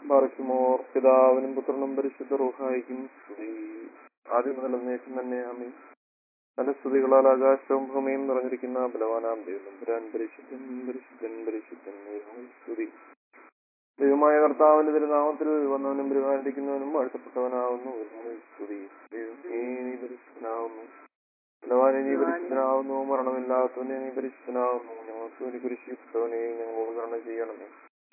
ബാറയ്ക്കുമോർ പിതാവിനും പുത്രനും പരിശുദ്ധ റൂഹായിക്കും സ്തുതി ആദ്യം മുതൽ എന്നേക്കും തന്നെ ആമീൻ നല്ല സ്തുതികളാൽ ആകാശവും ഭൂമിയും നിറഞ്ഞിരിക്കുന്ന ബലവാനാം ദൈവം പുരാൻ പരിശുദ്ധൻ പരിശുദ്ധൻ പരിശുദ്ധൻ ദൈവമേ സ്തുതി ദൈവമായ കർത്താവിന്റെ തിരുനാമത്തിൽ വന്നവനും പരിപാലിക്കുന്നവനും വാഴ്ത്തപ്പെട്ടവനാവുന്നു ദൈവമേ സ്തുതി ദൈവമേ നീ പരിശുദ്ധനാവുന്നു ബലവാനെ നീ പരിശുദ്ധനാവുന്നു മരണമില്ലാത്തവനെ നീ പരിശുദ്ധനാവുന്നു ഞങ്ങൾക്ക് വേണ്ടി കുരിശിപ്പെട്ടവനെ ഞങ്ങളോട് കരുണ ചെയ്യണമേ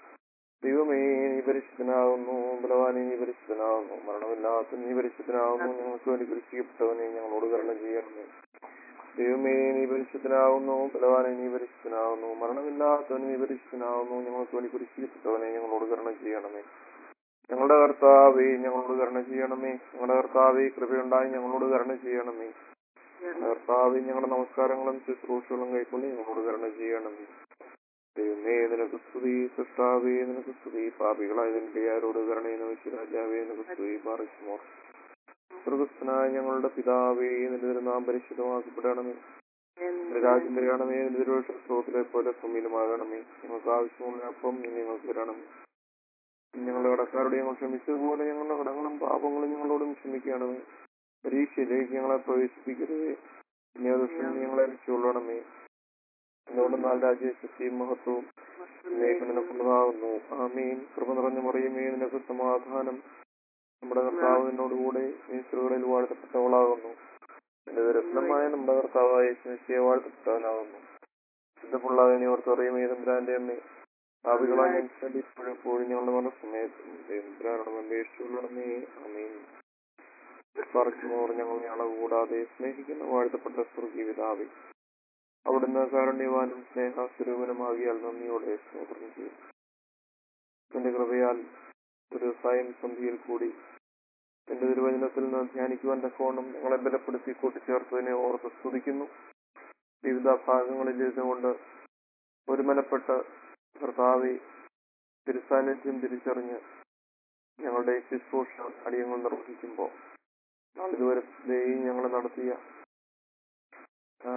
ദൈവമേ നീ പരിശുദ്ധനാകുന്നു ബലവാനെ നീ പരിശുദ്ധനാകുന്നു മരണമില്ലാത്ത നീ പരിശുദ്ധനാകുന്നു ഞങ്ങൾക്ക് വേണ്ടി കുരിശിക്കപ്പെട്ടവനെ ഞങ്ങളോട് കരുണ ചെയ്യണമേ ദൈവമേ നീ പരിശുദ്ധനാകുന്നു ബലവാനെ നീ പരിശുദ്ധനാകുന്നു മരണമില്ലാത്തവൻ നീ പരിശുദ്ധനാകുന്നു ഞങ്ങൾക്ക് വേണ്ടി കുരിശിക്കപ്പെട്ടവനെ ഞങ്ങളോട് കരുണ ചെയ്യണമേ ഞങ്ങളുടെ കർത്താവേ ഞങ്ങളോട് കരുണ ചെയ്യണമേ ഞങ്ങളുടെ കർത്താവേ കൃപയുണ്ടായി ഞങ്ങളോട് കരുണ ചെയ്യണമേ ഞങ്ങളുടെ കർത്താവേ ഞങ്ങളുടെ നമസ്കാരങ്ങളും ശുശ്രൂഷകളും കൈക്കൊണ്ട് ഞങ്ങളോട് കരുണ ചെയ്യണമേ ദൈവമേ നിനക്ക് സ്തുതി സൃഷ്ടാവേ നിനക്ക് സ്തുതി പാപികളായതിന്റെ ആരോട് കരുണയെന്ന് വെച്ച് രാജാവേ നിനക്ക് സ്തുതി പാറിക്കുമോ സ്വർഗസ്ഥനായ ഞങ്ങളുടെ പിതാവേ നിന്റെ നാം പരിശുദ്ധമാക്കപ്പെടണമേ നിന്റെ രാജ്യം വരണമേ നിന്റെ തിരുവോഷത്തിലെ പോലെ ഭൂമിയിലുമാകണമേ ഞങ്ങൾക്ക് ആവശ്യമുള്ള അപ്പം ഇനി ഞങ്ങൾക്ക് തരണമേ ഞങ്ങളുടെ കടക്കാരോട് ഞങ്ങൾ ക്ഷമിച്ചതുപോലെ ഞങ്ങളുടെ കടങ്ങളും പാപങ്ങളും ഞങ്ങളോടും ക്ഷമിക്കണമേ പരീക്ഷയിലേക്ക് ഞങ്ങളെ പ്രവേശിപ്പിക്കരുതേ ഇനി ദുഷ്ടം ഞങ്ങളെ രക്ഷിക്കൊള്ളണമേ എന്തുകൊണ്ടെന്നാൽ രാജ്യശക്തിയും മഹത്വവും നിനക്ക് നിനക്കുള്ളതാകുന്നു ആമീൻ കൃപ നിറഞ്ഞ മറിയുമേ നിനക്ക് സമാധാനം നമ്മുടെ കർത്താവ് നിന്നോടുകൂടെ നീ സ്ത്രീകളിൽ വാഴ്ത്തപ്പെട്ടവളാകുന്നു എന്റെ രത്നമായ നമ്മുടെ കർത്താവായ യേശുമിശിയെ വാഴ്ത്തപ്പെട്ടവനാകുന്നു ശുദ്ധപ്പുള്ളാതെ നീ ഓർത്ത് അറിയുമേ തമ്പുരാന്റെ അമ്മേ പാപികളായ ഇപ്പോഴും ഞങ്ങളുടെ മനസ്സമയത്തും തമ്പുരാനോട് അപേക്ഷിച്ചുള്ളണമേ ആമീൻ പറക്കുമോർ ഞങ്ങൾ ഞങ്ങളെ കൂടാതെ സ്നേഹിക്കുന്ന വാഴ്ത്തപ്പെട്ട സ്വർഗീയ പിതാവേ അവിടുന്ന് കാരുണ്യവാനും സ്നേഹസ്വരൂപനുമാകിയാൽ നന്ദിയോടെ സ്തോത്രം ചെയ്യും എന്റെ കൃപയാൽ ഒരു സായം സന്ധിയിൽ കൂടി എന്റെ തിരുവചനത്തിൽ നിന്ന് ധ്യാനിക്കുവാൻ തക്കോണം ഞങ്ങളെ ബലപ്പെടുത്തി കൂട്ടിച്ചേർത്തതിനെ ഓർത്ത് സ്തുതിക്കുന്നു വിവിധ ഭാഗങ്ങളിൽ ഇരുന്നുകൊണ്ട് ഒരുമനപ്പെട്ട കർത്താവെ തിരുസാന്നിധ്യം തിരിച്ചറിഞ്ഞ് ഞങ്ങളുടെ ശുശ്രൂഷ അടിയങ്ങൾ നിർവഹിക്കുമ്പോൾ നാളിതുവരെ ഞങ്ങൾ നടത്തിയ ആ,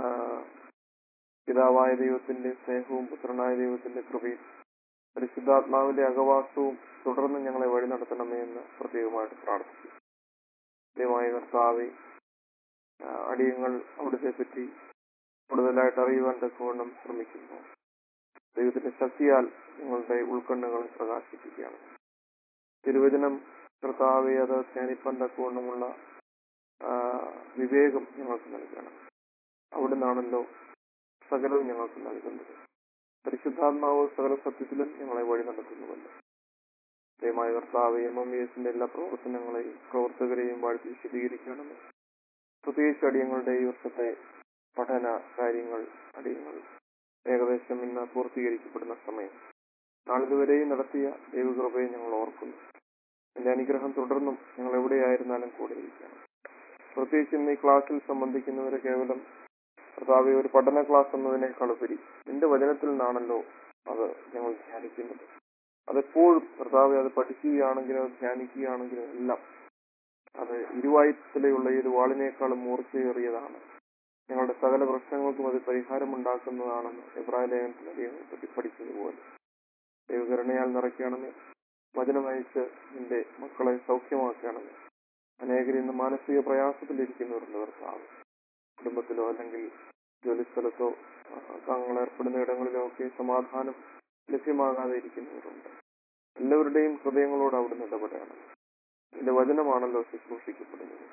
പിതാവായ ദൈവത്തിന്റെ സ്നേഹവും പുത്രനായ ദൈവത്തിന്റെ കൃപയും പരിശുദ്ധാത്മാവിന്റെ അകവാസവും തുടർന്ന് ഞങ്ങളെ വഴി നടത്തണമേ എന്ന് പ്രത്യേകമായിട്ട് പ്രാർത്ഥിക്കും ദൈവമായ കർത്താവെ ആ, അടിയങ്ങൾ അവിടുത്തെ പറ്റി കൂടുതലായിട്ട് അറിയുവാൻ തക്കവണ്ണം ശ്രമിക്കുന്നു ദൈവത്തിന്റെ ശക്തിയാൽ നിങ്ങളുടെ ഉൾക്കണ്ണുകളെ പ്രകാശിപ്പിക്കുകയാണ് തിരുവചനം കർത്താവെ അത് ധ്യാനിപ്പാൻ തക്കവണ്ണമുള്ള ആ, വിവേകം ഞങ്ങൾക്ക് നൽകണം അവിടുന്നാണല്ലോ സകലവും ഞങ്ങൾക്ക് നൽകുന്നത് പരിശുദ്ധാത്മാവ് സകല സത്യത്തിലും ഞങ്ങളെ വഴി നടത്തുന്നുവല്ലോ ദയമായ കർത്താവ് എം എം എസിന്റെ എല്ലാ പ്രവർത്തനങ്ങളെയും പ്രവർത്തകരെയും വാഴ്ത്തി വിശദീകരിക്കണമെന്ന് പ്രത്യേകിച്ച് അടിയങ്ങളുടെ ഈ വർഷത്തെ പഠന കാര്യങ്ങൾ അടിയങ്ങൾ ഏകദേശം ഇന്ന് പൂർത്തീകരിക്കപ്പെടുന്ന സമയം നാളിതുവരെയും നടത്തിയ ദൈവകൃപയെ ഞങ്ങൾ ഓർക്കുന്നു എന്റെ അനുഗ്രഹം തുടർന്നും ഞങ്ങൾ എവിടെയായിരുന്നാലും കൂടെ ഇരിക്കണം പ്രത്യേകിച്ച് ഇന്ന് ഈ ക്ലാസ്സിൽ സംബന്ധിക്കുന്നവരെ കേവലം കർത്താവെ ഒരു പഠന ക്ലാസ് എന്നതിനേക്കാൾ ഉപരി നിന്റെ വചനത്തിൽ നിന്നാണല്ലോ അത് ഞങ്ങൾ ധ്യാനിക്കുന്നത് അതെപ്പോഴും കർത്താവെ അത് പഠിക്കുകയാണെങ്കിലും അത് ധ്യാനിക്കുകയാണെങ്കിലും എല്ലാം അത് ഇരുവായുത്തിലെയുള്ള ഈ ഒരു വാളിനേക്കാളും മൂർച്ചയേറിയതാണ് ഞങ്ങളുടെ സകല പ്രശ്നങ്ങൾക്കും അത് പരിഹാരമുണ്ടാക്കുന്നതാണെന്ന് എബ്രാഹിം ലേഖനത്തിൽ അധികം പറ്റി പഠിച്ചതുപോലെ ദൈവകരുണയാൽ നിറയ്ക്കണമേ വചനമയച്ച് നിന്റെ മക്കളെ സൗഖ്യമാക്കണമേ അനേകർ ഇന്ന് മാനസിക പ്രയാസത്തിലിരിക്കുന്നവരുണ്ട് കർത്താവ് കുടുംബത്തിലോ അല്ലെങ്കിൽ ജോലിസ്ഥലത്തോ ആ, താങ്കൾ ഏർപ്പെടുന്ന ഇടങ്ങളിലോ ഒക്കെ സമാധാനം ലഭ്യമാകാതെ ഇരിക്കുന്നവരുണ്ട് എല്ലാവരുടെയും ഹൃദയങ്ങളോട് അവിടുന്ന് ഇടപെടണം എന്റെ വചനമാണല്ലോ ശുശ്രൂഷിക്കപ്പെടുന്നത്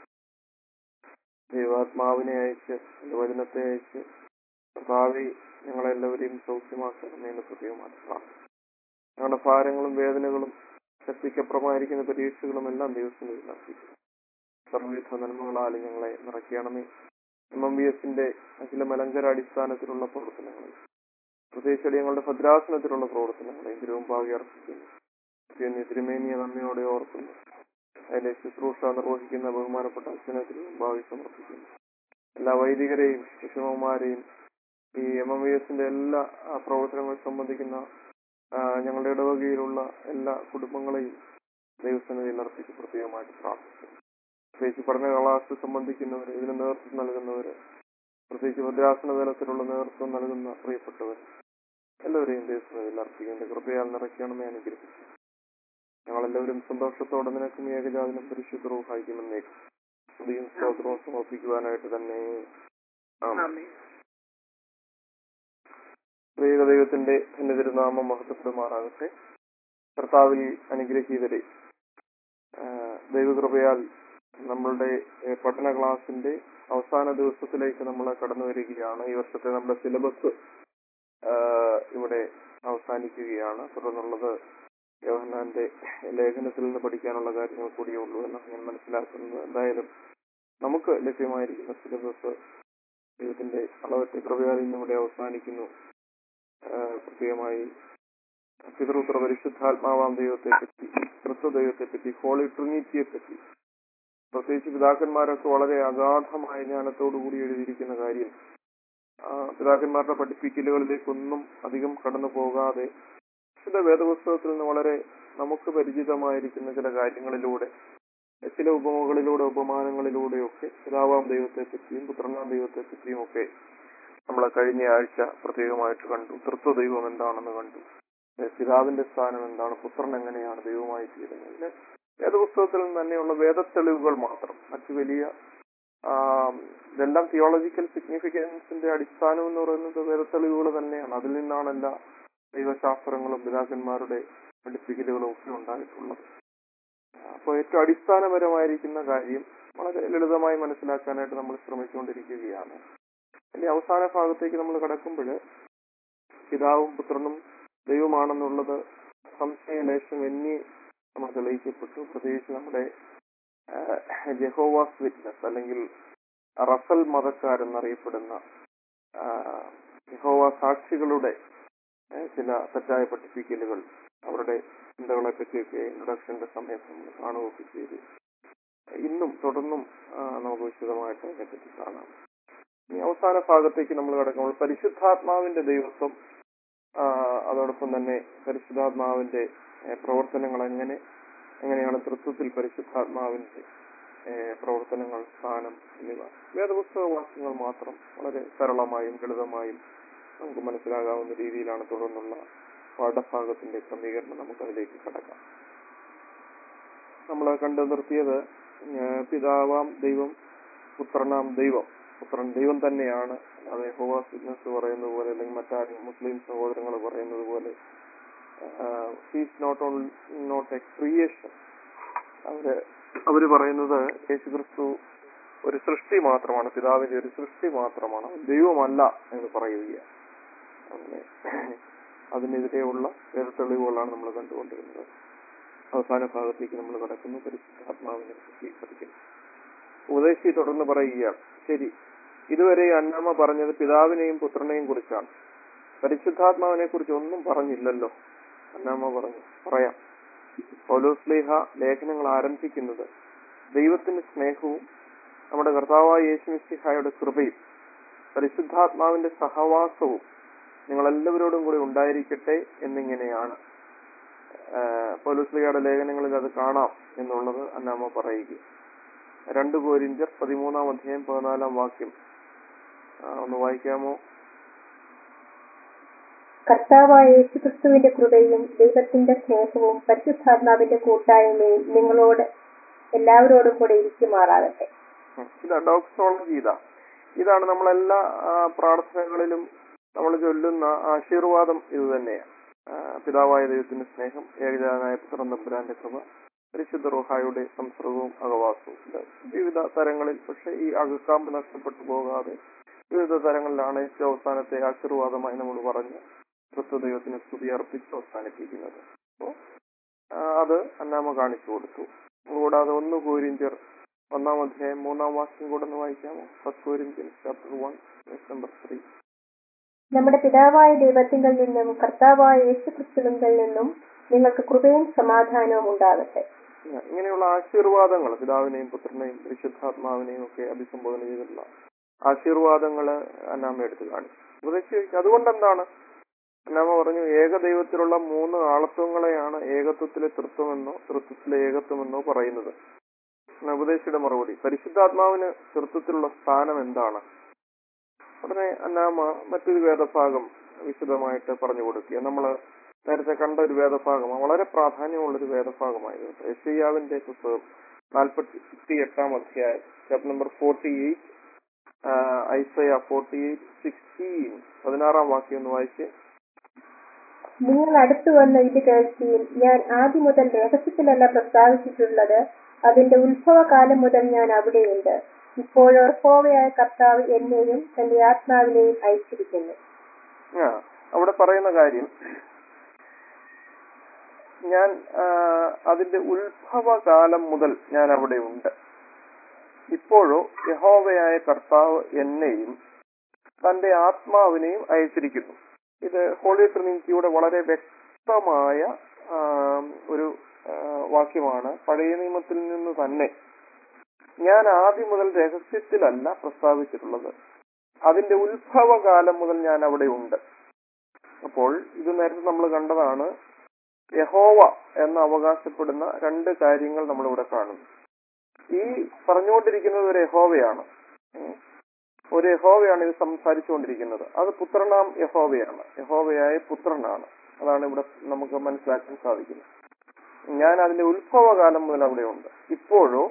ദൈവാത്മാവിനെ അയച്ച് എന്റെ വചനത്തെ അയച്ച് കർത്താവെ ഞങ്ങളെല്ലാവരെയും സൗഖ്യമാക്കണമേ എന്ന് പ്രത്യേകമാണ് പ്രാർത്ഥന ഞങ്ങളുടെ ഭാരങ്ങളും വേദനകളും ശക്തിക്കപ്പുറമായിരിക്കുന്ന പരീക്ഷകളും എല്ലാം ദിവസങ്ങളിൽ അർപ്പിക്കുന്നു സർവ്വവിധ നന്മകളാൽ ഞങ്ങളെ നിറയ്ക്കണമേ എം എം ബി എസിന്റെ അഖില മലങ്കര അടിസ്ഥാനത്തിലുള്ള പ്രവർത്തനങ്ങളിൽ പ്രത്യേകിച്ച് ഞങ്ങളുടെ ഭദ്രാസനത്തിലുള്ള പ്രവർത്തനങ്ങളെ തിരുവമ്പാകെ അർപ്പിക്കുന്നു തിരുമേ- തിരുമേനിയെ നന്ദിയോടെ ഓർക്കുന്നു അതിലെ ശുശ്രൂഷ നിർവഹിക്കുന്ന ബഹുമാനപ്പെട്ട അച്ഛനെ തിരുവമ്പാകെ സമർപ്പിക്കുന്നു എല്ലാ വൈദികരെയും ശിശുമാരെയും ഈ എം എം ബി എസിന്റെ എല്ലാ ആ, പ്രവർത്തനങ്ങൾ സംബന്ധിക്കുന്ന ആ, ഞങ്ങളുടെ ഇടവകയിലുള്ള എല്ലാ കുടുംബങ്ങളെയും ദൈവസന്നിധിയിൽ അർപ്പിച്ച് പ്രത്യേകമായിട്ട് പ്രാർത്ഥിക്കുന്നു പ്രത്യേകിച്ച് പഠന ക്ലാസ് സംബന്ധിക്കുന്നവർ ഇതിന് നേതൃത്വം നൽകുന്നവർ പ്രത്യേകിച്ച് ഭദ്രാസന തലത്തിലുള്ള നേതൃത്വം നൽകുന്ന പ്രിയപ്പെട്ടവർ എല്ലാവരെയും ദൈവസന്നിധിയിൽ അർപ്പിക്കേണ്ട കൃപയാൽ നിറയ്ക്കണമേ അനുഗ്രഹിച്ചു ഞങ്ങളെല്ലാവരും സന്തോഷത്തോടെ നിനക്കും ഏകജാതനും പരിശുദ്ധ റൂഹായിക്കുമെന്നേക്കും സ്തുതിയും സ്തോത്രവും സമർപ്പിക്കുവാനായിട്ട് തന്നെ ആമേൻ. ദൈവ ദൈവത്തിന്റെ തന്നെ തിരുനാമം മഹത്വപ്പെടുമാറാകട്ടെ കർത്താവിൽ അനുഗ്രഹീതരെ ആ, ദൈവകൃപയാൽ നമ്മളുടെ ഏ, പഠന ക്ലാസിന്റെ അവസാന ദിവസത്തിലേക്ക് നമ്മൾ കടന്നു വരികയാണ് ഈ വർഷത്തെ നമ്മുടെ സിലബസ് ഇവിടെ അവസാനിക്കുകയാണ് തുടർന്നുള്ളത് യോഹന്നാന്റെ ലേഖനത്തിൽ നിന്ന് പഠിക്കാനുള്ള കാര്യങ്ങൾ കൂടിയേ ഉള്ളൂ എന്നാണ് ഞാൻ മനസ്സിലാക്കുന്നത് എന്തായാലും നമുക്ക് ലഭ്യമായിരിക്കുന്ന സിലബസ് ദൈവത്തിന്റെ അളവത്തെ കൃപയാൽ ഇന്ന് ഇവിടെ അവസാനിക്കുന്നു ആ, പ്രത്യേകമായി പിതൃത്ര പരിശുദ്ധാത്മാവാം ദൈവത്തെ പറ്റി തൃത്വ ദൈവത്തെ പറ്റി ഹോളി ട്രിനിറ്റിയെ പറ്റി പ്രത്യേകിച്ച് പിതാക്കന്മാരൊക്കെ വളരെ അഗാധമായ ജ്ഞാനത്തോടുകൂടി എഴുതിയിരിക്കുന്ന കാര്യം ആ, പിതാക്കന്മാരുടെ പഠിപ്പിക്കലുകളിലേക്കൊന്നും അധികം കടന്നു പോകാതെ വിശുദ്ധ വേദപുസ്തകത്തിൽ നിന്ന് വളരെ നമുക്ക് പരിചിതമായിരിക്കുന്ന ചില കാര്യങ്ങളിലൂടെ ചില ഉപമകളിലൂടെ ഉപമാനങ്ങളിലൂടെയൊക്കെ പിതാവാം ദൈവത്തെ പറ്റിയും പുത്രനാം ദൈവത്തെ പറ്റിയും ഒക്കെ നമ്മൾ കഴിഞ്ഞ ആഴ്ച പ്രത്യേകമായിട്ട് കണ്ടു തൃത്വ ദൈവം എന്താണെന്ന് കണ്ടു ഏ, പിതാവിന്റെ സ്ഥാനം എന്താണ് പുത്രൻ എങ്ങനെയാണ് ദൈവമായി തീരുന്നത് ഇങ്ങനെ വേദപുസ്തകത്തിൽ നിന്ന് തന്നെയുള്ള വേദത്തെളിവുകൾ മാത്രം മറ്റു വലിയ ആ, ഇതെല്ലാം തിയോളജിക്കൽ സിഗ്നിഫിക്കൻസിന്റെ അടിസ്ഥാനം എന്ന് പറയുന്നത് വേദത്തെളിവുകൾ തന്നെയാണ് അതിൽ നിന്നാണ് എല്ലാ ദൈവശാസ്ത്രങ്ങളും പിതാക്കന്മാരുടെ പഠിപ്പിക്കലുകളും ഒക്കെ ഉണ്ടായിട്ടുള്ളത് അപ്പോൾ ഏറ്റവും അടിസ്ഥാനപരമായിരിക്കുന്ന കാര്യം വളരെ ലളിതമായി മനസ്സിലാക്കാനായിട്ട് നമ്മൾ ശ്രമിച്ചുകൊണ്ടിരിക്കുകയാണ് ഇനി അവസാന ഭാഗത്തേക്ക് നമ്മൾ കടക്കുമ്പോൾ പിതാവും പുത്രനും ദൈവമാണെന്നുള്ളത് സംശയലേശം എന്നീ നമ്മൾ തെളിയിക്കപ്പെട്ടു പ്രത്യേകിച്ച് നമ്മുടെ ജഹോവാസ് വിറ്റ്നസ് അല്ലെങ്കിൽ റസൽ മതക്കാരെന്നറിയപ്പെടുന്ന ആ, യഹോവ സാക്ഷികളുടെ ആ, ചില തെറ്റായ പഠിപ്പിക്കലുകൾ അവരുടെ ചിന്തകളെ പറ്റിയൊക്കെ ഇൻട്രൊഡക്ഷന്റെ സമയത്ത് നമ്മൾ കാണുകയൊക്കെ ചെയ്തു ഇന്നും തുടർന്നും ആ, നമുക്ക് വിശദമായിട്ട് അതിനെപ്പറ്റി കാണാം ഇനി അവസാന ഭാഗത്തേക്ക് നമ്മൾ കിടക്കുമ്പോൾ പരിശുദ്ധാത്മാവിന്റെ ദൈവത്വം ആ, അതോടൊപ്പം തന്നെ പരിശുദ്ധാത്മാവിന്റെ ഏ, പ്രവർത്തനങ്ങൾ എങ്ങനെ എങ്ങനെയാണ് തൃത്വത്തിൽ പരിശുദ്ധാത്മാവിന്റെ ഏ, പ്രവർത്തനങ്ങൾ സ്ഥാനം എന്നിവ വേദപുസ്തക വാക്യങ്ങൾ മാത്രം വളരെ സരളമായും ലളിതമായും നമുക്ക് മനസ്സിലാകാവുന്ന രീതിയിലാണ് തുടർന്നുള്ള പാഠഭാഗത്തിന്റെ ക്രമീകരണം നമുക്കതിലേക്ക് കടക്കാം നമ്മൾ കണ്ടു നിർത്തിയത് ഏ, പിതാവാം ദൈവം പുത്രനാം ദൈവം പുത്രൻ ദൈവം തന്നെയാണ് അത് ഹോവാസ് വിറ്റ്നസ് പറയുന്നത് പോലെ അല്ലെങ്കിൽ മറ്റാരും മുസ്ലിം സഹോദരങ്ങൾ പറയുന്നത് പോലെ he's not on not a creation അവര് അവര് പറയുന്നത് യേശുക്രിസ്തു ഒരു സൃഷ്ടി മാത്രമാണ് പിതാവിന്റെ ഒരു സൃഷ്ടി മാത്രമാണ് അവൻ ദൈവമല്ല എന്ന് പറയുകയാണ് അങ്ങനെ അതിനെതിരെയുള്ള വേറെ തെളിവുകളാണ് നമ്മൾ കണ്ടുകൊണ്ടിരുന്നത് അവസാന ഭാഗത്തേക്ക് നമ്മൾ കടക്കുന്നു പരിശുദ്ധാത്മാവിനെ പറ്റി പഠിക്കുന്നു ഉപദേശി തുടർന്ന് പറയുകയാണ് ശരി ഇതുവരെ അന്നമ്മ പറഞ്ഞത് പിതാവിനെയും പുത്രനെയും കുറിച്ചാണ് പരിശുദ്ധാത്മാവിനെ കുറിച്ച് ഒന്നും പറഞ്ഞില്ലല്ലോ അന്നമ്മ പറഞ്ഞു പറയാം പൗലോസ്ലേഹ ലേഖനങ്ങൾ ആരംഭിക്കുന്നത് ദൈവത്തിന്റെ സ്നേഹവും നമ്മുടെ കർത്താവായ യേശുമിശിഹായുടെ കൃപയും പരിശുദ്ധാത്മാവിന്റെ സഹവാസവും നിങ്ങളെല്ലാവരോടും കൂടി ഉണ്ടായിരിക്കട്ടെ എന്നിങ്ങനെയാണ് പൗലോസ്ലിയുടെ ലേഖനങ്ങളിൽ അത് കാണാം എന്നുള്ളത് അന്നാമ്മ പറയുക രണ്ട് കോരിഞ്ചർ പതിമൂന്നാം അധ്യായം പതിനാലാം വാക്യം ആ, ഒന്ന് വായിക്കാമോ കർത്താവായ യേശുക്രിസ്തുവിന്റെ കൃപയും ദൈവത്തിന്റെ സ്നേഹവും പരിശുദ്ധാത്മാവിന്റെ കൂട്ടായ്മയും നിങ്ങളോട് എല്ലാവരോടും കൂടെ ഇരിക്കുമാറാകട്ടെ ഉം. ഇതാ ഡോക്സോളജി ഇതാ ഇതാണ് നമ്മളെല്ലാ ആ, പ്രാർത്ഥനകളിലും നമ്മൾ ചൊല്ലുന്ന ആശീർവാദം ഇത് തന്നെയാണ് ആ, പിതാവായ ദൈവത്തിന്റെ സ്നേഹം ഏകജാനായ പുത്രൻ തമ്പുരാന്റെ കൃപ പരിശുദ്ധ റോഹായുടെ സംസർഗവും അകവാസവും ഇത് വിവിധ തരങ്ങളിൽ പക്ഷെ ഈ അകക്കാമ്പ് നഷ്ടപ്പെട്ടു പോകാതെ വിവിധ തരങ്ങളിലാണ് ഏറ്റവും അവസാനത്തെ ആശീർവാദമായി നമ്മൾ പറഞ്ഞ് ക്രിസ്തു ദൈവത്തിന് സ്തുതി അർപ്പിച്ച് അവസാനിപ്പിക്കുന്നത് അപ്പോ ആ, അത് അന്നാമ കാണിച്ചു കൊടുത്തു കൂടാതെ ഒന്ന് കോരിഞ്ചർ ഒന്നാം അധ്യായം മൂന്നാം വാക്യം കൂടെ ഒന്ന് വായിക്കാമോ first Corinthians chapter one number three നമ്മുടെ പിതാവായ ദൈവത്തിങ്കൽ നിന്നും കർത്താവായ യേശുക്രിസ്തുവിങ്കൽ നിന്നും നിങ്ങൾക്ക് കൃപയും സമാധാനവും ഉണ്ടാകട്ടെ ഇങ്ങനെയുള്ള ആശീർവാദങ്ങൾ പിതാവിനെയും പുത്രനെയും പരിശുദ്ധാത്മാവിനെയും ഒക്കെ അഭിസംബോധന ചെയ്തിട്ടുള്ള ആശീർവാദങ്ങള് അന്നാമ എടുത്ത് കാണിച്ചു ഉപദേശിച്ചു അതുകൊണ്ട് എന്താണ് അന്നാമ പറഞ്ഞു ഏകദൈവത്തിലുള്ള മൂന്ന് ആളത്വങ്ങളെയാണ് ഏകത്വത്തിലെ തൃത്വമെന്നോ തൃത്വത്തിലെ ഏകത്വമെന്നോ പറയുന്നത് എന്നാ ഉപദേശിയുടെ മറുപടി പരിശുദ്ധാത്മാവിന് തൃത്വത്തിലുള്ള സ്ഥാനം എന്താണ് ഉടനെ അന്നാമ മറ്റൊരു വേദഭാഗം വിശദമായിട്ട് പറഞ്ഞു കൊടുക്കുക നമ്മള് നേരത്തെ കണ്ട ഒരു വേദഭാഗമാണ് വളരെ പ്രാധാന്യമുള്ള ഒരു വേദഭാഗമായിരുന്നു യശയ്യാവിന്റെ പുസ്തകം നാൽപ്പത്തി എട്ടാം അധ്യായം chapter number forty eight Isaiah forty eight sixteen പതിനാറാം വാക്യം ഒന്ന് വായിച്ച് നിങ്ങൾ അടുത്തു വന്ന് ഇത് കേൾക്കുകയും ഞാൻ ആദ്യം മുതൽ രഹസ്യത്തിലല്ല പ്രസ്താവിച്ചിട്ടുള്ളത് അതിന്റെ ഉത്ഭവകാലം മുതൽ ഞാൻ അവിടെയുണ്ട് ഇപ്പോൾ യഹോവയായ കർത്താവ് എന്നെയും തന്റെ ആത്മാവിനെയും അയച്ചിരിക്കുന്നു ആ അവിടെ പറയുന്ന കാര്യം ഞാൻ ആ, അതിന്റെ ഉത്ഭവകാലം മുതൽ ഞാൻ അവിടെ ഉണ്ട് ഇപ്പോഴോ യഹോവയായ കർത്താവ് എന്നെയും തന്റെ ആത്മാവിനെയും അയച്ചിരിക്കുന്നു ഇത് ഹോളി ട്രിനിറ്റിയുടെ വളരെ വ്യക്തമായ ആ, ഒരു ആ, വാക്യമാണ് പഴയ നിയമത്തിൽ നിന്ന് തന്നെ ഞാൻ ആദ്യം മുതൽ രഹസ്യത്തിലല്ല പ്രസ്താവിച്ചിട്ടുള്ളത് അതിന്റെ ഉത്ഭവകാലം മുതൽ ഞാൻ അവിടെ ഉണ്ട് അപ്പോൾ ഇത് നേരത്തെ നമ്മൾ കണ്ടതാണ് യഹോവ എന്ന് അവകാശപ്പെടുന്ന രണ്ട് കാര്യങ്ങൾ നമ്മളിവിടെ കാണുന്നു ഈ പറഞ്ഞുകൊണ്ടിരിക്കുന്നത് ഒരു യഹോവയാണ് ഉം. ഒരു യഹോവയാണ് ഇത് സംസാരിച്ചുകൊണ്ടിരിക്കുന്നത് അത് പുത്രനാം യഹോവയാണ് യഹോവയായ പുത്രനാണ് അതാണ് ഇവിടെ നമുക്ക് മനസ്സിലാക്കാൻ സാധിക്കുന്നത് ഞാൻ അതിന്റെ ഉത്ഭവകാലം മുതൽ അവിടെയുണ്ട് ഇപ്പോഴോ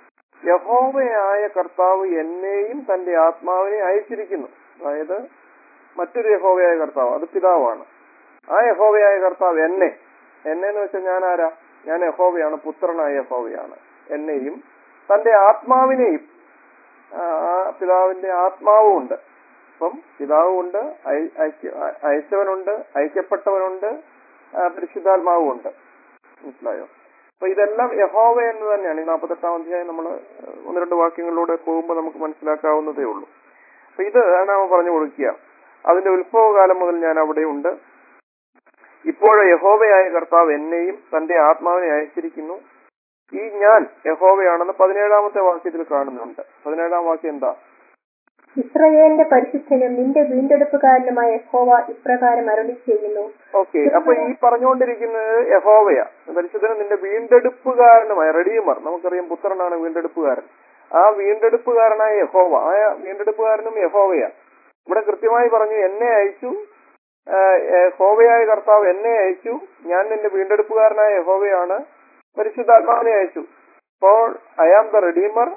യഹോവയായ കർത്താവ് എന്നെയും തന്റെ ആത്മാവിനെ അയച്ചിരിക്കുന്നു അതായത് മറ്റൊരു യഹോവയായ കർത്താവ് അത് പിതാവാണ് ആ യഹോവയായ കർത്താവ് എന്നെ എന്നെ എന്ന് വെച്ചാൽ ഞാൻ ആരാ ഞാൻ യഹോവയാണ് പുത്രനായ യഹോവയാണ് എന്നെയും തന്റെ ആത്മാവിനെയും ആ ആ പിതാവിന്റെ ആത്മാവും ഉണ്ട് അപ്പം പിതാവും ഉണ്ട് അയ- അയക്ക- അയ- അയച്ചവനുണ്ട് അയക്കപ്പെട്ടവനുണ്ട് ആ, പരിശുദ്ധാത്മാവും ഉണ്ട് മനസ്സിലായോ അപ്പൊ ഇതെല്ലാം യഹോവ എന്ന് തന്നെയാണ് ഈ നാൽപ്പത്തെട്ടാം അധ്യായം നമ്മൾ ഒന്ന് രണ്ട് വാക്യങ്ങളിലൂടെ പോകുമ്പോൾ നമുക്ക് മനസ്സിലാക്കാവുന്നതേ ഉള്ളൂ അപ്പൊ ഇത് ആണ് അവൻ പറഞ്ഞു കൊടുക്കുക അതിന്റെ ഉത്ഭവകാലം മുതൽ ഞാൻ അവിടെ ഉണ്ട് ഇപ്പോഴെ യഹോവയായ കർത്താവ് എന്നെയും തന്റെ ആത്മാവിനെ അയച്ചിരിക്കുന്നു ഈ ഞാൻ യഹോവയാണെന്ന് പതിനേഴാമത്തെ വാക്യത്തിൽ കാണുന്നുണ്ട് പതിനേഴാം വാക്യം എന്താ ഇസ്രയേലിന്റെ പരിശുദ്ധനും നിന്റെ വീണ്ടെടുപ്പുകാരനുമായ യഹോവ ഇപ്രകാരം അരുളി ചെയ്യുന്നു ഓക്കെ അപ്പൊ ഈ പറഞ്ഞുകൊണ്ടിരിക്കുന്നത് യഹോവയാ പരിശുദ്ധനും നിന്റെ വീണ്ടെടുപ്പുകാരനുമായ റെഡീമർ നമുക്കറിയാം പുത്രനാണ് വീണ്ടെടുപ്പുകാരൻ ആ വീണ്ടെടുപ്പുകാരനായ യഹോവ ആ വീണ്ടെടുപ്പുകാരനും യഹോവയാ ഇവിടെ കൃത്യമായി പറഞ്ഞു എന്നെ അയച്ചു ആ, യഹോവയായ കർത്താവ് എന്നെ അയച്ചു ഞാൻ നിന്റെ വീണ്ടെടുപ്പുകാരനായ യഹോവയാണ് പരിശുദ്ധാത്മാവിനെ അയച്ചു അപ്പോൾ ഐ ആം ദ റെഡീമർ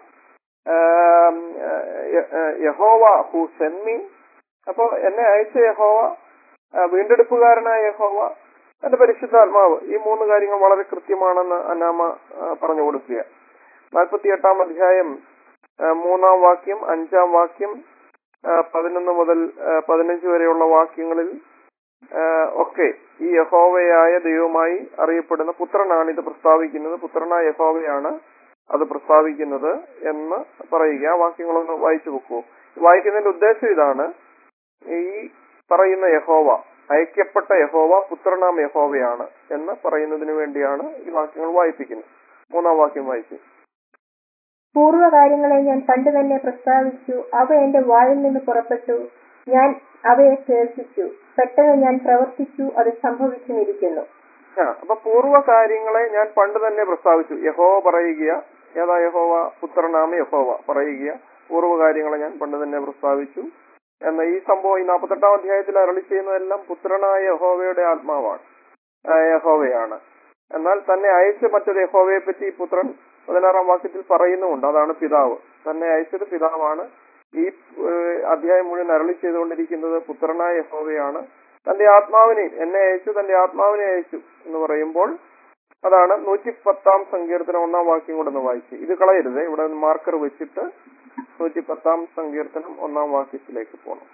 യഹോവ ഹു സെൻമി അപ്പോ എന്നെ അയച്ച യഹോവ ആ, വീണ്ടെടുപ്പുകാരനായ യഹോവ എന്റെ പരിശുദ്ധാത്മാവ് ഈ മൂന്ന് കാര്യങ്ങൾ വളരെ കൃത്യമാണെന്ന് അനാമ ആ, പറഞ്ഞു കൊടുക്കുക നാൽപ്പത്തി എട്ടാം അധ്യായം ആ, മൂന്നാം വാക്യം അഞ്ചാം വാക്യം ആ, പതിനൊന്ന് മുതൽ ആ, പതിനഞ്ച് വരെയുള്ള വാക്യങ്ങളിൽ ആ, ഒക്കെ ഈ യഹോവയായ ദൈവമായി അറിയപ്പെടുന്ന പുത്രനാണ് ഇത് പ്രസ്താവിക്കുന്നത് പുത്രനായ യഹോവയാണ് അത് പ്രസ്താവിക്കുന്നത് എന്ന് പറയുക ആ വാക്യങ്ങളൊന്ന് വായിച്ചു വെക്കൂ വായിക്കുന്നതിന്റെ ഉദ്ദേശം ഇതാണ് ഈ പറയുന്ന യഹോവ അയക്കപ്പെട്ട യഹോവ പുത്രനാം യഹോവയാണ് എന്ന് പറയുന്നതിന് വേണ്ടിയാണ് ഈ വാക്യങ്ങൾ വായിപ്പിക്കുന്നത് മൂന്നാം വാക്യം വായിച്ചു പൂർവ്വകാര്യങ്ങളെ ഞാൻ പണ്ട് തന്നെ പ്രസ്താവിച്ചു അവ എന്റെ വായിൽ നിന്ന് പുറപ്പെട്ടു ഞാൻ അവയെ കേൾപ്പിച്ചു പെട്ടെന്ന് ഞാൻ പ്രവർത്തിച്ചു അത് സംഭവിച്ചുമിരിക്കുന്നു ആ അപ്പൊ പൂർവ്വ കാര്യങ്ങളെ ഞാൻ പണ്ട് തന്നെ പ്രസ്താവിച്ചു യഹോവ പറയുക ഏതാ യഹോവ പുത്രനാമ യഹോവ പറയുക പൂർവ്വ കാര്യങ്ങളെ ഞാൻ പണ്ട് തന്നെ പ്രസ്താവിച്ചു എന്ന ഈ സംഭവം ഈ നാൽപ്പത്തെട്ടാം അധ്യായത്തിൽ അരളി ചെയ്യുന്നതെല്ലാം പുത്രനായ യഹോവയുടെ ആത്മാവാണ് ആ, യഹോവയാണ് എന്നാൽ തന്നെ അയച്ച മറ്റൊരു യഹോവയെ പറ്റി ഈ പുത്രൻ പതിനാറാം വാക്യത്തിൽ പറയുന്നുമുണ്ട് അതാണ് പിതാവ് തന്നെ അയച്ചത് പിതാവാണ് ഈ ഏഹ്, അധ്യായം മുഴുവൻ അരളി ചെയ്തുകൊണ്ടിരിക്കുന്നത് പുത്രനായ യഹോവയാണ് തന്റെ ആത്മാവിനെയും എന്നെ അയച്ചു തന്റെ ആത്മാവിനെ അയച്ചു എന്ന് പറയുമ്പോൾ അതാണ് നൂറ്റി പത്താം സങ്കീർത്തനം ഒന്നാം വാക്യം കൂടെ ഒന്ന് വായിച്ച് ഇത് കളയരുത് ഇവിടെ മാർക്കർ വെച്ചിട്ട് നൂറ്റി പത്താം സങ്കീർത്തനം ഒന്നാം വാക്യത്തിലേക്ക് പോകണം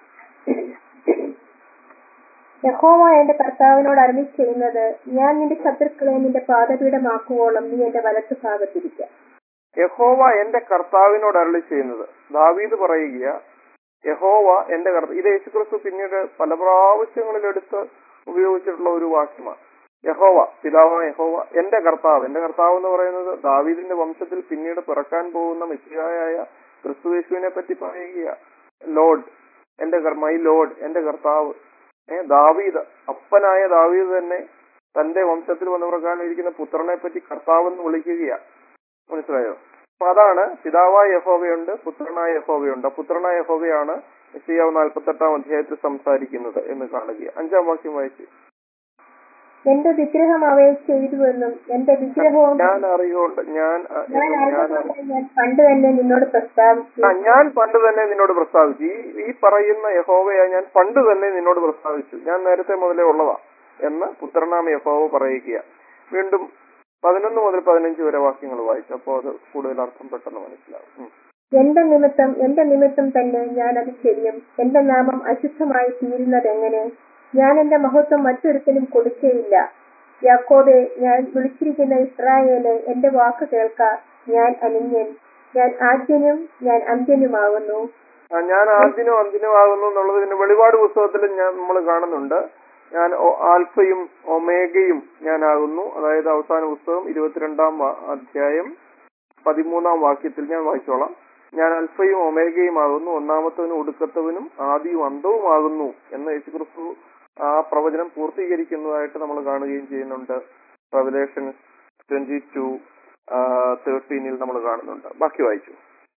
യഹോവ എന്റെ കർത്താവിനോട് അരുളി ചെയ്യുന്നത് ഞാൻ നിന്റെ ശത്രുക്കളെ നിന്റെ പാദപീഠമാക്കുവോളം നീ എന്റെ വലത്തു ഭാഗത്തിരിക്കുക യഹോവ എന്റെ കർത്താവിനോട് അരളി ചെയ്യുന്നത് ദാവീദ് പറയുക യഹോവ എന്റെ കർത്താവ് ഇത് യേശുക്രിസ്തു പിന്നീട് പല പ്രാവശ്യങ്ങളിൽ എടുത്ത് ഉപയോഗിച്ചിട്ടുള്ള ഒരു വാക്യമാണ് യഹോവ പിതാവായ യഹോവ എന്റെ കർത്താവ് എന്റെ കർത്താവ് എന്ന് പറയുന്നത് ദാവീദിന്റെ വംശത്തിൽ പിന്നീട് പിറക്കാൻ പോകുന്ന മെസ്സിയായ ക്രിസ്തുയേശുവിനെ പറ്റി പറയുക ലോഡ് എന്റെ മൈ ലോഡ് എന്റെ കർത്താവ് ഏ ദാവീദ് അപ്പനായ ദാവീദ് തന്നെ തന്റെ വംശത്തിൽ വന്നു പിറക്കാനിരിക്കുന്ന പുത്രനെ പറ്റി കർത്താവ് എന്ന് വിളിക്കുകയാണ് മനസ്സിലായോ അപ്പൊ അതാണ് പിതാവായ യഹോവയുണ്ട് പുത്രനായ യഹോവയുണ്ട് ആ പുത്രനായ യഹോവയാണ് യശയ്യാവ് നാൽപ്പത്തെട്ടാം അധ്യായത്തിൽ സംസാരിക്കുന്നത് എന്ന് കാണുക അഞ്ചാം വാക്യം വായിച്ച് എന്റെ വിഗ്രഹം അവയെ ചെയ്തുവെന്നും എന്റെ വിഗ്രഹവും ഞാൻ അറിയുകൊണ്ട് ഞാൻ അ- ഞാൻ ഞാൻ അറിഞ്ഞതുകൊണ്ട് ഞാൻ പണ്ട് തന്നെ നിന്നോട് പ്രസ്താവിച്ചു ആ ഞാൻ പണ്ട് തന്നെ നിന്നോട് പ്രസ്താവിച്ചു ഈ ഈ പറയുന്ന യഹോവയെ ഞാൻ പണ്ട് തന്നെ നിന്നോട് പ്രസ്താവിച്ചു ഞാൻ നേരത്തെ മുതലേ ഉള്ളതാ എന്ന് പുത്രനാമ യഹോവ പറയുക വീണ്ടും പതിനൊന്ന് മുതൽ പതിനഞ്ച് വരെ വാക്യങ്ങൾ വായിച്ചു അപ്പോൾ അത് കൂടുതൽ അർത്ഥം പെട്ടെന്ന് മനസ്സിലാവും ഉം. എന്റെ നിമിത്തം എന്റെ നിമിത്തം തന്നെ ഞാൻ അത് ചെയ്യും എന്റെ നാമം അശുദ്ധമായി തീരുന്നത് എങ്ങനെ ഞാൻ എന്റെ മഹത്വം മറ്റൊരുത്തനും കൊടുക്കുകയില്ല യാക്കോബെ ഞാൻ വിളിച്ചിരിക്കുന്ന ഇസ്രായേലെ എന്റെ വാക്ക് കേൾക്ക ഞാൻ അനിന്യൻ ഞാൻ ആദ്യനും ഞാൻ അന്ത്യനുമാകുന്നു ആ, ഞാൻ ആദ്യനും അന്തിനും ആകുന്നു എന്നുള്ളത് പിന്നെ വെളിപാട് പുസ്തകത്തിൽ ഞാൻ നമ്മൾ കാണുന്നുണ്ട് ഞാൻ ഒ- ആൽഫയും ഒമേഗയും ഞാനാകുന്നു അതായത് അവസാന പുസ്തകം ഇരുപത്തിരണ്ടാം വാ- അധ്യായം പതിമൂന്നാം വാക്യത്തിൽ ഞാൻ വായിച്ചോളാം ഞാൻ അൽഫയും ഒമേഗയും ആകുന്നു ഒന്നാമത്തവനും ഒടുക്കത്തവനും ആദിയും അന്തവുമാകുന്നു എന്ന് യേശുക്രിസ്തു ആ പ്രവചനം പൂർത്തീകരിക്കുന്നതായിട്ട് നമ്മൾ കാണുകയും ചെയ്യുന്നുണ്ട് റവലേഷൻ ട്വന്റി ടു തേർട്ടീനിൽ നമ്മൾ കാണുന്നുണ്ട് ബാക്കി വായിച്ചു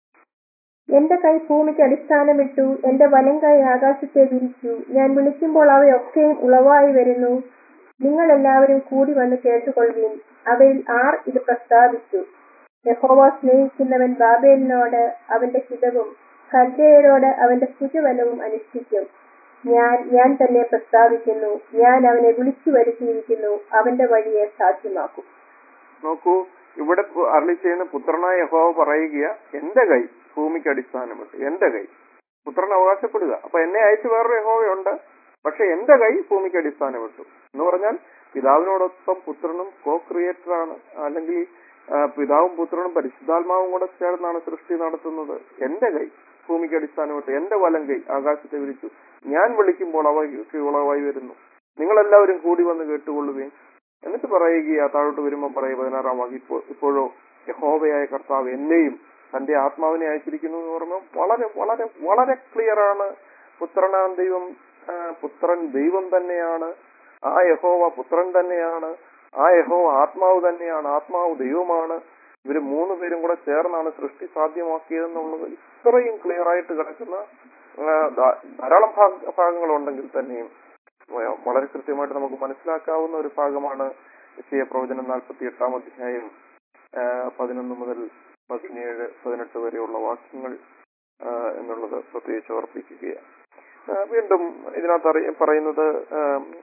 എന്റെ കൈ ഭൂമിക്ക് അടിസ്ഥാനമിട്ടു എന്റെ വലം കൈ ആകാശത്തെ വിരിച്ചു ഞാൻ വിളിക്കുമ്പോൾ അവയൊക്കെയും ഉളവായി വരുന്നു നിങ്ങൾ എല്ലാവരും കൂടി വന്ന് കേട്ടുകൊള്ളുവീൻ അവയിൽ ആർ ഇത് പ്രസ്താവിച്ചു യഹോവ സ്നേഹിക്കുന്നവൻ ബാബേലിനോട് അവന്റെ ഹിതവും കൽദയരോട് അവന്റെ സുജബലവും അനുഷ്ഠിക്കും ഞാൻ ഞാൻ തന്നെ പ്രസ്താവിക്കുന്നു ഞാൻ അവനെ വിളിച്ചു വരുത്തിയിരിക്കുന്നു അവന്റെ വഴിയെ സാധ്യമാക്കും നോക്കൂ ഇവിടെ പു- അരുളി ചെയ്യുന്ന പുത്രനായ യഹോവ പറയുക എന്റെ കൈ ഭൂമിക്ക് അടിസ്ഥാനമിട്ട് എന്റെ കൈ പുത്രൻ അവകാശപ്പെടുക അപ്പൊ എന്നെ അയച്ചു വേറൊരു യഹോവയുണ്ട് പക്ഷെ എന്റെ കൈ ഭൂമിക്ക് അടിസ്ഥാനമിട്ടു എന്ന് പറഞ്ഞാൽ പിതാവിനോടൊപ്പം പുത്രനും കോ ക്രിയേറ്ററാണ് അല്ലെങ്കിൽ ആ, പിതാവും പുത്രനും പരിശുദ്ധാത്മാവും കൂടെ ചേർന്നാണ് സൃഷ്ടി നടത്തുന്നത് എന്റെ കൈ ഭൂമിക്ക് അടിസ്ഥാനമിട്ട് എന്റെ വലം കൈ ആകാശത്തെ വിരിച്ചു ഞാൻ വിളിക്കുമ്പോൾ അവയ്ക്ക് ഉളവായി വരുന്നു നിങ്ങളെല്ലാവരും കൂടി വന്ന് കേട്ടുകൊള്ളുകയും എന്നിട്ട് പറയുക താഴോട്ട് വരുമ്പോൾ പറയും പതിനാറാം വാക്യം ഇപ്പോൾ ഇപ്പോഴോ യഹോവയായ കർത്താവ് എന്നെയും തന്റെ ആത്മാവിനെ അയച്ചിരിക്കുന്നു എന്ന് പറയുമ്പോൾ വളരെ വളരെ വളരെ ക്ലിയർ ആണ് പുത്രനാം ദൈവം ആ, പുത്രൻ ദൈവം തന്നെയാണ് ആ യഹോവ പുത്രൻ തന്നെയാണ് ആ യഹോവ ആത്മാവ് തന്നെയാണ് ആത്മാവ് ദൈവമാണ് ഇവര് മൂന്ന് പേരും കൂടെ ചേർന്നാണ് സൃഷ്ടി സാധ്യമാക്കിയതെന്നുള്ളത് ഇത്രയും ക്ലിയർ ആയിട്ട് കിടക്കുന്ന ആ, ധാ- ധാരാളം ഭാഗ- ഭാഗങ്ങളുണ്ടെങ്കിൽ തന്നെയും വ- വളരെ കൃത്യമായിട്ട് നമുക്ക് മനസ്സിലാക്കാവുന്ന ഒരു ഭാഗമാണ് വിഷയ പ്രവചനം നാൽപ്പത്തി എട്ടാം അധ്യായം ആ, പതിനൊന്ന് മുതൽ പതിനേഴ് പതിനെട്ട് വരെയുള്ള വാക്യങ്ങൾ ആ, എന്നുള്ളത് പ്രത്യേകിച്ച് ഓർപ്പിക്കുകയാണ് ആ, വീണ്ടും ഇതിനകത്ത് അറിയ പറയുന്നത് ആ,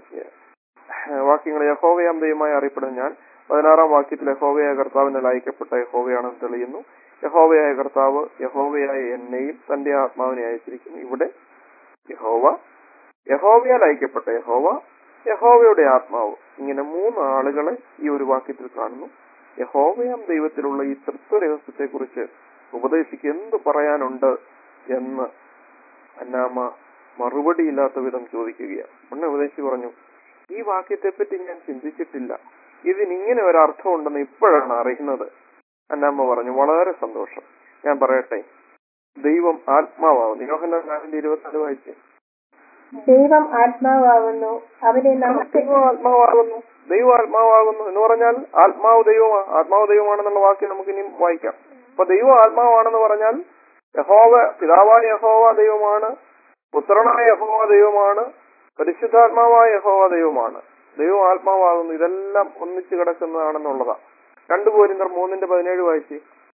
വാക്യങ്ങൾ യഹോവയാം ദൈവമായി അറിയപ്പെടുന്ന ഞാൻ പതിനാറാം വാക്യത്തിൽ യഹോവയായ കർത്താവിനാൽ അയക്കപ്പെട്ട യഹോവയാണെന്ന് തെളിയുന്നു യഹോവയായ കർത്താവ് യഹോവയായ എന്നെയും തന്റെ ആത്മാവിനെ അയച്ചിരിക്കുന്നു ഇവിടെ യഹോവ യഹോവയാൽ അയക്കപ്പെട്ട യഹോവ യഹോവയുടെ ആത്മാവ് ഇങ്ങനെ മൂന്ന് ആളുകളെ ഈ ഒരു വാക്യത്തിൽ കാണുന്നു യഹോവയാം ദൈവത്തിലുള്ള ഈ തൃത്വ രഹസ്യത്തെ കുറിച്ച് ഉപദേശിക്ക് എന്ത് പറയാനുണ്ട് എന്ന് അന്നാമ മറുപടിയില്ലാത്ത വിധം ചോദിക്കുകയാണ് ഉടനെ ഉപദേശി പറഞ്ഞു ഈ വാക്യത്തെപ്പറ്റി ഞാൻ ചിന്തിച്ചിട്ടില്ല ഇതിനിങ്ങനെ ഒരു അർത്ഥമുണ്ടെന്ന് ഇപ്പോഴാണ് അറിയുന്നത് അന്നാമ്മ പറഞ്ഞു വളരെ സന്തോഷം ഞാൻ പറയട്ടെ ദൈവം ആത്മാവാകുന്നു യോഹന്നാൻ നാലിന്റെ ഇരുപത്തിനാല് വായിച്ചേ ദൈവം ആത്മാവാകുന്നു അവനെ നമുക്ക് ദൈവം ആത്മാവാകുന്നു ദൈവം ആത്മാവാകുന്നു എന്ന് പറഞ്ഞാൽ ആത്മാവ് ദൈവമാണ് ആത്മാവ് ദൈവമാണെന്നുള്ള വാക്യം നമുക്ക് ഇനിയും വായിക്കാം അപ്പൊ ദൈവം ആത്മാവാണെന്ന് പറഞ്ഞാൽ യഹോവ പിതാവായ യഹോവ ദൈവമാണ് പുത്രനായ യഹോവ ദൈവമാണ് പരിശുദ്ധാത്മാവായ യഹോവ ദൈവമാണ് ദൈവം ആത്മാവാകുന്നു ഇതെല്ലാം ഒന്നിച്ചു കിടക്കുന്നതാണെന്നുള്ളതാ രണ്ടു പോരിന്തർ മൂന്നിന്റെ പതിനേഴ് വായിച്ച്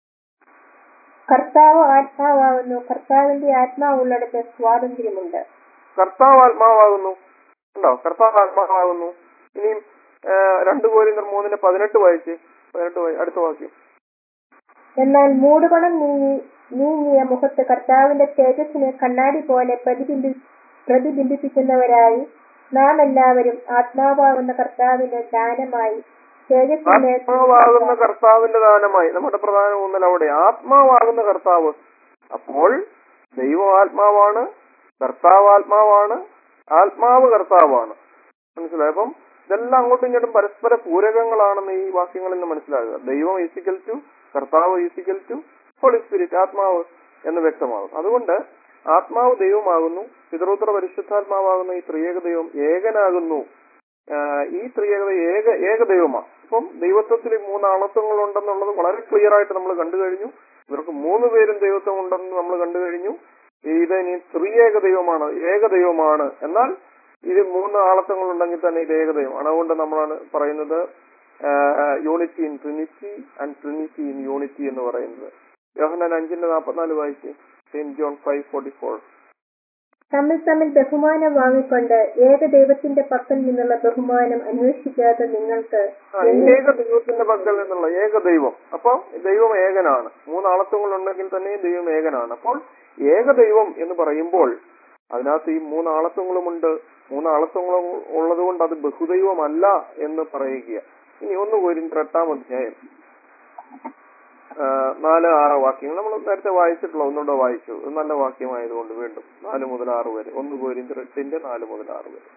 കർത്താവ് ആത്മാവാകുന്നു കർത്താവിന്റെ ആത്മാവുള്ളിടത്ത് സ്വാതന്ത്ര്യമുണ്ട് കർത്താവ് ആത്മാവാകുന്നു ഉണ്ടോ കർത്താവ് ആത്മാവാകുന്നു ഇനിയും ആ, രണ്ടു പോരിന്തർ മൂന്നിന്റെ പതിനെട്ട് വായിച്ച് പതിനെട്ട് വായി അടുത്ത വാക്യം എന്നാൽ മൂടുപണം നീങ്ങി നീങ്ങിയ മുഖത്ത് കർത്താവിന്റെ തേജസ്സിനെ കണ്ണാടി പോലെ പ്രതിബിംബി പ്രതിബിംബിപ്പിക്കുന്നവരായി നാം എല്ലാവരും ആത്മാവാകുന്ന കർത്താവിന് ദാനമായി തേജസ്സിനെ ആത്മാവാകുന്ന കർത്താവിന്റെ ദാനമായി നമ്മുടെ പ്രധാന ഊന്നൽ അവിടെ ആത്മാവാകുന്ന കർത്താവ് അപ്പോൾ ദൈവം ആത്മാവാണ് കർത്താവ് ആത്മാവാണ് ആത്മാവ് കർത്താവാണ് മനസ്സിലായി അപ്പം ഇതെല്ലാം അങ്ങോട്ടും ഇങ്ങോട്ടും പരസ്പര പൂരകങ്ങളാണെന്ന് ഈ വാക്യങ്ങളിൽ നിന്ന് മനസ്സിലാകുക ദൈവം ഈസിക്കൽ ടു കർത്താവ് ഈസിക്കൽ ടു ഹോളി സ്പിരിറ്റ് ആത്മാവ് എന്ന് വ്യക്തമാകും അതുകൊണ്ട് ആത്മാവ് ദൈവമാകുന്നു പിതൃത്ര പരിശുദ്ധാത്മാവാകുന്ന ഈ ത്രിയേക ദൈവം ഏകനാകുന്നു ആഹ് ഈ ത്രിയേകത ഏക ഏക ദൈവമാണ് അപ്പം ദൈവത്വത്തിൽ ഈ മൂന്ന് ആളത്വങ്ങൾ ഉണ്ടെന്നുള്ളത് വളരെ ക്ലിയർ ആയിട്ട് നമ്മൾ കണ്ടു കഴിഞ്ഞു ഇവർക്ക് മൂന്ന് പേരും ദൈവത്വം ഉണ്ടെന്ന് നമ്മൾ കണ്ടു കഴിഞ്ഞു ഇത് ഇനി ത്രിയേക ദൈവമാണ് ഏക ദൈവമാണ് എന്നാൽ ഇത് മൂന്ന് ആളത്വങ്ങൾ ഉണ്ടെങ്കിൽ തന്നെ ഇത് ഏകദൈവമാണ് അതുകൊണ്ട് നമ്മളാണ് പറയുന്നത് unity in trinity and trinity in unity എന്ന് പറയുന്നത് യോഹന്നാൻ അഞ്ചിന്റെ നാൽപ്പത്തിനാല് വായിച്ച് saint John five forty four തമ്മിൽ തമ്മിൽ ബഹുമാനം വാങ്ങിക്കൊണ്ട് ഏക ദൈവത്തിന്റെ പക്കൽ നിന്നുള്ള ബഹുമാനം അന്വേഷിക്കാത്ത നിങ്ങൾക്ക് ഏക ദൈവത്തിന്റെ പക്കൽ നിന്നുള്ള ഏക ദൈവം അപ്പൊ ദൈവം ഏകനാണ് മൂന്നാളത്വങ്ങൾ ഉണ്ടെങ്കിൽ തന്നെ ദൈവം ഏകനാണ് അപ്പോൾ ഏക ദൈവം എന്ന് പറയുമ്പോൾ അതിനകത്ത് ഈ മൂന്നാളത്വങ്ങളുമുണ്ട് മൂന്നാളത്വങ്ങളും ഉള്ളത് കൊണ്ട് അത് ബഹുദൈവമല്ല എന്ന് പറയുക ഇനി ഒന്ന് കോരിന്തർ എട്ടാം അധ്യായം ആ, നാല് ആറ് വാക്യങ്ങൾ നമ്മൾ നേരത്തെ വായിച്ചിട്ടുള്ള ഒന്നുകൂടെ വായിച്ചു ഇത് നല്ല വാക്യമായതുകൊണ്ട് വീണ്ടും നാല് മുതൽ ആറ് വരെ ഒന്ന് കോരിന്തർ എട്ടിന്റെ നാല് മുതൽ ആറ് വരെ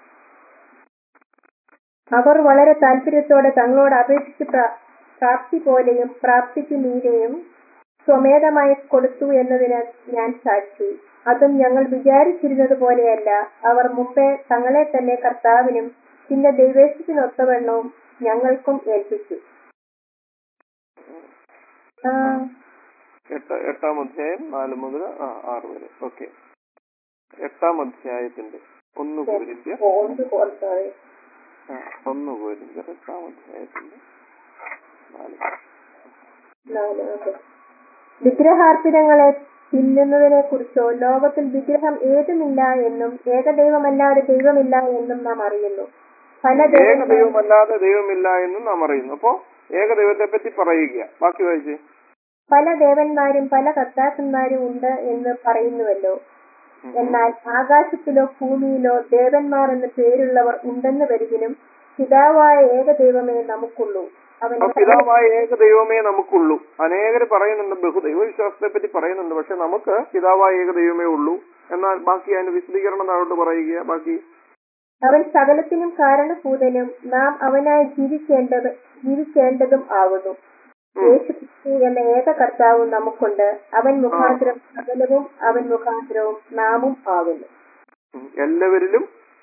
അവർ വളരെ താല്പര്യത്തോടെ തങ്ങളോട് അപേക്ഷിച്ച് പ്രാ- പ്രാപ്തി പോലെയും പ്രാപ്തിക്ക് മീരെയും സ്വമേധമായി കൊടുത്തു എന്നതിന് ഞാൻ സാക്ഷി അതും ഞങ്ങൾ വിചാരിച്ചിരുന്നത് പോലെയല്ല അവർ മുമ്പേ തങ്ങളെ തന്നെ കർത്താവിനും പിന്നെ ദൈവേശത്തിനൊത്തവണ്ണവും ഞങ്ങൾക്കും ഏൽപ്പിച്ചു ആ, എട്ട് എട്ടാം അധ്യായം നാല് മുതൽ ആ ആറ് വരെ ഓക്കെ എട്ടാം അധ്യായത്തിന്റെ ഒന്ന് കോരിന്ത്യ ഓ, ഒന്ന് പോ- sorry. ആ, ഒന്ന് കോരിന്ത്യ എട്ടാം അധ്യായത്തിന്റെ നാല് നാല്, okay. വിഗ്രഹാർപ്പിതങ്ങളെ തിന്നുന്നതിനെ കുറിച്ചോ ലോകത്തിൽ വിഗ്രഹം ഏതുമില്ല എന്നും ഏകദൈവമല്ലാതെ ദൈവമില്ല എന്നും നാം അറിയുന്നു പല ഏക ദൈവങ്ങളും ദൈവമല്ലാതെ ദൈവമില്ല എന്നും നാം അറിയുന്നു അപ്പോ ഏക ദൈവത്തെ പറ്റി പറയുക ബാക്കി വായിച്ചേ പല ദേവന്മാരും പല കർത്താക്കന്മാരും ഉണ്ട് എന്ന് പറയുന്നുവല്ലോ എന്നാൽ ആകാശത്തിലോ ഭൂമിയിലോ ദേവന്മാർ എന്ന് പേരുള്ളവർ ഉണ്ടെന്ന് വരികിലും പിതാവായ ഏകദൈവമേ നമുക്കുള്ളൂ അവൻ അപ്പൊ പിതാവായ ഏക ദൈവമേ നമുക്കുള്ളൂ അനേകർ പറയുന്നുണ്ട് ബഹുദൈവ വിശ്വാസത്തെ പറ്റി പറയുന്നുണ്ട് പക്ഷെ നമുക്ക് പിതാവായ ഏക ദൈവമേ ഉള്ളൂ എന്നാൽ ബാക്കി അതിന്റെ വിശദീകരണം താഴോട്ട് പറയുക ബാക്കി അവൻ സകലത്തിനും കാരണഭൂതനും നാം അവനായി ജീവിക്കേണ്ടത് ജീവിക്കേണ്ടതും ആകുന്നു യേശു ക്രിസ്തു എന്ന ഏക കർത്താവും നമുക്കുണ്ട് അവൻ മുഖാന്തരം സകലവും അവൻ മുഖാന്തരവും നാമും ആകുന്നു ഉം. എല്ലാവരിലും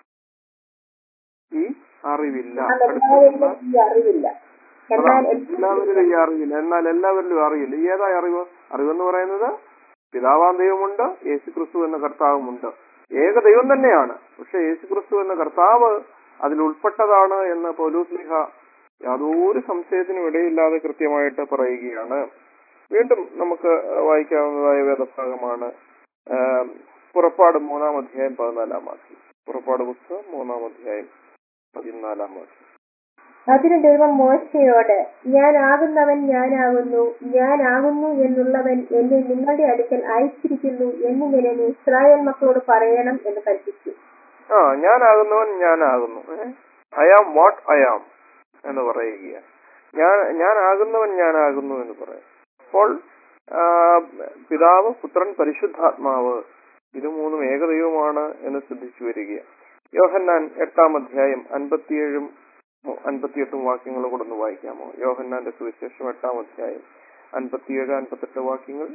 ഈ അറിവില്ല നാം എല്ലാവരിലും ഈ അറിവില്ല എന്നാൽ എല്ലാവരിലും ഈ അറിവില്ല എന്നാൽ എല്ലാവരിലും അറിയില്ല ഈ ഏതാ അറിവ് അറിവെന്ന് പറയുന്നത് പിതാവാം ദൈവമുണ്ട് യേശു ക്രിസ്തു എന്ന കർത്താവുമുണ്ട് ഏക ദൈവം തന്നെയാണ് പക്ഷെ യേശു ക്രിസ്തു എന്ന കർത്താവ് അതിൽ ഉൾപ്പെട്ടതാണ് എന്ന് പൗലൂസ്ലിഹ യാതൊരു സംശയത്തിനും ഇടയില്ലാതെ കൃത്യമായിട്ട് പറയുകയാണ് വീണ്ടും നമുക്ക് വായിക്കാവുന്നതായ വേദഭാഗമാണ് ആം, പുറപ്പാട് മൂന്നാം അധ്യായം പതിനാലാം വാക്യം പുറപ്പാട് പുസ്തകം മൂന്നാം അധ്യായം പതിനാലാം വാക്യം അതിന് ദൈവം മോശയോട് ഞാൻ ആകുന്നവൻ ഞാനാകുന്നു ഞാനാകുന്നു എന്നുള്ളവൻ എന്നെ നിങ്ങളുടെ അടുക്കൽ അയച്ചിരിക്കുന്നു എന്നിങ്ങനെ നീ ഇസ്രായേൽ മക്കളോട് പറയണം എന്ന് കൽപ്പിച്ചു ആ ഞാനാകുന്നവൻ ഞാനാകുന്നു I am what I am എന്ന് പറയുക ഞാൻ ഞാനാകുന്നവൻ ഞാനാകുന്നു എന്ന് പറയും അപ്പോൾ ആ, പിതാവ് പുത്രൻ പരിശുദ്ധാത്മാവ് ഇത് മൂന്നും ഏകദൈവമാണ് എന്ന് ശ്രദ്ധിച്ചു വരിക യോഹന്നാൻ എട്ടാം അധ്യായം അൻപത്തിയേഴും മു- അൻപത്തിയെട്ടും വാക്യങ്ങൾ കൂടെ ഒന്ന് വായിക്കാമോ യോഹന്നാന്റെ സുവിശേഷം എട്ടാം അധ്യായം അൻപത്തിയേഴ് അൻപത്തെട്ട് വാക്യങ്ങൾ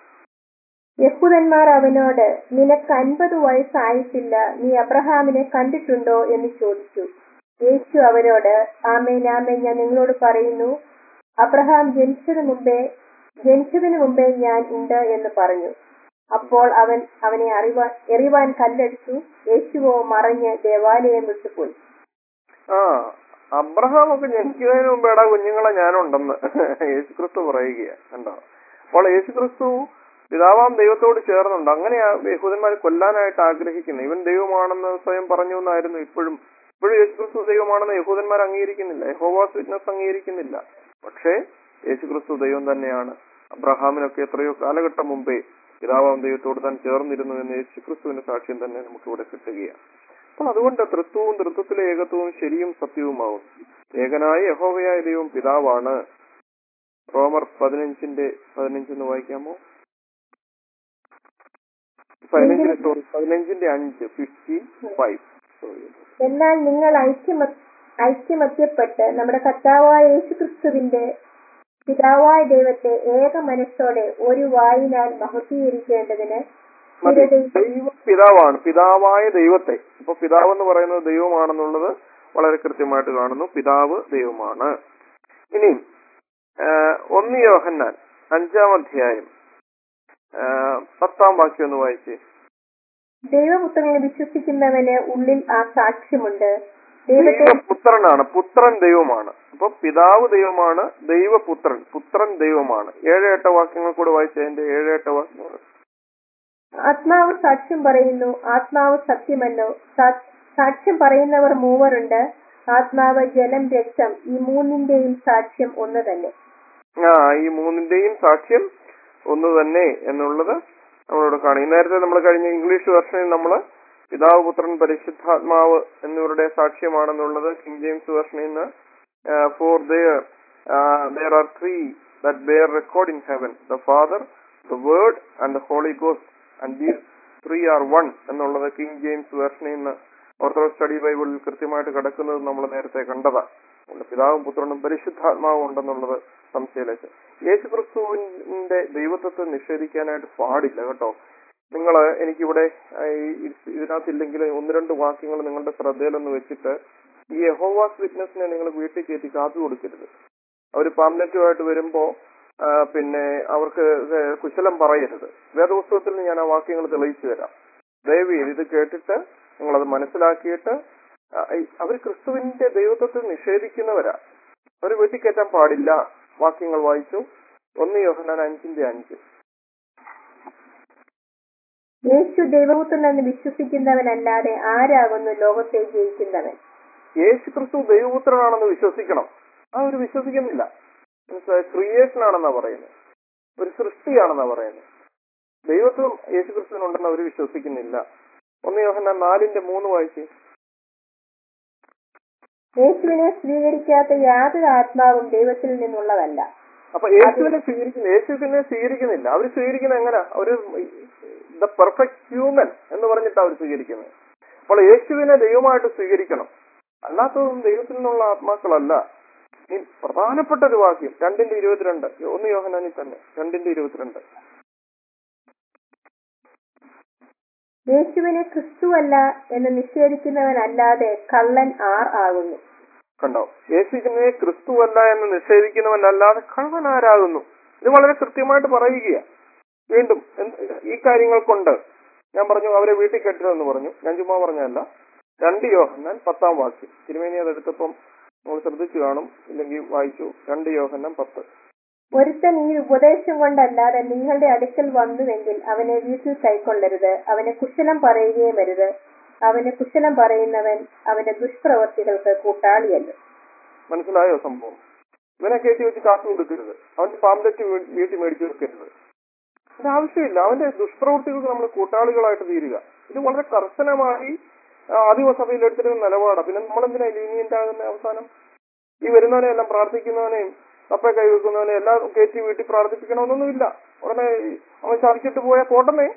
യഹൂദന്മാർ അവനോട് നിനക്ക് അൻപത് വയസ്സായിട്ടില്ല നീ അബ്രഹാമിനെ കണ്ടിട്ടുണ്ടോ എന്ന് ചോദിച്ചു യേശു അവരോട് ആമേൻ ആമേൻ ഞാൻ നിങ്ങളോട് പറയുന്നു അബ്രഹാം ജനിച്ചതിന് മുമ്പേ ജനിച്ചതിന് മുമ്പേ ഞാൻ ഉണ്ട് എന്ന് പറഞ്ഞു അപ്പോൾ അവൻ അവനെ അറിവാൻ എറിവാൻ കല്ലെടുത്തു യേശുവോ മറഞ്ഞ് ദേവാലയം വിട്ടുപോയി ആ അബ്രഹാം ഒക്കെ ജനിക്കുന്നതിന് മുമ്പ് എടാ കുഞ്ഞുങ്ങളെ ഞാനുണ്ടെന്ന് യേശുക്രിസ്തു പറയുകയാണ് കണ്ടോ അപ്പോൾ യേശുക്രിസ്തു പിതാവാം ദൈവത്തോട് ചേർന്നുണ്ട് അങ്ങനെയാ യഹൂദന്മാർ കൊല്ലാനായിട്ട് ആഗ്രഹിക്കുന്നത് ഇവൻ ദൈവമാണെന്ന് സ്വയം പറഞ്ഞു എന്നായിരുന്നു ഇപ്പോഴും ഇപ്പോഴും യേശുക്രിസ്തു ദൈവമാണെന്ന് യഹൂദന്മാർ അംഗീകരിക്കുന്നില്ല യഹോവാസ് വിറ്റ്നസ് അംഗീകരിക്കുന്നില്ല പക്ഷേ യേശുക്രിസ്തു ദൈവം തന്നെയാണ് അബ്രഹാമിനൊക്കെ എത്രയോ കാലഘട്ടം മുമ്പേ പിതാവാം ദൈവത്തോട് താൻ ചേർന്നിരുന്നു എന്ന് യേശുക്രിസ്തുവിന്റെ സാക്ഷ്യം തന്നെ നമുക്ക് ഇവിടെ കിട്ടുകയാണ് അപ്പോൾ അതുകൊണ്ട് തൃത്വവും തൃത്വത്തിലെ ഏകത്വവും ശരിയും സത്യവുമാവും ഏകനായ യഹോവയായ ദൈവം പിതാവാണ് റോമർ പതിനഞ്ചിന്റെ പതിനഞ്ചെന്ന് വായിക്കാമോ പതിനഞ്ചിന് സോറി പതിനഞ്ചിന്റെ അഞ്ച് ഫിഫ്റ്റീൻ ഫൈവ് സോറി എന്നാൽ നിങ്ങൾ ഐക്യമ ഐക്യമത്യപ്പെട്ട് നമ്മുടെ കർത്താവായ യേശുക്രിസ്തുവിന്റെ പിതാവായ ദൈവത്തെ ഏക മനസ്സോടെ ഒരു വായിനാൽ മഹത്വീകരിക്കേണ്ടതിന് മതി സ്ഥിരതയും ദൈവ പിതാവാണ് പിതാവായ ദൈവത്തെ ഇപ്പൊ പിതാവ് എന്ന് പറയുന്നത് ദൈവമാണെന്നുള്ളത് വളരെ കൃത്യമായിട്ട് കാണുന്നു പിതാവ് ദൈവമാണ് ഇനി ആ, ഒന്ന് യോഹന്നാൻ അഞ്ചാം അധ്യായം ആ, പത്താം വാക്യം ഒന്ന് വായിച്ചേ ദൈവപുത്രനെ വിശ്വസിക്കുന്നവന് ഉള്ളിൽ ആ സാക്ഷ്യമുണ്ട് ദൈവത്തെ ദൈവപുത്രനാണ് പുത്രൻ ദൈവമാണ് അപ്പൊ പിതാവ് ദൈവമാണ് ദൈവപുത്രൻ പുത്രൻ ദൈവമാണ് ഏഴ് എട്ട് വാക്യങ്ങൾ കൂടെ വായിച്ചതിന്റെ ഏഴ് എട്ട് വാക്യങ്ങൾ ആത്മാവ് സാക്ഷ്യം പറയുന്നു ആത്മാവ് സത്യമല്ലോ സാ- സാക്ഷ്യം പറയുന്നവർ മൂവരുണ്ട് ആത്മാവ് ജലം രക്തം ഈ മൂന്നിന്റെയും സാക്ഷ്യം ഒന്ന് തന്നെ ആ ഈ മൂന്നിന്റെയും സാക്ഷ്യം ഒന്ന് തന്നെ എന്നുള്ളത് നമ്മളോട് കാണും നേരത്തെ നമ്മൾ കഴിഞ്ഞ ഇംഗ്ലീഷ് വെർഷനിൽ നമ്മൾ പിതാവ് പുത്രൻ പരിശുദ്ധാത്മാവ് എന്നിവരുടെ സാക്ഷ്യമാണെന്നുള്ളത് കിങ് ജെയിംസ് വെർഷനിൽ നിന്ന് for there there are three that bear record in heaven the father the word and the holy ghost and these three are one എന്നുള്ളത് കിങ് ജെയിംസ് വെർഷനിൽ നിന്ന് ഓർത്തഡോക്സ് സ്റ്റഡി ബൈബിളിൽ കൃത്യമായിട്ട് കിടക്കുന്നത് നമ്മൾ നേരത്തെ കണ്ടതാണ് അതുകൊണ്ട് പിതാവും പുത്രനും പരിശുദ്ധാത്മാവും ഉണ്ടെന്നുള്ളത് സംശയമില്ല യേശു ക്രിസ്തുവിന്റെ ദൈവത്വത്തെ നിഷേധിക്കാനായിട്ട് പാടില്ല കേട്ടോ നിങ്ങൾ എനിക്കിവിടെ ആ, ഈ ഇതിനകത്തില്ലെങ്കിൽ ഒന്ന് രണ്ട് വാക്യങ്ങൾ നിങ്ങളുടെ ശ്രദ്ധയിലൊന്ന് വെച്ചിട്ട് ഈ യഹോവാസ് വിറ്റ്നസിനെ നിങ്ങൾ വീട്ടിൽ കയറ്റി കാത്തു കൊടുക്കരുത് അവർ പാംലറ്റുമായിട്ട് വരുമ്പോ ആ, പിന്നെ അവർക്ക് ഇത് കുശലം പറയരുത് വേദപുസ്തകത്തിൽ നിന്ന് ഞാൻ ആ വാക്യങ്ങൾ തെളിയിച്ചു തരാം ദയവ് ചെയ്ത് ഇത് കേട്ടിട്ട് നിങ്ങളത് മനസ്സിലാക്കിയിട്ട് ആ, ഈ- അവർ ക്രിസ്തുവിന്റെ ദൈവത്വത്തെ നിഷേധിക്കുന്നവരാ അവർ വീട്ടിൽ കയറ്റാൻ പാടില്ല വാക്യങ്ങൾ വായിച്ചു ഒന്ന് യോഹനാൻ അഞ്ചിന്റെ അഞ്ച് യേശു ദൈവപുത്രനെന്ന് വിശ്വസിക്കുന്നവനല്ലാതെ ആരാകുന്നു ലോകത്തെ ജയിക്കുന്നവൻ യേശു ക്രിസ്തു ദൈവപുത്രനാണെന്ന് വിശ്വസിക്കണം ആ ഒരു വിശ്വസിക്കുന്നില്ല മനസ്സിലായോ ക്രിയേഷൻ ആണെന്നാ പറയുന്നത് ഒരു സൃഷ്ടിയാണെന്നാ പറയുന്നത് ദൈവത്വം യേശു ക്രിസ്തുവിനുണ്ടെന്ന് അവർ വിശ്വസിക്കുന്നില്ല ഒന്ന് യോഹന്നാൻ നാലിന്റെ മൂന്ന് വായിച്ച് യേശുവിനെ സ്വീകരിക്കാത്ത യാതൊരു ആത്മാവും ദൈവത്തിൽ നിന്നുള്ളതല്ല അപ്പൊ യേശുവിനെ സ്വീകരിക്കുന്ന യേശുവിനെ സ്വീകരിക്കുന്നില്ല അവർ സ്വീകരിക്കുന്നത് എങ്ങനെ ഒരു ദ പെർഫെക്റ്റ് ഹ്യൂമൻ എന്ന് പറഞ്ഞിട്ട് അവർ സ്വീകരിക്കുന്നത് അപ്പോൾ യേശുവിനെ ദൈവമായിട്ട് സ്വീകരിക്കണം അല്ലാത്തതൊന്നും ദൈവത്തിൽ നിന്നുള്ള ആത്മാക്കളല്ല ഈ പ്രധാനപ്പെട്ട ഒരു വാക്യം രണ്ടിന്റെ ഇരുപത്തിരണ്ട് ഒന്ന് യോഹനാനിൽ തന്നെ രണ്ടിന്റെ ഇരുപത്തിരണ്ട് യേശുവിനെ ക്രിസ്തുവല്ല എന്ന് നിഷേധിക്കുന്നവനല്ലാതെ കള്ളൻ ആർ ആകുന്നു കണ്ടോ യേശുവിനെ ക്രിസ്തുവല്ല എന്ന് നിഷേധിക്കുന്നവനല്ലാതെ കള്ളൻ ആരാകുന്നു ഇത് വളരെ കൃത്യമായിട്ട് പറയുകയാ വീണ്ടും എന്ത് ഈ കാര്യങ്ങൾ കൊണ്ട് ഞാൻ പറഞ്ഞു അവരെ വീട്ടിൽ കെട്ടരുതെന്ന് പറഞ്ഞു ഞാൻ ചുമ്മാ പറഞ്ഞതല്ല രണ്ട് യോഹന്നാൻ പത്താം വാക്യം തിരുമേനി അതെടുത്തപ്പം നമ്മൾ ശ്രദ്ധിച്ചു കാണും ഇല്ലെങ്കിൽ വായിച്ചു രണ്ട് യോഹന്നാൻ പത്ത് ഒരുത്തൻ ഈ ഉപദേശം കൊണ്ടല്ലാതെ നിങ്ങളുടെ അടുക്കൽ വന്നുവെങ്കിൽ അവനെ വീട്ടിൽ കൈക്കൊള്ളരുത് അവനെ കുശലം പറയുകയും അരുത് അവന് കുശലം പറയുന്നവൻ അവന്റെ ദുഷ്പ്രവർത്തികൾക്ക് കൂട്ടാളിയല്ല മനസ്സിലായോ സംഭവം ഇവനെ കയറ്റി വെച്ച് കാത്തു കൊടുക്കരുത് അവന്റെ പാമ്പറ്റ് വീട്ടിൽ മേടിച്ചു വെക്കരുത് അത് ആവശ്യമില്ല അവന്റെ ദുഷ്പ്രവൃത്തികൾക്ക് നമ്മൾ കൂട്ടാളികളായിട്ട് തീരുക ഇത് വളരെ കർശനമായി ആ, ആദിമസഭയിൽ എടുത്തിരുന്ന നിലപാടാണ് പിന്നെ നമ്മളെന്തിനാ ലീനിയന്റ് ആകുന്ന അവസാനം ഈ വരുന്നവനെ എല്ലാം പ്രാർത്ഥിക്കുന്നവനെയും തപ്പെ കൈവെക്കുന്നവനെ എല്ലാം കയറ്റി വീട്ടിൽ പ്രാർത്ഥിപ്പിക്കണമെന്നൊന്നുമില്ല ഉടനെ അവൻ ചതിച്ചിട്ട് പോയാൽ പോട്ടമേ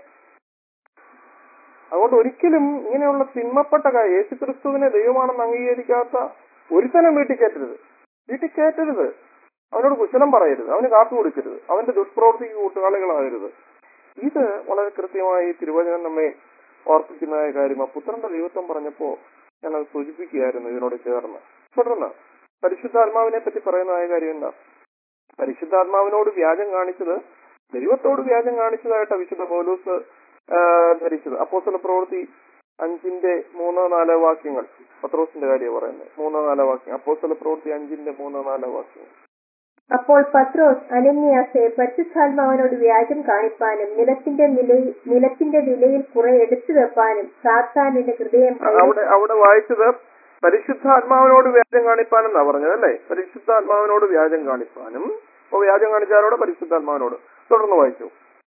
അതുകൊണ്ട് ഒരിക്കലും ഇങ്ങനെയുള്ള തിന്മപ്പെട്ട കാര്യം യേശു ക്രിസ്തുവിനെ ദൈവമാണെന്ന് അംഗീകരിക്കാത്ത ഒരുത്തനും വീട്ടിൽ കയറ്റരുത് വീട്ടിൽ കയറ്റരുത് അവനോട് കുശലം പറയരുത് അവന് കാത്തു കൊടുക്കരുത് അവന്റെ ദുഷ്പ്രവൃത്തിക്ക് കൂട്ടുകാളികളാകരുത് ഇത് വളരെ കൃത്യമായി തിരുവചനം നമ്മെ ഓർപ്പിക്കുന്നതായ കാര്യമാണ് പുത്രന്റെ ദൈവത്വം പറഞ്ഞപ്പോ ഞാൻ അത് സൂചിപ്പിക്കുകയായിരുന്നു ഇതിനോട് ചേർന്ന് തുടർന്ന് പരിശുദ്ധാത്മാവിനെ പറ്റി പറയുന്നതായ കാര്യം എന്താ പരിശുദ്ധാത്മാവിനോട് വ്യാജം കാണിച്ചത് ദൈവത്തോട് വ്യാജം കാണിച്ചതായിട്ടാ വിശുദ്ധ പൗലൂസ് ആ, ധരിച്ചത് അപ്പോസ്തല പ്രവൃത്തി അഞ്ചിന്റെ മൂന്നോ നാലോ വാക്യങ്ങൾ പത്രോസിന്റെ കാര്യം പറയുന്നത് മൂന്നോ നാലോ വാക്യം അപ്പോസ്തല പ്രവൃത്തി അഞ്ചിന്റെ മൂന്നോ നാലോ വാക്യങ്ങൾ അപ്പോൾ പത്രോസ് അനന്യാസെ പരിശുദ്ധാത്മാവിനോട് വ്യാജം കാണിപ്പാനും നിലത്തിന്റെ നിലയിൽ നിലത്തിന്റെ വിലയിൽ കുറെ എടുത്തു വെപ്പാനും സാത്താനിന്റെ ഹൃദയം അവിടെ അവിടെ വായിച്ചത് പരിശുദ്ധാത്മാവിനോട് വ്യാജം കാണിപ്പാനെന്നാ പറഞ്ഞത് അല്ലേ പരിശുദ്ധാത്മാവിനോട് വ്യാജം കാണിപ്പാനും അപ്പൊ വ്യാജം കാണിച്ചാലോട് പരിശുദ്ധാത്മാവിനോട് തുടർന്ന് വായിച്ചു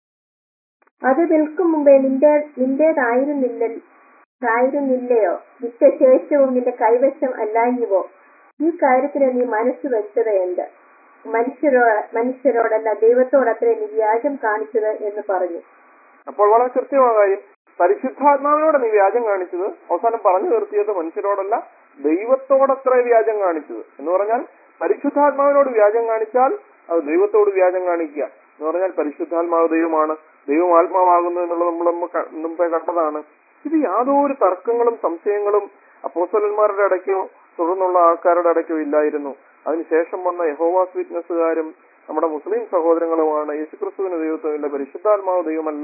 അത് വിൽക്കും മുമ്പേ നിന്റെ നിന്റേതായിരുന്നില്ല ആയിരുന്നില്ലയോ വിറ്റ ശേഷവും നിന്റെ കൈവശം അല്ലാഞ്ഞുവോ ഈ കാര്യത്തിന് നീ മനസ്സ് വെച്ചത് എന്ത് മനുഷ്യരോ മനുഷ്യരോടല്ല ദൈവത്തോടത്രേ നീ വ്യാജം കാണിച്ചത് എന്ന് പറഞ്ഞു അപ്പോൾ വളരെ കൃത്യമായ കാര്യം പരിശുദ്ധാത്മാവിനോട് നീ വ്യാജം കാണിച്ചത് അവസാനം പറഞ്ഞു നിർത്തിയത് മനുഷ്യരോടല്ല ദൈവത്തോടത്ര വ്യാജം കാണിച്ചത് എന്ന് പറഞ്ഞാൽ പരിശുദ്ധാത്മാവിനോട് വ്യാജം കാണിച്ചാൽ അത് ദൈവത്തോട് വ്യാജം കാണിക്കുക എന്ന് പറഞ്ഞാൽ പരിശുദ്ധാത്മാവ് ദൈവമാണ് ദൈവം ആത്മാവാകുന്നു എന്നുള്ളത് നമ്മൾ മുമ്പ് ക- മുമ്പേ കണ്ടതാണ് ഇത് യാതൊരു തർക്കങ്ങളും സംശയങ്ങളും അപ്പോസ്തലന്മാരുടെ ഇടയ്ക്കോ തുടർന്നുള്ള ആൾക്കാരുടെ ഇടയ്ക്കോ ഇല്ലായിരുന്നു അതിനുശേഷം വന്ന യഹോവാസ് വിറ്റ്നസ്സുകാരും നമ്മുടെ മുസ്ലിം സഹോദരങ്ങളുമാണ് യേശുക്രിസ്തുവിന് ദൈവത്വമില്ല പരിശുദ്ധാത്മാവ് ദൈവമല്ല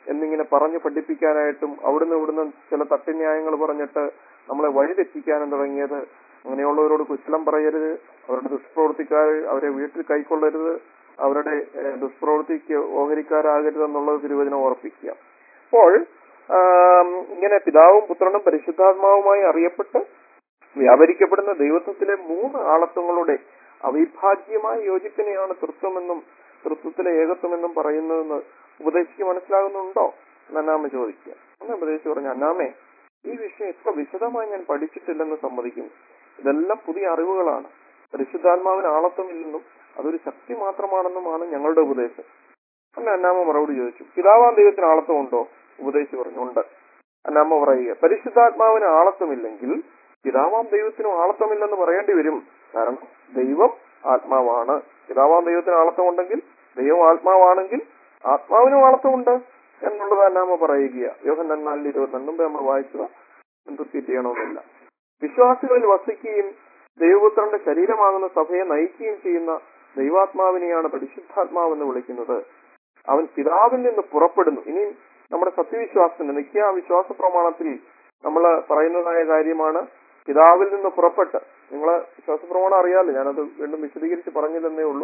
എന്നിങ്ങനെ പറഞ്ഞ് പഠിപ്പിക്കാനായിട്ടും അവിടുന്ന് ഇവിടുന്ന് ചില തട്ടിന്യായങ്ങൾ പറഞ്ഞിട്ട് നമ്മളെ വഴിതെറ്റിക്കാനും തുടങ്ങിയത് അങ്ങനെയുള്ളവരോട് കുശലം പറയരുത് അവരുടെ ദുഷ്പ്രവൃത്തിക്കാർ അവരെ വീട്ടിൽ കൈക്കൊള്ളരുത് അവരുടെ ഏഹ്, ദുഷ്പ്രവൃത്തിക്ക് ഓഹരിക്കാരാകരുത് എന്നുള്ളത് തിരുവചനം ഓർപ്പിക്കുക അപ്പോൾ ആം, ഇങ്ങനെ പിതാവും പുത്രനും പരിശുദ്ധാത്മാവുമായി അറിയപ്പെട്ട് വ്യാപരിക്കപ്പെടുന്ന ദൈവത്വത്തിലെ മൂന്ന് ആളത്വങ്ങളുടെ അവിഭാജ്യമായ യോജിപ്പിനെയാണ് തൃത്വമെന്നും തൃത്വത്തിലെ ഏകത്വമെന്നും പറയുന്നതെന്ന് ഉപദേശിക്ക് മനസ്സിലാകുന്നുണ്ടോ എന്ന് അന്നാമ്മ ചോദിക്കുക അന്ന് ഉപദേശിച്ച് പറഞ്ഞു അന്നാമേ ഈ വിഷയം ഇത്ര വിശദമായി ഞാൻ പഠിച്ചിട്ടില്ലെന്ന് സമ്മതിക്കുന്നു ഇതെല്ലാം പുതിയ അറിവുകളാണ് പരിശുദ്ധാത്മാവിന് ആളത്വമില്ലെന്നും അതൊരു ശക്തി മാത്രമാണെന്നുമാണ് ഞങ്ങളുടെ ഉപദേശം അന്ന് അന്നാമ്മ മറുപടി ചോദിച്ചു പിതാവാം ദൈവത്തിന് ആളത്വം ഉണ്ടോ ഉപദേശിച്ച് പറഞ്ഞു ഉണ്ട് അന്നാമ്മ പറയുക പരിശുദ്ധാത്മാവിന് ആളത്വമില്ലെങ്കിൽ പിതാവാം ദൈവത്തിനും ആളത്വമില്ലെന്ന് പറയേണ്ടി വരും കാരണം ദൈവം ആത്മാവാണ് പിതാവാം ദൈവത്തിന് ആളത്വം ഉണ്ടെങ്കിൽ ദൈവം ആത്മാവാണെങ്കിൽ ആത്മാവിനും ആളത്വമുണ്ട് എന്നുള്ളത് അന്നാമ്മ പറയുക യോഹന്നാൻ നാലിൽ ഇരുപത്തിരണ്ട് മുമ്പ് നമ്മൾ വായിച്ചത് റിപ്പീറ്റ് ചെയ്യണമെന്നില്ല വിശ്വാസികളിൽ വസിക്കുകയും ദൈവപുത്രന്റെ ശരീരമാകുന്ന സഭയെ നയിക്കുകയും ചെയ്യുന്ന ദൈവാത്മാവിനെയാണ് പരിശുദ്ധാത്മാവെന്ന് വിളിക്കുന്നത് അവൻ പിതാവിൽ നിന്ന് പുറപ്പെടുന്നു ഇനി നമ്മുടെ സത്യവിശ്വാസത്തിന് നിത്യ വിശ്വാസ പ്രമാണത്തിൽ നമ്മൾ പറയുന്നതായ കാര്യമാണ് പിതാവിൽ നിന്ന് പുറപ്പെട്ട് നിങ്ങള് വിശ്വാസ പ്രമാണം അറിയാമല്ലോ ഞാനത് വീണ്ടും വിശദീകരിച്ച് പറഞ്ഞു തന്നേ ഉള്ളൂ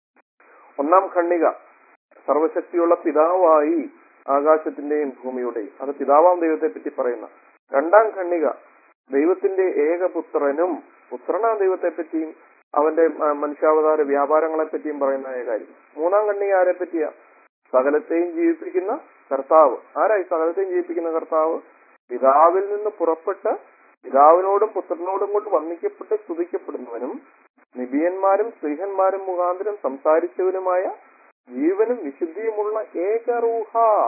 ഒന്നാം ഖണ്ണിക സർവശക്തിയുള്ള പിതാവായി ആകാശത്തിന്റെയും ഭൂമിയുടെയും അത് പിതാവാം ദൈവത്തെ പറ്റി പറയുന്ന രണ്ടാം ഖണ്ണിക ദൈവത്തിന്റെ ഏകപുത്രനും പുത്രനാം ദൈവത്തെ പറ്റിയും അവന്റെ ആ, മനുഷ്യാവതാര വ്യാപാരങ്ങളെ പറ്റിയും പറയുന്ന കാര്യം മൂന്നാം ഖണ്ണിക ആരെ പറ്റിയാ സകലത്തെയും ജീവിപ്പിക്കുന്ന കർത്താവ് ആരായി സകലത്തെയും ജീവിപ്പിക്കുന്ന കർത്താവ് പിതാവിൽ നിന്ന് പുറപ്പെട്ട് പിതാവിനോടും പുത്രനോടും കൊണ്ട് വന്ദിക്കപ്പെട്ട് സ്തുതിക്കപ്പെടുന്നവനും നിബിയന്മാരും സ്ത്രീഹന്മാരും മുഖാന്തരം സംസാരിച്ചവനുമായ ജീവനും വിശുദ്ധിയുമുള്ള ഏകറൂഹ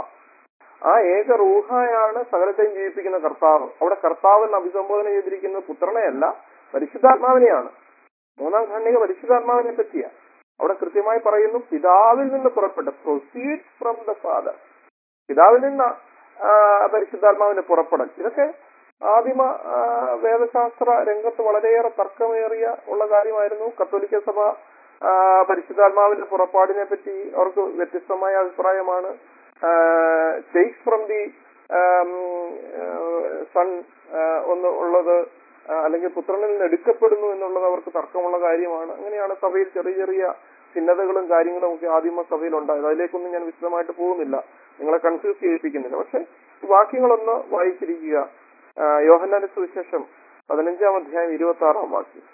ആ ഏകറൂഹയാണ് സകലത്തെയും ജീവിപ്പിക്കുന്ന കർത്താവ് അവിടെ കർത്താവ് എന്ന് അഭിസംബോധന ചെയ്തിരിക്കുന്നത് പുത്രനെയല്ല പരിശുദ്ധാത്മാവിനെയാണ് മൂന്നാം ഖണ്ഡിക പരിശുദ്ധാത്മാവിനെ പറ്റിയാ അവിടെ കൃത്യമായി പറയുന്നു പിതാവിൽ നിന്ന് പുറപ്പെട്ട് പ്രൊസീഡ് ഫ്രം ദ ഫാദർ പിതാവിൽ നിന്ന് ആ, പരിശുദ്ധാത്മാവിന്റെ പുറപ്പെടൽ ഇതൊക്കെ ആദിമ ആ, വേദശാസ്ത്ര രംഗത്ത് വളരെയേറെ തർക്കമേറിയ ഉള്ള കാര്യമായിരുന്നു കത്തോലിക്ക സഭ ആ, പരിശുദ്ധാത്മാവിന്റെ പുറപ്പാടിനെ പറ്റി അവർക്ക് വ്യത്യസ്തമായ അഭിപ്രായമാണ് ടേക്സ് ഫ്രം ദി സൺ ഒന്ന് ഉള്ളത് ആ, അല്ലെങ്കിൽ പുത്രനിൽ നിന്ന് എടുക്കപ്പെടുന്നു എന്നുള്ളത് അവർക്ക് തർക്കമുള്ള കാര്യമാണ് അങ്ങനെയാണ് സഭയിൽ ചെറിയ ചെറിയ ഭിന്നതകളും കാര്യങ്ങളും ഒക്കെ ആദിമ സഭയിൽ ഉണ്ടായത് അതിലേക്കൊന്നും ഞാൻ വിശദമായിട്ട് പോകുന്നില്ല നിങ്ങളെ കൺഫ്യൂസ് ചെയ്യിപ്പിക്കുന്നില്ല പക്ഷെ ഈ വാക്യങ്ങളൊന്ന് വായിച്ചിരിക്കുക ആ, യോഹന്നാന്റെ സുവിശേഷം പതിനഞ്ചാം അധ്യായം ഇരുപത്തി ആറാം വാക്യം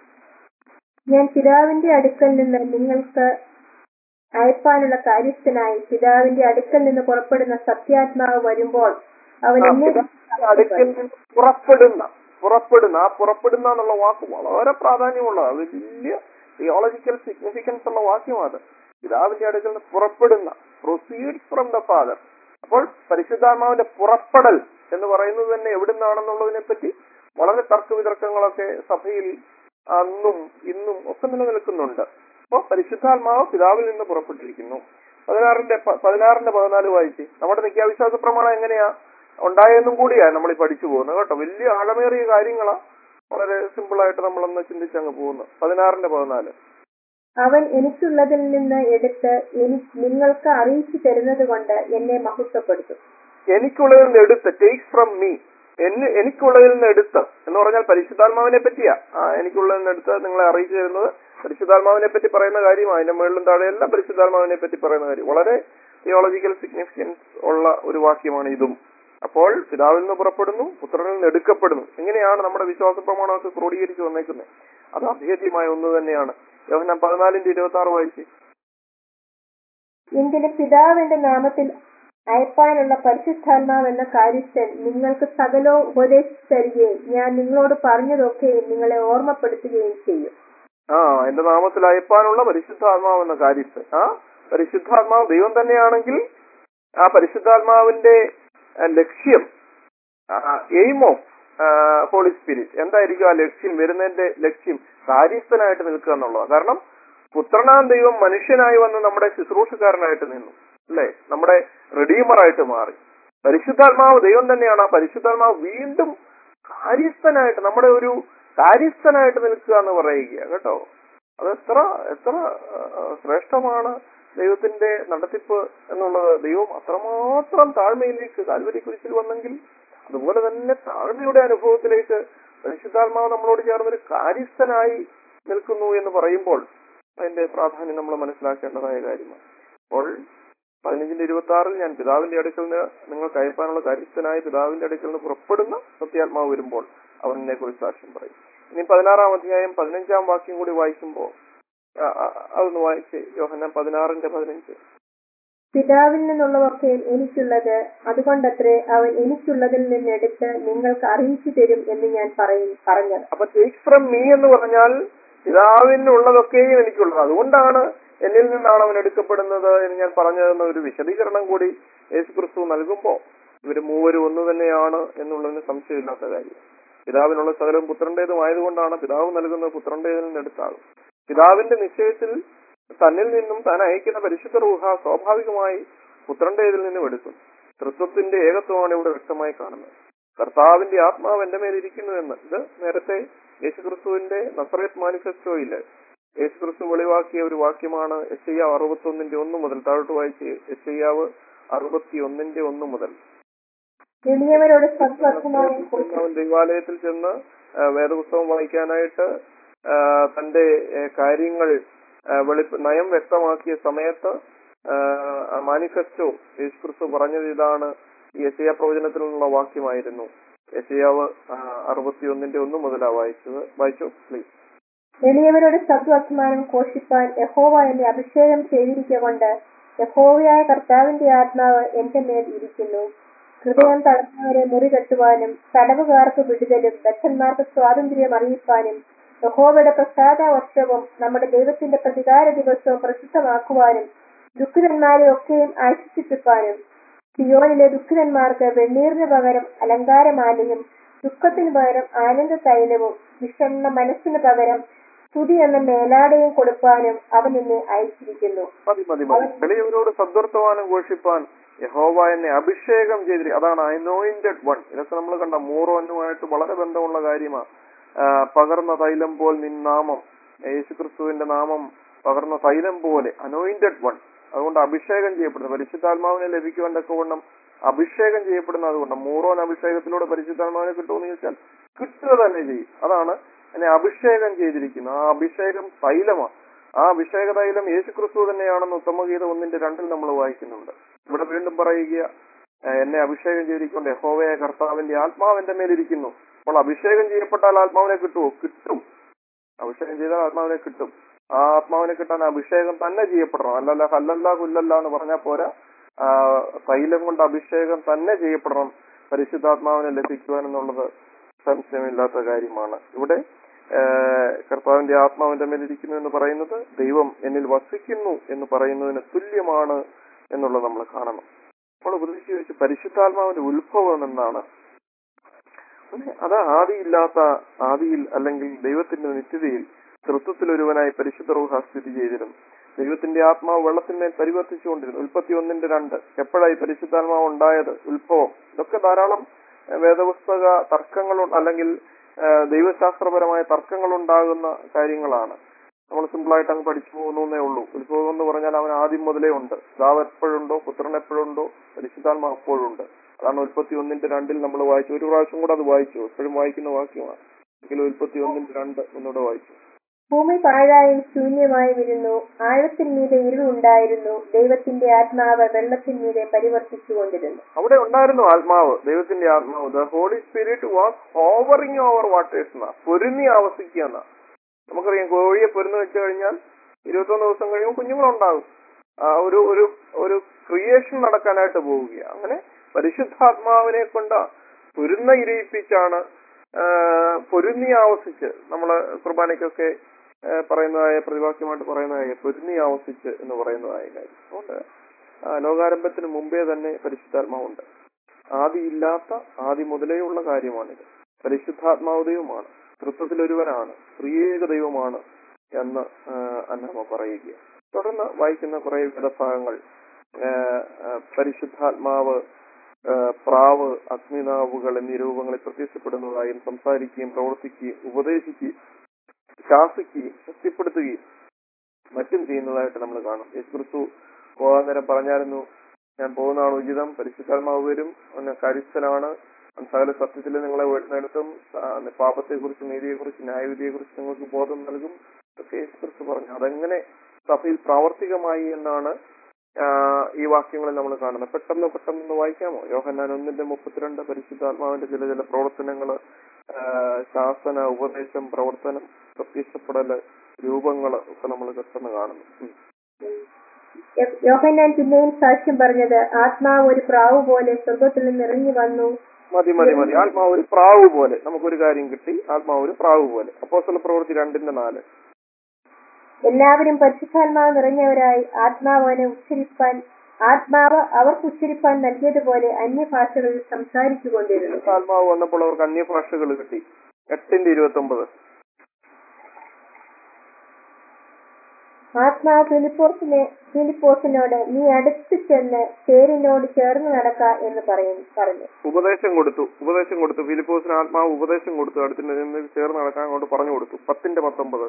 ഞാൻ പിതാവിന്റെ അടുക്കൽ നിന്ന് നിങ്ങൾക്ക് അയപ്പാനുള്ള കാര്യസ്ഥനായി പിതാവിന്റെ അടുക്കൽ നിന്ന് പുറപ്പെടുന്ന സത്യാത്മാവ് വരുമ്പോൾ അവൻ ആ, എന്നെ പിതാവിന്റെ അടുക്കൽ നിന്ന് പുറപ്പെടുന്ന പുറപ്പെടുന്ന ആ പുറപ്പെടുന്ന എന്നുള്ള വാക്ക് വളരെ പ്രാധാന്യമുള്ളതാണ് അത് വലിയ തിയോളജിക്കൽ സിഗ്നിഫിക്കൻസ് ഉള്ള വാക്യമാണ് പിതാവിന്റെ അടുക്കൽ നിന്ന് പുറപ്പെടുന്ന പ്രൊസീഡ് ഫ്രം ദ ഫാദർ അപ്പോൾ പരിശുദ്ധാത്മാവിന്റെ പുറപ്പെടൽ എന്ന് പറയുന്നത് തന്നെ എവിടുന്നാണെന്നുള്ളതിനെ പറ്റി വളരെ തർക്കവിതർക്കങ്ങളൊക്കെ സഭയിൽ അന്നും ഇന്നും ഒക്കെ നിലനിൽക്കുന്നുണ്ട് അപ്പോൾ പരിശുദ്ധാത്മാവ് പിതാവിൽ നിന്ന് പുറപ്പെട്ടിരിക്കുന്നു പതിനാറിന്റെ പ- പതിനാറിന്റെ പതിനാല് വായിച്ച് നമ്മുടെ നിത്യാവിശ്വാസ പ്രമാണം എങ്ങനെയാ ഉണ്ടായെന്നും കൂടിയാണ് നമ്മൾ ഈ പഠിച്ചു പോകുന്നത് കേട്ടോ വലിയ ആഴമേറിയ കാര്യങ്ങളാ വളരെ സിമ്പിൾ ആയിട്ട് നമ്മളൊന്ന് ചിന്തിച്ചങ്ങ് പോകുന്നു പതിനാറിന്റെ പതിനാല് അവൻ എനിക്കുള്ളതിൽ നിന്ന് എടുത്ത് എനിക്ക് നിങ്ങൾക്ക് അറിയിച്ചു തരുന്നത് കൊണ്ട് എന്നെ മഹത്വപ്പെടുത്തും എനിക്കുള്ളതിൽ നിന്ന് എടുത്ത് ടേക്സ് ഫ്രം മീ എന്നെ എനിക്കുള്ളതിൽ നിന്ന് എടുത്ത് എന്ന് പറഞ്ഞാൽ പരിശുദ്ധാത്മാവിനെ പറ്റിയാ ആ എനിക്കുള്ളതിൽ നിന്ന് എടുത്ത് നിങ്ങളെ അറിയിച്ചു തരുന്നത് പരിശുദ്ധാത്മാവിനെ പറ്റി പറയുന്ന കാര്യമാണ് അതിന്റെ മുകളിലും താഴെയെല്ലാം പരിശുദ്ധാത്മാവിനെ പറ്റി പറയുന്ന കാര്യം വളരെ തിയോളജിക്കൽ സിഗ്നിഫിക്കൻസ് ഉള്ള ഒരു വാക്യമാണ് ഇതും അപ്പോൾ പിതാവിൽ നിന്ന് പുറപ്പെടുന്നു പുത്രനിൽ നിന്ന് എടുക്കപ്പെടുന്നു ഇങ്ങനെയാണ് നമ്മുടെ വിശ്വാസ പ്രമാണമൊക്കെ ക്രോഡീകരിച്ച് വന്നേക്കുന്നത് അത് അഭേദ്യമായ ഒന്ന് തന്നെയാണ് യോഹന്നാൻ പതിനാലിന്റെ ഇരുപത്തി ആറ് വായിച്ച് എന്തിന് പിതാവിന്റെ നാമത്തിൽ അയപ്പാനുള്ള പരിശുദ്ധാത്മാവ് എന്ന കാര്യസ്ഥൻ നിങ്ങൾക്ക് സകലവും ഉപദേശിച്ചു തരികയും ഞാൻ നിങ്ങളോട് പറഞ്ഞതൊക്കെയും നിങ്ങളെ ഓർമ്മപ്പെടുത്തുകയും ചെയ്യും ആ എന്റെ നാമത്തിൽ അയപ്പാനുള്ള പരിശുദ്ധാത്മാവ് എന്ന കാര്യസ്ഥൻ ആ പരിശുദ്ധാത്മാവ് ദൈവം തന്നെയാണെങ്കിൽ ആ പരിശുദ്ധാത്മാവിന്റെ ആ, ലക്ഷ്യം എയിം ഓഫ് ഹോളി സ്പിരിറ്റ് എന്തായിരിക്കും ആ ലക്ഷ്യം വരുന്നതിന്റെ ലക്ഷ്യം കാര്യസ്ഥനായിട്ട് നിൽക്കുക എന്നുള്ളതാണ് കാരണം പുത്രനാം ദൈവം മനുഷ്യനായി വന്ന് നമ്മുടെ ശുശ്രൂഷക്കാരനായിട്ട് നിന്നു അല്ലെ നമ്മുടെ റെഡീമറായിട്ട് മാറി പരിശുദ്ധാത്മാവ് ദൈവം തന്നെയാണ് ആ പരിശുദ്ധാത്മാവ് വീണ്ടും കാര്യസ്ഥനായിട്ട് നമ്മുടെ ഒരു കാര്യസ്ഥനായിട്ട് നിൽക്കുക എന്ന് പറയുക കേട്ടോ അത് എത്ര എത്ര ആ, ശ്രേഷ്ഠമാണ് ദൈവത്തിന്റെ നടത്തിപ്പ് എന്നുള്ളത് ദൈവം അത്രമാത്രം താഴ്മയിലേക്ക് കാൽവരി കുരിശിൽ വന്നെങ്കിൽ അതുപോലെ തന്നെ താഴ്മയുടെ അനുഭവത്തിലേക്ക് പരിശുദ്ധാത്മാവ് നമ്മളോട് ചേർന്നൊരു കാര്യസ്ഥനായി നിൽക്കുന്നു എന്ന് പറയുമ്പോൾ അതിന്റെ പ്രാധാന്യം നമ്മൾ മനസ്സിലാക്കേണ്ടതായ കാര്യമാണ് അപ്പോൾ പതിനഞ്ചിന്റെ ഇരുപത്തി ആറിൽ ഞാൻ പിതാവിന്റെ അടുക്കൽ നിന്ന് നിങ്ങൾക്ക് അയപ്പാനുള്ള കാര്യസ്ഥനായ പിതാവിന്റെ അടുക്കൽ നിന്ന് പുറപ്പെടുന്ന സത്യാത്മാവ് വരുമ്പോൾ അവൻ എന്നെ കുറിച്ച് സാക്ഷ്യം പറയും ഇനി പതിനാറാം അധ്യായം പതിനഞ്ചാം വാക്യം കൂടി വായിക്കുമ്പോൾ ആ, ആ, അതൊന്ന് വായിച്ച് യോഹന്നാൻ പതിനാറിന്റെ പതിനഞ്ച് പിതാവിൽ നിന്നുള്ളതൊക്കെയും എനിക്കുള്ളത് അതുകൊണ്ടത്രേ അവൻ എനിക്കുള്ളതിൽ നിന്നെടുത്ത് നിങ്ങൾക്ക് അറിയിച്ചു തരും എന്ന് ഞാൻ പറയും പറഞ്ഞത് അപ്പൊ ടേക്ക് ഫ്രം മീ എന്ന് പറഞ്ഞാൽ പിതാവിനുള്ളതൊക്കെയും എനിക്കുള്ളത് അതുകൊണ്ടാണ് എന്നിൽ നിന്നാണ് അവൻ എടുക്കപ്പെടുന്നത് എന്ന് ഞാൻ പറഞ്ഞതെന്ന ഒരു വിശദീകരണം കൂടി യേശു ക്രിസ്തു നൽകുമ്പോ ഇവര് മൂവരും ഒന്ന് തന്നെയാണ് എന്നുള്ളതിന് സംശയമില്ലാത്ത കാര്യം പിതാവിനുള്ള സകലവും പുത്രന്റേതും ആയതുകൊണ്ടാണ് പിതാവ് നൽകുന്നത് പുത്രന്റേതിൽ നിന്ന് എടുത്താകും പിതാവിന്റെ നിശ്ചയത്തിൽ തന്നിൽ നിന്നും താൻ അയക്കുന്ന പരിശുദ്ധ റൂഹ സ്വാഭാവികമായി പുത്രന്റേതിൽ നിന്നും എടുക്കും തൃത്വത്തിന്റെ ഏകത്വമാണ് ഇവിടെ വ്യക്തമായി കാണുന്നത് കർത്താവിന്റെ ആത്മാവ് എന്റെ മേൽ ഇരിക്കുന്നു എന്ന് ഇത് നേരത്തെ യേശുക്രിസ്തുവിന്റെ നസറേത്ത് മാനിഫെസ്റ്റോയില് യേശുക്രിസ്തു വെളിവാക്കിയ ഒരു വാക്യമാണ് എസ്ഐയാവ് അറുപത്തൊന്നിന്റെ ഒന്ന് മുതൽ താഴോട്ട് വായിച്ച് എസ്ഐയാവ് അറുപത്തി ഒന്നിന്റെ ഒന്ന് മുതൽ എളിയവരോട് സദ്വർത്തമാനം കൊടുക്കും അവൻ ദൈവാലയത്തിൽ ചെന്ന് ആ, വേദപുസ്തകം വായിക്കാനായിട്ട് ആ, തന്റെ ഏ, കാര്യങ്ങൾ ആ, വെളി- നയം വ്യക്തമാക്കിയ സമയത്ത് മാനിഫെസ്റ്റോ യേശുക്രിസ്തു പറഞ്ഞത് ഇതാണ് ഈ യശയ പ്രവചനത്തിൽ നിന്നുള്ള വാക്യമായിരുന്നു യശയാവ് അറുപത്തിയൊന്നിന്റെ ഒന്ന് മുതലാ വായിച്ചത് വായിച്ചു പ്ലീസ് എളിയവരോട് സദ്വർത്തമാനം ഘോഷിപ്പാൻ യഹോവ എന്നെ അഭിഷേകം ചെയ്തിരിക്കൊണ്ട് യഹോവയായ കർത്താവിന്റെ ആത്മാവ് എന്റെ മേൽ ഇരിക്കുന്നു ഹൃദയം തളർന്നവരെ മുറികെട്ടുവാനും തടവുകാർക്ക് വിടുതലും ബദ്ധന്മാർക്ക് സ്വാതന്ത്ര്യം അറിയിപ്പാനും യഹോവയുടെ പ്രസാദ വർഷവും നമ്മുടെ ദൈവത്തിന്റെ പ്രതികാര ദിവസവും പ്രസിദ്ധമാക്കുവാനും ദുഃഖിതന്മാരെ ഒക്കെയും ആശ്വസിപ്പിക്കാനും സിയോനിലെ ദുഃഖിതന്മാർക്ക് വെണ്ണീറിന് പകരം അലങ്കാരമാലയും ദുഃഖത്തിന് പകരം ആനന്ദ തൈലവും വിഷണ്ണ മനസ്സിന് പകരം സ്തുതി എന്ന മേലാടയും കൊടുക്കാനും അവൻ എന്നെ അയച്ചിരിക്കുന്നു മതി മതി മതി എളിയവരോട് സദ്വർത്തമാനം ഘോഷിപ്പാൻ യഹോവ എന്നെ അഭിഷേകം ചെയ്തിരി അതാണ് അനോയിന്റഡ് വൺ ഇതൊക്കെ നമ്മൾ കണ്ട മൂറോനുമായിട്ട് വളരെ ബന്ധമുള്ള കാര്യമാണ് പകർന്ന തൈലം പോൽ നിൻ നാമം യേശുക്രിസ്തുവിന്റെ നാമം പകർന്ന തൈലം പോലെ അനോയിന്റഡ് വൺ അതുകൊണ്ട് അഭിഷേകം ചെയ്യപ്പെടുന്നു പരിശുദ്ധാത്മാവിനെ ലഭിക്കുവാൻ തക്കവണ്ണം അഭിഷേകം ചെയ്യപ്പെടുന്ന അതുകൊണ്ട് മൂറോൻ അഭിഷേകത്തിലൂടെ പരിശുദ്ധാത്മാവിനെ കിട്ടുമെന്ന് ചോദിച്ചാൽ കിട്ടുക തന്നെ ചെയ്യും അതാണ് എന്നെ അഭിഷേകം ചെയ്തിരിക്കുന്നത് ആ അഭിഷേകം തൈലമാണ് ആ അഭിഷേക തൈലം യേശുക്രിസ്തു തന്നെയാണെന്ന് ഉത്തമഗീതം ഒന്നിന്റെ രണ്ടിൽ നമ്മൾ വായിക്കുന്നുണ്ട് ഇവിടെ വീണ്ടും പറയുക "ഏ, എന്നെ അഭിഷേകം ചെയ്തിരിക്കൊണ്ട് യഹോവയ കർത്താവിന്റെ ആത്മാവ് എന്റെ മേലിരിക്കുന്നു അപ്പോൾ അഭിഷേകം ചെയ്യപ്പെട്ടാൽ ആത്മാവിനെ കിട്ടുമോ കിട്ടും അഭിഷേകം ചെയ്താൽ ആത്മാവിനെ കിട്ടും ആ ആത്മാവിനെ കിട്ടാൻ അഭിഷേകം തന്നെ ചെയ്യപ്പെടണം അല്ലല്ല കല്ലല്ല കുല്ലല്ല എന്ന് പറഞ്ഞാൽ പോരാ ആ, തൈലം കൊണ്ട് അഭിഷേകം തന്നെ ചെയ്യപ്പെടണം പരിശുദ്ധാത്മാവിനെ ലഭിക്കുവാൻ എന്നുള്ളത് സംശയമില്ലാത്ത കാര്യമാണ് ഇവിടെ ആ, കർത്താവിന്റെ ആത്മാവിന്റെ മേലിരിക്കുന്നു എന്ന് പറയുന്നത് ദൈവം എന്നിൽ വസിക്കുന്നു എന്ന് പറയുന്നതിന് തുല്യമാണ് എന്നുള്ളത് നമ്മൾ കാണണം അപ്പോൾ ഉപദേശിച്ച് വെച്ച് പരിശുദ്ധാത്മാവിന്റെ ഉത്ഭവം എന്നാണ് അത് ആദിയില്ലാത്ത ആദിയിൽ അല്ലെങ്കിൽ ദൈവത്തിന്റെ നിത്യതയിൽ തൃത്വത്തിൽ ഒരുവനായി പരിശുദ്ധ റൂഹ സ്ഥിതി ചെയ്തിരുന്നു ദൈവത്തിന്റെ ആത്മാവ് വെള്ളത്തിന്മേൽ പരിവർത്തിച്ചുകൊണ്ടിരുന്നു ഉൽപ്പത്തി ഒന്നിന്റെ രണ്ട് എപ്പോഴായി പരിശുദ്ധാത്മാവ് ഉണ്ടായത് ഉത്ഭവം ഇതൊക്കെ ധാരാളം ഏഹ്, വേദപുസ്തക തർക്കങ്ങൾ അല്ലെങ്കിൽ ഏഹ്, ദൈവശാസ്ത്രപരമായ തർക്കങ്ങൾ ഉണ്ടാകുന്ന കാര്യങ്ങളാണ് നമ്മൾ സിമ്പിളായിട്ട് അങ്ങ് പഠിച്ചു പോകുന്നേ ഉള്ളൂ ഉത്ഭവം എന്ന് പറഞ്ഞാൽ അവൻ ആദ്യം മുതലേ ഉണ്ട് പിതാവ് എപ്പോഴുണ്ടോ പുത്രൻ എപ്പോഴുണ്ടോ പരിശുദ്ധാത്മാവ് എപ്പോഴുണ്ട് അതാണ് ഉൽപ്പത്തി ഒന്നിന്റെ രണ്ടിൽ നമ്മൾ വായിച്ചു ഒരു പ്രാവശ്യം കൂടെ അത് വായിച്ചു എപ്പോഴും വായിക്കുന്ന വാക്യമാണ് എങ്കിലും ഉൽപ്പത്തി ഒന്നിന്റെ രണ്ട് ഒന്നുകൂടെ വായിച്ചു ഭൂമി പാഴായും ശൂന്യമായി വരുന്നു ആഴത്തിൽ മീതെ ഇരുളുണ്ടായിരുന്നു ദൈവത്തിന്റെ ആത്മാവ് വെള്ളത്തിൽ മീതെ പരിവർത്തിച്ചുകൊണ്ടിരുന്നു അവിടെ ഉണ്ടായിരുന്നു ആത്മാവ് ദൈവത്തിന്റെ ആത്മാവ് the holy spirit was hovering over waters എന്നാ പൊരുന്നി ആവസിക്കുക എന്നാ നമുക്കറിയാം കോഴിയെ പൊരുന്ന് വെച്ച് കഴിഞ്ഞാൽ ഇരുപത്തൊന്ന് ദിവസം കഴിയുമ്പോൾ കുഞ്ഞുങ്ങളുണ്ടാകും ആ ഒരു ഒരു ഒരു ക്രിയേഷൻ നടക്കാനായിട്ട് പോവുകയാണ് അങ്ങനെ പരിശുദ്ധാത്മാവിനെ കൊണ്ട് പൊരുന്ന ഇരയിപ്പിച്ചാണ് ആ, പൊരുന്നി ആവസിച്ച് നമ്മള് കുർബാനയ്ക്കൊക്കെ ആ, പറയുന്നതായ പ്രതിവാക്യമായിട്ട് പറയുന്നതായ പൊരുന്നി ആവസിച്ച് എന്ന് പറയുന്നതായ കാര്യം അതുകൊണ്ട് ആ, ലോകാരംഭത്തിന് മുമ്പേ തന്നെ പരിശുദ്ധാത്മാവുണ്ട് ആദിയില്ലാത്ത ആദി മുതലേ ഉള്ള കാര്യമാണിത് പരിശുദ്ധാത്മാവ് ദൈവമാണ് തൃത്വത്തിൽ ഒരുവനാണ് ത്രിയേക ദൈവമാണ് എന്ന് ആ, അന്നമ്മ പറയുക തുടർന്ന് വായിക്കുന്ന കുറെ വേദഭാഗങ്ങൾ ആ, ആ, പരിശുദ്ധാത്മാവ് ആ, പ്രാവ് അഗ്നിനാവുകൾ എന്നീ രൂപങ്ങളിൽ പ്രത്യക്ഷപ്പെടുന്നതായും സംസാരിക്കുകയും പ്രവർത്തിക്കുകയും ഉപദേശിക്കുകയും ശാസിക്കുകയും ശക്തിപ്പെടുത്തുകയും മറ്റും ചെയ്യുന്നതായിട്ട് നമ്മൾ കാണും യേശു ക്രിസ്തു പോകാൻ നേരം പറഞ്ഞായിരുന്നു ഞാൻ പോകുന്നതാണ് ഉചിതം പരിശുദ്ധാത്മാവ് വരും പിന്നെ കരുത്തനാണ് സകല സത്യത്തിൽ നിങ്ങളെ നടത്തും പാപത്തെ കുറിച്ച് നീതിയെ കുറിച്ച് ന്യായവിധിയെ കുറിച്ച് നിങ്ങൾക്ക് ബോധം നൽകും ഇതൊക്കെ യേശു ക്രിസ്തു പറഞ്ഞു അതെങ്ങനെ സഭയിൽ പ്രാവർത്തികമായി എന്നാണ് ആ, ഈ വാക്യങ്ങളിൽ നമ്മൾ കാണുന്നത് പെട്ടെന്ന് പെട്ടെന്ന് ഒന്ന് വായിക്കാമോ യോഹന്നാൻ ഒന്നിന്റെ മുപ്പത്തിരണ്ട് പരിശുദ്ധാത്മാവിന്റെ ചില ചില പ്രവർത്തനങ്ങള് ആ, ശാസന ഉപദേശം പ്രവർത്തനം പ്രത്യക്ഷപ്പെടല് രൂപങ്ങള് ഒക്കെ നമ്മൾ പെട്ടെന്ന് കാണുന്നു ഉം. യോ- യോഹന്നാൻ പിന്നെയും സാക്ഷ്യം പറഞ്ഞത് ആത്മാവ് ഒരു പ്രാവ് പോലെ സ്വർഗത്തിൽ നിന്ന് ഇറങ്ങി വന്നു മതി മതി മതി ആത്മാവ് ഒരു പ്രാവ് പോലെ നമുക്കൊരു കാര്യം കിട്ടി ആത്മാവ് ഒരു പ്രാവ് പോലെ അപ്പോസ്തല പ്രവൃത്തി രണ്ടിന്റെ നാല് എല്ലാവരും പരിശുദ്ധാത്മാവ് നിറഞ്ഞവരായി ആത്മാവ് അവനെ ഉച്ചരിപ്പാൻ ആത്മാവ് അവർക്ക് ഉച്ചരിപ്പാൻ നൽകിയതുപോലെ അന്യഭാഷകളിൽ സംസാരിച്ചു കൊണ്ടിരുന്നു ആത്മാവ് വന്നപ്പോൾ അവർക്ക് അന്യഭാഷകൾ കിട്ടി എട്ടിന്റെ ഇരുപത്തി ഒമ്പത് ആത്മാവ് ഫിലിപ്പോസിനെ ഫിലിപ്പോസിനോട് നീ അടുത്ത് ചെന്ന് തേരിനോട് ചേർന്ന് നടക്ക എന്ന് പറയും പറഞ്ഞു ഉപദേശം കൊടുത്തു ഉപദേശം കൊടുത്തു ഫിലിപ്പോസിന് ആത്മാവ് ഉപദേശം കൊടുത്തു അടുത്തിന് നിന്ന് ചേർന്ന് നടക്കാൻ അങ്ങോട്ട് പറഞ്ഞു കൊടുത്തു പത്തിന്റെ പത്തൊമ്പത്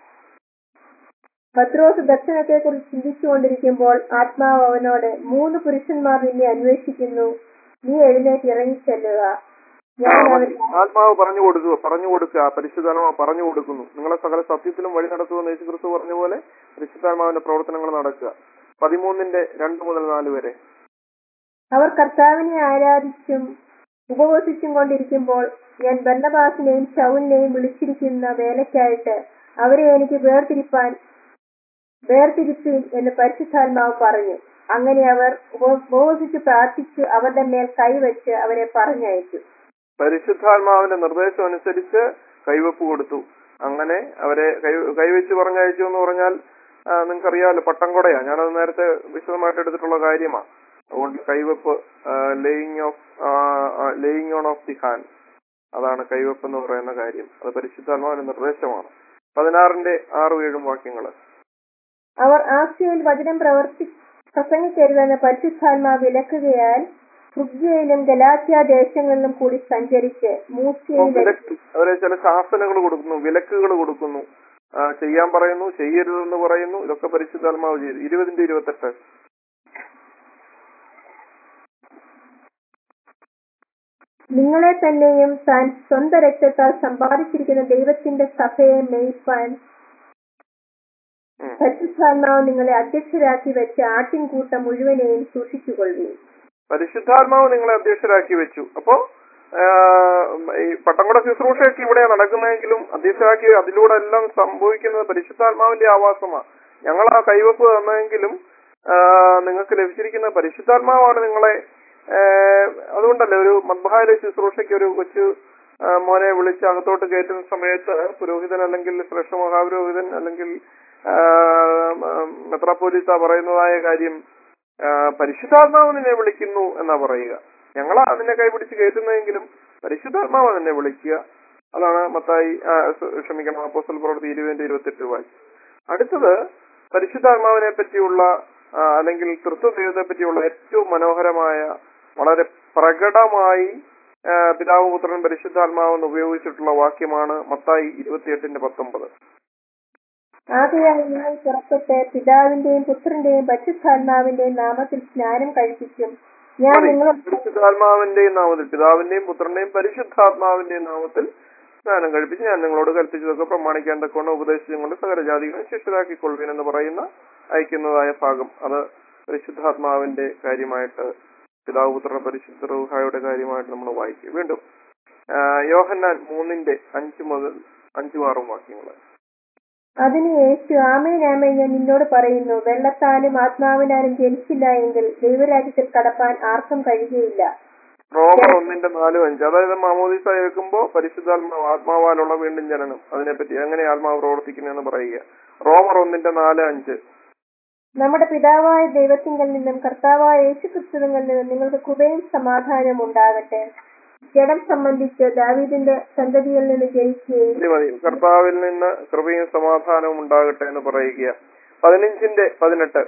പത്രോസ് ദർശനത്തെ കുറിച്ച് ചിന്തിച്ചുകൊണ്ടിരിക്കുമ്പോൾ ആത്മാവ് അവനോട് മൂന്ന് പുരുഷന്മാർ നിന്നെ അന്വേഷിക്കുന്നു നീ എഴുന്നേറ്റ് ഇറങ്ങിച്ചെല്ലുക ഞാൻ അവൻ ആത്മാവ് പറഞ്ഞു കൊടുക്കുക പറഞ്ഞു കൊടുക്കുക പരിശുദ്ധാത്മാവ് പറഞ്ഞു കൊടുക്കുന്നു നിങ്ങളെ സകല സത്യത്തിലും വഴി നടത്തുമെന്ന് യേശു ക്രിസ്തു പറഞ്ഞ പോലെ പരിശുദ്ധാത്മാവിന്റെ പ്രവർത്തനങ്ങൾ നടക്കുക പതിമൂന്നിന്റെ രണ്ട് മുതൽ നാല് വരെ അവർ കർത്താവിനെ ആരാധിച്ചും ഉപവസിച്ചും കൊണ്ടിരിക്കുമ്പോൾ ഞാൻ ബർണബാസിനെയും ശൗലിനെയും വിളിച്ചിരിക്കുന്ന വേലയ്ക്കായിട്ട് അവരെ എനിക്ക് വേർതിരിപ്പാൻ വേർതിരിപ്പീൻ എന്ന് പരിശുദ്ധാത്മാവ് പറഞ്ഞു അങ്ങനെ അവർ ഉപ- ഉപവസിച്ച് പ്രാർത്ഥിച്ച് അവരുടെ മേൽ കൈവച്ച് അവരെ പറഞ്ഞയച്ചു പരിശുദ്ധാത്മാവിന്റെ നിർദ്ദേശം അനുസരിച്ച് കൈവപ്പ് കൊടുത്തു അങ്ങനെ അവരെ കൈ കൈവച്ച് പറഞ്ഞയച്ചു എന്ന് പറഞ്ഞാൽ ആ, നിങ്ങൾക്കറിയാമല്ലോ പട്ടംകൊടയാ ഞാനത് നേരത്തെ വിശദമായിട്ട് എടുത്തിട്ടുള്ള കാര്യമാണ് അതുകൊണ്ട് കൈവപ്പ് laying of laying on of the hand അതാണ് കൈവപ്പ് എന്ന് പറയുന്ന കാര്യം അത് പരിശുദ്ധാത്മാവിന്റെ നിർദ്ദേശമാണ് പതിനാറിന്റെ ആറും ഏഴും വാക്യങ്ങള് അവർ ആസിയയിൽ വചനം പ്രവർത്തി പ്രസംഗിക്കരുതെന്ന് പരിശുദ്ധാത്മാവ് വിലക്കുകയാൽ ഫ്രുഗ്യയിലും ഗലാത്യ ദേശങ്ങളിലും കൂടി സഞ്ചരിച്ച് മൂസിയയിലെ വിലക്ക് അവരെ ചില ശാസനകൾ കൊടുക്കുന്നു വിലക്കുകൾ കൊടുക്കുന്നു ആ, ചെയ്യാൻ പറയുന്നു ചെയ്യരുതെന്ന് പറയുന്നു ഇതൊക്കെ പരിശുദ്ധാത്മാവ് ചെയ്തു ഇരുപതിന്റെ ഇരുപത്തെട്ട് നിങ്ങളെ തന്നെയും താൻ സ്വന്തം രക്തത്താൽ സമ്പാദിച്ചിരിക്കുന്ന ദൈവത്തിന്റെ സഭയെ മേയ്പ്പാൻ ഉം. പരിശുദ്ധാത്മാവ് നിങ്ങളെ അധ്യക്ഷരാക്കി വെച്ച് ആട്ടിൻകൂട്ടം മുഴുവനെയും സൂക്ഷിച്ചുകൊള്ളുകയും പരിശുദ്ധാത്മാവ് നിങ്ങളെ അധ്യക്ഷരാക്കി വെച്ചു അപ്പോ ആ, ഈ പട്ടംകുട ശുശ്രൂഷയൊക്കെ ഇവിടെ നടക്കുന്നതെങ്കിലും അധ്യക്ഷരാക്കി അതിലൂടെ എല്ലാം സംഭവിക്കുന്നത് പരിശുദ്ധാത്മാവിന്റെ ആവാസമാണ് ഞങ്ങൾ ആ കൈവപ്പ് തന്നെങ്കിലും ആ, നിങ്ങൾക്ക് ലഭിച്ചിരിക്കുന്ന പരിശുദ്ധാത്മാവാണ് നിങ്ങളെ ആ, അതുകൊണ്ടല്ലേ ഒരു മദ്ബഹായിലെ ശുശ്രൂഷയ്ക്ക് ഒരു കൊച്ചു ആ, മോനെ വിളിച്ച് അകത്തോട്ട് കയറ്റുന്ന സമയത്ത് പുരോഹിതൻ അല്ലെങ്കിൽ ശ്രേഷ്ഠ മഹാപുരോഹിതൻ അല്ലെങ്കിൽ ആ, മെത്രാപ്പോലീസ പറയുന്നതായ കാര്യം ആ, പരിശുദ്ധാത്മാവ് നിന്നെ വിളിക്കുന്നു എന്നാ പറയുക ഞങ്ങളാ നിന്നെ കൈപിടിച്ച് കയറ്റുന്നതെങ്കിലും പരിശുദ്ധാത്മാവ് നിന്നെ വിളിക്കുക അതാണ് മത്തായി ആ, സ- ക്ഷമിക്കണം അപ്പോസ്റ്റൽ പ്രവൃത്തി ഇരുപതിന്റെ ഇരുപത്തെട്ട് വായിച്ചു അടുത്തത് പരിശുദ്ധാത്മാവിനെ പറ്റിയുള്ള ആ, അല്ലെങ്കിൽ തൃത്വ ദൈവത്തെ പറ്റിയുള്ള ഏറ്റവും മനോഹരമായ വളരെ പ്രകടമായി ആ, പിതാവ് പുത്രൻ പരിശുദ്ധാത്മാവെന്ന് ഉപയോഗിച്ചിട്ടുള്ള വാക്യമാണ് മത്തായി ഇരുപത്തിയെട്ടിന്റെ പത്തൊമ്പത് ആകയാൽ നിങ്ങൾ പുറപ്പെട്ട് പിതാവിന്റെയും പുത്രന്റെയും പരിശുദ്ധാത്മാവിന്റെയും നാമത്തിൽ സ്നാനം കഴിപ്പിക്കും ഞാൻ മതി. നിങ്ങളോട് പരിശുദ്ധാത്മാവിന്റെയും നാമത്തിൽ പിതാവിന്റെയും പുത്രന്റെയും പരിശുദ്ധാത്മാവിന്റെയും നാമത്തിൽ സ്നാനം കഴിപ്പിച്ച് ഞാൻ നിങ്ങളോട് കൽപ്പിച്ചതൊക്കെ പ്രമാണിക്കാൻ തക്കവണ്ണം ഉപദേശിച്ച് നിങ്ങളുടെ സകല ജാതികളെ ശിഷ്യരാക്കിക്കൊള്ളുവീൻ എന്ന് പറയുന്ന അയക്കുന്നതായ ഭാഗം അത് പരിശുദ്ധാത്മാവിന്റെ കാര്യമായിട്ട് പിതാവ് പുത്ര പരിശുദ്ധ റൂഹായുടെ കാര്യമായിട്ട് നമ്മൾ വായിക്കും വീണ്ടും ആ, യോഹന്നാൻ മൂന്നിന്റെ അഞ്ച് മുതൽ അഞ്ചും ആറും വാക്യങ്ങൾ അതിന് യേശു ആമേൻ ആമേൻ ഞാൻ നിന്നോട് പറയുന്നു വെള്ളത്താലും ആത്മാവിനാലും ജനിച്ചില്ല എങ്കിൽ ദൈവരാജ്യത്തിൽ കടപ്പാൻ ആർക്കും കഴിയുകയില്ല റോമർ ഒന്നിന്റെ നാലും അഞ്ച് അതായത് മാമോദിസ കേൾക്കുമ്പോ പരിശുദ്ധാത്മാവ് ആത്മാവാലുള്ള വീണ്ടും ജനനം അതിനെപ്പറ്റി എങ്ങനെ ആത്മാവ് പ്രവർത്തിക്കുന്നതെന്ന് പറയുക റോമർ ഒന്നിന്റെ നാല് അഞ്ച് നമ്മുടെ പിതാവായ ദൈവത്തിങ്കൽ നിന്നും കർത്താവായ യേശു ക്രിസ്തുവിൽ നിന്നും നിങ്ങൾക്ക് കൃപയും സമാധാനവും ഉണ്ടാകട്ടെ ജഡം സംബന്ധിച്ച് ദാവീദിന്റെ സന്തതിയിൽ നിന്ന് ജനിക്കുകയും മതി മതി കർത്താവിൽ നിന്ന് കൃപയും സമാധാനവും ഉണ്ടാകട്ടെ എന്ന് പറയുക പതിനഞ്ചിന്റെ പതിനെട്ട്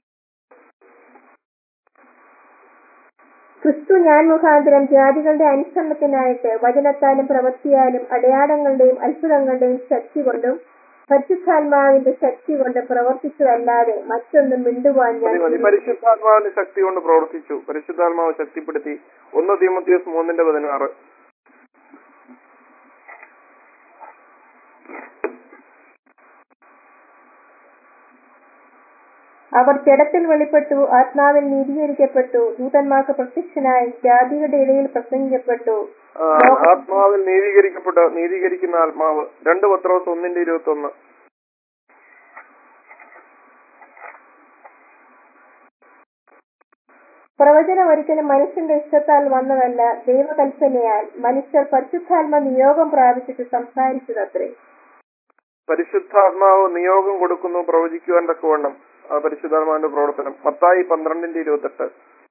ക്രിസ്തു ഞാൻ മുഖാന്തരം ജാതികളുടെ അനുസരണത്തിനായിട്ട് വചനത്താലും പ്രവൃത്തിയാലും അടയാളങ്ങളുടെയും അത്ഭുതങ്ങളുടെയും ശക്തി കൊണ്ടും പരിശുദ്ധാത്മാവിന്റെ ശക്തി കൊണ്ട് പ്രവർത്തിച്ചതല്ലാതെ മറ്റൊന്നും മിണ്ടുവാൻ ഞാൻ മതി മതി പരിശുദ്ധാത്മാവിന്റെ ശക്തി കൊണ്ട് പ്രവർത്തിച്ചു പരിശുദ്ധാത്മാവ് ശക്തിപ്പെടുത്തി ഒന്ന് തീമത്തിയസ് മൂന്നിന്റെ പതിനാറ് അവർ ജഡത്തിൽ വെളിപ്പെട്ടു ആത്മാവിൽ നീതീകരിക്കപ്പെട്ടു ദൂതന്മാർക്ക് പ്രത്യക്ഷനായി ജാതികളുടെ ഇടയിൽ പ്രസംഗിക്കപ്പെട്ടു ആ, ആത്മാവിൽ നീതീകരിക്കപ്പെട്ട നീതീകരിക്കുന്ന ആത്മാവ് രണ്ട് പത്രോസ് ഒന്നിന്റെ ഇരുപത്തി ഒന്ന് പ്രവചനം ഒരിക്കലും മനുഷ്യന്റെ ഇഷ്ടത്താൽ വന്നതല്ല ദൈവകൽപ്പനയാൽ മനുഷ്യർ പരിശുദ്ധാത്മ നിയോഗം പ്രാപിച്ചിട്ട് സംസാരിച്ചതത്രേ പരിശുദ്ധാത്മാവ് നിയോഗം കൊടുക്കുന്നു പ്രവചിക്കുവാൻ തക്കവണ്ണം ആ പരിശുദ്ധാത്മാവിന്റെ പ്രവർത്തനം പത്തായി പന്ത്രണ്ടിന്റെ ഇരുപത്തെട്ട്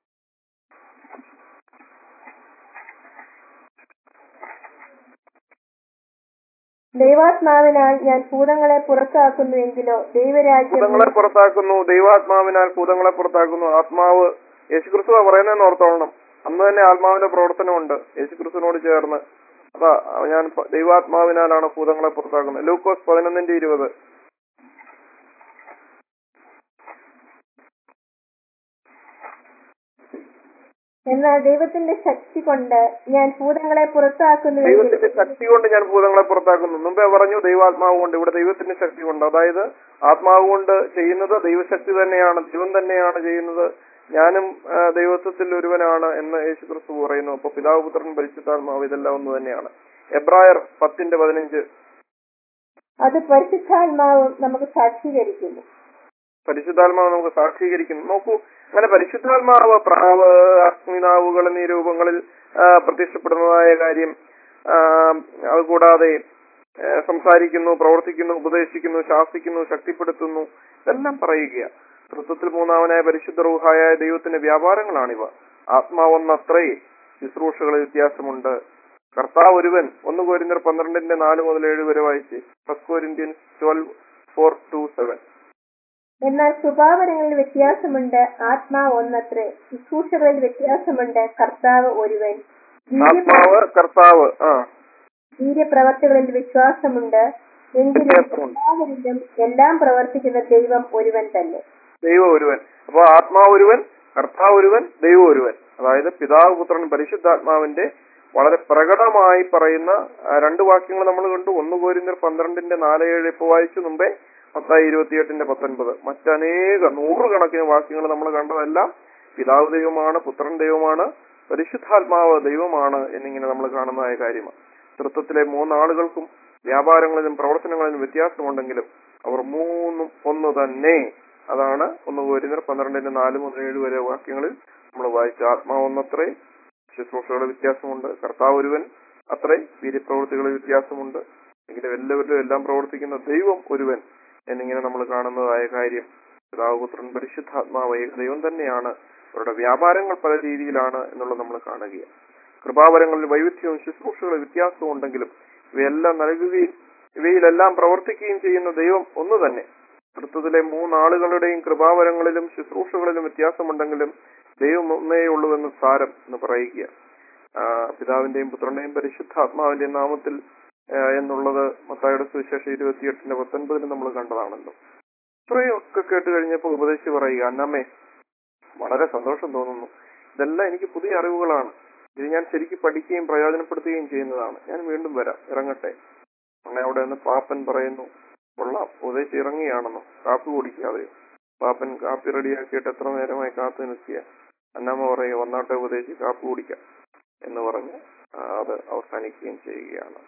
ദൈവാത്മാവിനാൽ ഞാൻ ഭൂതങ്ങളെ പുറത്താക്കുന്നുവെങ്കിലോ ദൈവരാജ്യം ഭൂതങ്ങളെ പുറത്താക്കുന്നു ദൈവാത്മാവിനാൽ ഭൂതങ്ങളെ പുറത്താക്കുന്നു ആത്മാവ് യേശുക്രിസ്തു പറയുന്നതെന്ന് ഓർത്തോളണം അന്ന് തന്നെ ആത്മാവിന്റെ പ്രവർത്തനമുണ്ട് യേശുക്രിസ്തുവിനോട് ചേർന്ന് അതാ ഞാൻ പ- ദൈവാത്മാവിനാലാണ് ഭൂതങ്ങളെ പുറത്താക്കുന്നത് ലൂക്കോസ് പതിനൊന്നിന്റെ ഇരുപത് എന്നാൽ ദൈവത്തിന്റെ ശക്തി കൊണ്ട് ഞാൻ ഭൂതങ്ങളെ പുറത്താക്കുന്നുവെങ്കിൽ ദൈവത്തിന്റെ ശക്തി കൊണ്ട് ഞാൻ ഭൂതങ്ങളെ പുറത്താക്കുന്നു മുമ്പേ പറഞ്ഞു ദൈവാത്മാവ് കൊണ്ട് ഇവിടെ ദൈവത്തിന്റെ ശക്തി കൊണ്ട് അതായത് ആത്മാവ് കൊണ്ട് ചെയ്യുന്നത് ദൈവശക്തി തന്നെയാണ് ദൈവം തന്നെയാണ് ചെയ്യുന്നത് ഞാനും ആ, ദൈവത്വത്തിൽ ഒരുവനാണ് എന്ന് യേശു ക്രിസ്തു പറയുന്നു അപ്പൊ പിതാവ് പുത്രൻ പരിശുദ്ധാത്മാവ് ഇതെല്ലാം ഒന്ന് തന്നെയാണ് എബ്രായർ പത്തിന്റെ പതിനഞ്ച് അത് പരിശുദ്ധാത്മാവും നമുക്ക് സാക്ഷീകരിക്കുന്നു പരിശുദ്ധാത്മാവ് നമുക്ക് സാക്ഷീകരിക്കുന്നു നോക്കൂ അങ്ങനെ പരിശുദ്ധാത്മാവ് പ്രാവ് അഗ്നിനാവുകൾ എന്നീ രൂപങ്ങളിൽ ആ, പ്രത്യക്ഷപ്പെടുന്നതായ കാര്യം ആ, അതുകൂടാതെ ആ, സംസാരിക്കുന്നു പ്രവർത്തിക്കുന്നു ഉപദേശിക്കുന്നു ശാസിക്കുന്നു ശക്തിപ്പെടുത്തുന്നു ഇതെല്ലാം പറയുക തൃത്വത്തിൽ മൂന്നാമനായ പരിശുദ്ധ റൂഹായ ദൈവത്തിന്റെ വ്യാപാരങ്ങളാണിവ ആത്മാവൊന്നത്രേ ശുശ്രൂഷകളിൽ വ്യത്യാസമുണ്ട് കർത്താവ് ഒരുവൻ ഒന്ന് കോരിന്തർ പന്ത്രണ്ടിന്റെ നാല് മുതൽ ഏഴ് വരെ വായിച്ച് first Corinthians twelve four to seven എന്നാൽ സ്വഭാവങ്ങളിൽ വ്യത്യാസമുണ്ട് ആത്മാവ് ഒന്നത്രേ ശുശ്രൂഷകളിൽ വ്യത്യാസമുണ്ട് കർത്താവ് ഒരുവൻ ആത്മാവ് കർത്താവ് ആ വീര്യപ്രവർത്തികളിൽ വിശ്വാസമുണ്ട് എങ്കിലും വ്യത്യാസമുണ്ട്. എല്ലാവരിലും എല്ലാം പ്രവർത്തിക്കുന്ന ദൈവം ഒരുവൻ തന്നെ ദൈവം ഒരുവൻ അപ്പൊ ആത്മാവ് ഒരുവൻ കർത്താവ് ഒരുവൻ ദൈവം ഒരുവൻ അതായത് പിതാവ് പുത്രൻ പരിശുദ്ധാത്മാവിന്റെ വളരെ പ്രകടമായി പറയുന്ന ആ, രണ്ട് വാക്യങ്ങൾ നമ്മൾ കണ്ടു ഒന്ന് കോരിന്തർ പന്ത്രണ്ടിന്റെ നാല് ഏഴ് ഇപ്പൊ വായിച്ചു മുമ്പേ പത്തായി ഇരുപത്തിയെട്ടിന്റെ പത്തൊൻപത് മറ്റനേക നൂറുകണക്കിന് വാക്യങ്ങൾ നമ്മൾ കണ്ടതെല്ലാം പിതാവ് ദൈവമാണ് പുത്രൻ ദൈവമാണ് പരിശുദ്ധാത്മാവ് ദൈവമാണ് എന്നിങ്ങനെ നമ്മൾ കാണുന്നതായ കാര്യമാണ് തൃത്വത്തിലെ മൂന്നാളുകൾക്കും വ്യാപാരങ്ങളിലും പ്രവർത്തനങ്ങളിലും വ്യത്യാസമുണ്ടെങ്കിലും അവർ മൂന്നും ഒന്ന് തന്നെ അതാണ് ഒന്ന് കോരിന്തർ പന്ത്രണ്ടിന്റെ നാല് മുതൽ ഏഴ് വരെ വാക്യങ്ങളിൽ നമ്മൾ വായിച്ച ആത്മാവ് ഒന്നത്രേ ശുശ്രൂഷകളുടെ വ്യത്യാസമുണ്ട് കർത്താവ് ഒരുവൻ അത്രേ വീര്യപ്രവൃത്തികളിൽ വ്യത്യാസമുണ്ട് എങ്കിലും എല്ലാവരിലും എല്ലാം പ്രവർത്തിക്കുന്ന ദൈവം ഒരുവൻ എന്നിങ്ങനെ നമ്മൾ കാണുന്നതായ കാര്യം പിതാവ് പുത്രൻ പരിശുദ്ധാത്മാവ് ഏക ദൈവം തന്നെയാണ് അവരുടെ വ്യാപാരങ്ങൾ പല രീതിയിലാണ് എന്നുള്ളത് നമ്മൾ കാണുകയാണ് കൃപാവരങ്ങളിൽ വൈവിധ്യവും ശുശ്രൂഷകളിൽ വ്യത്യാസവും ഉണ്ടെങ്കിലും ഇവയെല്ലാം നൽകുകയും ഇവയിലെല്ലാം പ്രവർത്തിക്കുകയും ചെയ്യുന്ന ദൈവം ഒന്ന് തന്നെ തൃത്വത്തിലെ മൂന്നാളുകളുടെയും കൃപാവരങ്ങളിലും ശുശ്രൂഷകളിലും വ്യത്യാസമുണ്ടെങ്കിലും ദൈവം ഒന്നേ ഉള്ളൂവെന്ന് സാരം എന്ന് പറയുക ആ, പിതാവിന്റെയും പുത്രന്റെയും പരിശുദ്ധാത്മാവിന്റെയും നാമത്തിൽ ആ, എന്നുള്ളത് മത്തായുടെ സുവിശേഷം ഇരുപത്തിയെട്ടിന്റെ പത്തൊൻപതിന് നമ്മൾ കണ്ടതാണല്ലോ ഇത്രയൊക്കെ കേട്ട് കഴിഞ്ഞപ്പോൾ ഉപദേശിച്ച് പറയുക അന്നമ്മേ വളരെ സന്തോഷം തോന്നുന്നു ഇതെല്ലാം എനിക്ക് പുതിയ അറിവുകളാണ് ഇത് ഞാൻ ശരിക്കും പഠിക്കുകയും പ്രയോജനപ്പെടുത്തുകയും ചെയ്യുന്നതാണ് ഞാൻ വീണ്ടും വരാം ഇറങ്ങട്ടെ അങ്ങനെ അവിടെ നിന്ന് പാപ്പൻ പറയുന്നു കൊള്ളാം ഉപദേശിച്ച് ഇറങ്ങിയാണെന്നോ കാപ്പി കുടിക്കാതെ പാപ്പൻ കാപ്പി റെഡിയാക്കിയിട്ട് എത്ര നേരമായി കാത്തു നിൽക്കുക അന്നമ്മ പറയുക വന്നാട്ടെ ഉപദേശിച്ച് കാപ്പി കുടിക്കാം എന്ന് പറഞ്ഞ് ആ, അത് അവസാനിക്കുകയും ചെയ്യുകയാണ്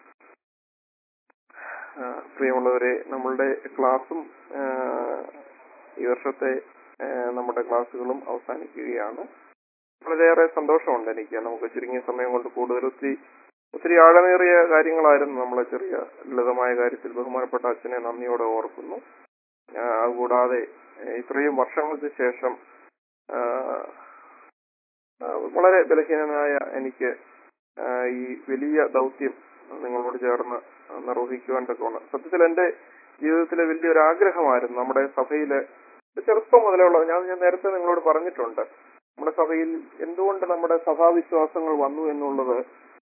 ആ, പ്രിയമുള്ളവരെ നമ്മളുടെ ക്ലാസ്സും ആ, ഈ വർഷത്തെ ആ, നമ്മുടെ ക്ലാസ്സുകളും അവസാനിക്കുകയാണ് വളരെയേറെ സന്തോഷമുണ്ട് എനിക്ക് നമുക്ക് ചുരുങ്ങിയ സമയം കൊണ്ട് കൂടുതൽ ഒത്തിരി ഒത്തിരി ആഴമേറിയ കാര്യങ്ങളായിരുന്നു നമ്മളെ ചെറിയ ലളിതമായ കാര്യത്തിൽ ബഹുമാനപ്പെട്ട അച്ഛനെ നന്ദിയോടെ ഓർക്കുന്നു ആ, അതുകൂടാതെ ഏ, ഇത്രയും വർഷങ്ങൾക്ക് ശേഷം ആ, ആ, വളരെ ബലഹീനനായ എനിക്ക് ആ, ഈ വലിയ ദൗത്യം നിങ്ങളോട് ചേർന്ന് നിർവഹിക്കുവാൻ തക്കവണ്ണം സത്യത്തിൽ എന്റെ ജീവിതത്തിലെ വലിയൊരു ആഗ്രഹമായിരുന്നു നമ്മുടെ സഭയിലെ ചെറുപ്പം മുതലുള്ള ഞാൻ ഞാൻ നേരത്തെ നിങ്ങളോട് പറഞ്ഞിട്ടുണ്ട് നമ്മുടെ സഭയിൽ എന്തുകൊണ്ട് നമ്മുടെ സഭാവിശ്വാസങ്ങൾ വന്നു എന്നുള്ളത്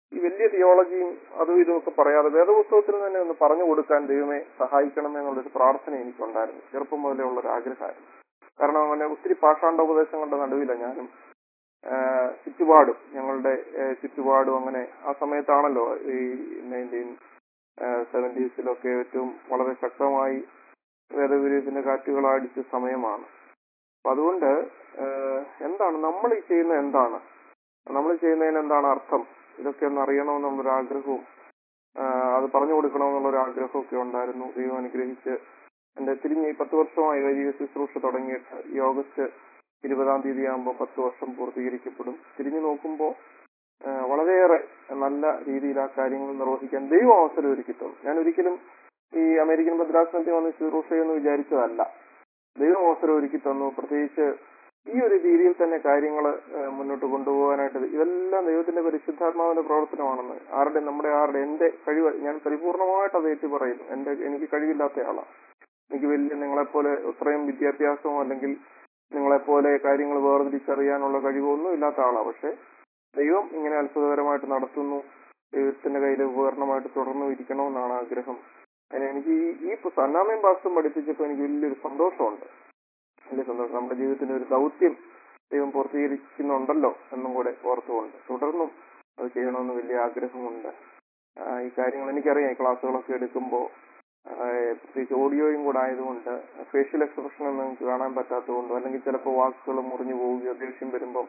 ഈ വലിയ തിയോളജിയും അതും ഇതും ഒക്കെ പറയാതെ വേദപുസ്തകത്തിൽ തന്നെ ഒന്ന് പറഞ്ഞു കൊടുക്കാൻ ദൈവമെ സഹായിക്കണമേ എന്നുള്ളൊരു പ്രാർത്ഥന എനിക്കുണ്ടായിരുന്നു ചെറുപ്പം മുതലേ ഉള്ളൊരു ആഗ്രഹമായിരുന്നു കാരണം അങ്ങനെ ഒത്തിരി പാഷാണ്ട ഉപദേശങ്ങളുടെ നടുവില്ല ഞാനും ആഹ് ചുറ്റുപാടും ഞങ്ങളുടെ ആഹ് ചുറ്റുപാടും അങ്ങനെ ആ സമയത്താണല്ലോ ഈ നയൻറ്റീൻ സെവൻറ്റീസിലൊക്കെ ഏറ്റവും വളരെ ശക്തമായി വേദവിരുദ്ധത്തിന്റെ കാറ്റുകൾ അടിച്ച സമയമാണ് അപ്പൊ അതുകൊണ്ട് ആഹ് എന്താണ് നമ്മൾ ഈ ചെയ്യുന്ന എന്താണ് നമ്മൾ ചെയ്യുന്നതിന് എന്താണ് അർത്ഥം ഇതൊക്കെ ഒന്ന് അറിയണമെന്നുള്ളൊരു ആഗ്രഹവും ആഹ് അത് പറഞ്ഞു കൊടുക്കണമെന്നുള്ളൊരു ആഗ്രഹവും ഒക്കെ ഉണ്ടായിരുന്നു ദൈവം അനുഗ്രഹിച്ച് എന്റെ തിരിഞ്ഞ് ഈ പത്ത് വർഷമായി വൈദിക ശുശ്രൂഷ തുടങ്ങിയിട്ട് ഈ ഓഗസ്റ്റ് ഇരുപതാം തീയതി ആകുമ്പോൾ പത്ത് വർഷം പൂർത്തീകരിക്കപ്പെടും തിരിഞ്ഞു നോക്കുമ്പോൾ ആഹ് വളരെയേറെ നല്ല രീതിയിൽ ആ കാര്യങ്ങൾ നിർവഹിക്കാൻ ദൈവം അവസരം ഒരുക്കി തന്നു ഞാൻ ഒരിക്കലും ഈ അമേരിക്കൻ ഭദ്രാസനത്തിൽ വന്ന് ശുശ്രൂഷ എന്ന് വിചാരിച്ചതല്ല ദൈവം അവസരം ഒരുക്കി തന്നു പ്രത്യേകിച്ച് ഈ ഒരു രീതിയിൽ തന്നെ കാര്യങ്ങൾ മുന്നോട്ട് കൊണ്ടുപോകാനായിട്ട് ഇതെല്ലാം ദൈവത്തിന്റെ പരിശുദ്ധാത്മാവിന്റെ പ്രവർത്തനമാണെന്ന് ആരുടെ നമ്മുടെ ആരുടെ എന്റെ കഴിവ് ഞാൻ പരിപൂർണമായിട്ട് അത് ഏറ്റു പറയുന്നു എന്റെ എനിക്ക് കഴിവില്ലാത്ത ആളാണ് എനിക്ക് വലിയ നിങ്ങളെപ്പോലെ ഇത്രയും വിദ്യാഭ്യാസമോ അല്ലെങ്കിൽ നിങ്ങളെപ്പോലെ കാര്യങ്ങൾ വേർതിരിച്ചറിയാനുള്ള കഴിവോ ഒന്നും ഇല്ലാത്ത ആളാണ് പക്ഷെ ദൈവം ഇങ്ങനെ അത്ഭുതകരമായിട്ട് നടത്തുന്നു ദൈവത്തിന്റെ കയ്യിൽ ഉപകരണമായിട്ട് തുടർന്നു ഇരിക്കണമെന്നാണ് ആഗ്രഹം അതിന് എനിക്ക് ഈ ഈ സന്നാമയം ഭാഷം പഠിപ്പിച്ചപ്പോൾ എനിക്ക് വലിയൊരു സന്തോഷമുണ്ട് വലിയ സന്തോഷം നമ്മുടെ ജീവിതത്തിന് ഒരു ദൗത്യം ദൈവം പൂർത്തീകരിക്കുന്നുണ്ടല്ലോ എന്നും കൂടെ ഓർത്തുകൊണ്ട് തുടർന്നും അത് ചെയ്യണമെന്ന് വലിയ ആഗ്രഹമുണ്ട് ആ, ഈ കാര്യങ്ങൾ എനിക്കറിയാം ഈ ക്ലാസ്സുകളൊക്കെ എടുക്കുമ്പോൾ പ്രത്യേകിച്ച് ഓഡിയോയും കൂടെ ആയതുകൊണ്ട് ഫേഷ്യൽ എക്സ്പ്രഷൻ ഒന്നും നിങ്ങൾക്ക് കാണാൻ പറ്റാത്തതുകൊണ്ടോ അല്ലെങ്കിൽ ചിലപ്പോൾ വാക്കുകൾ മുറിഞ്ഞു പോവുകയോ ദേഷ്യം വരുമ്പം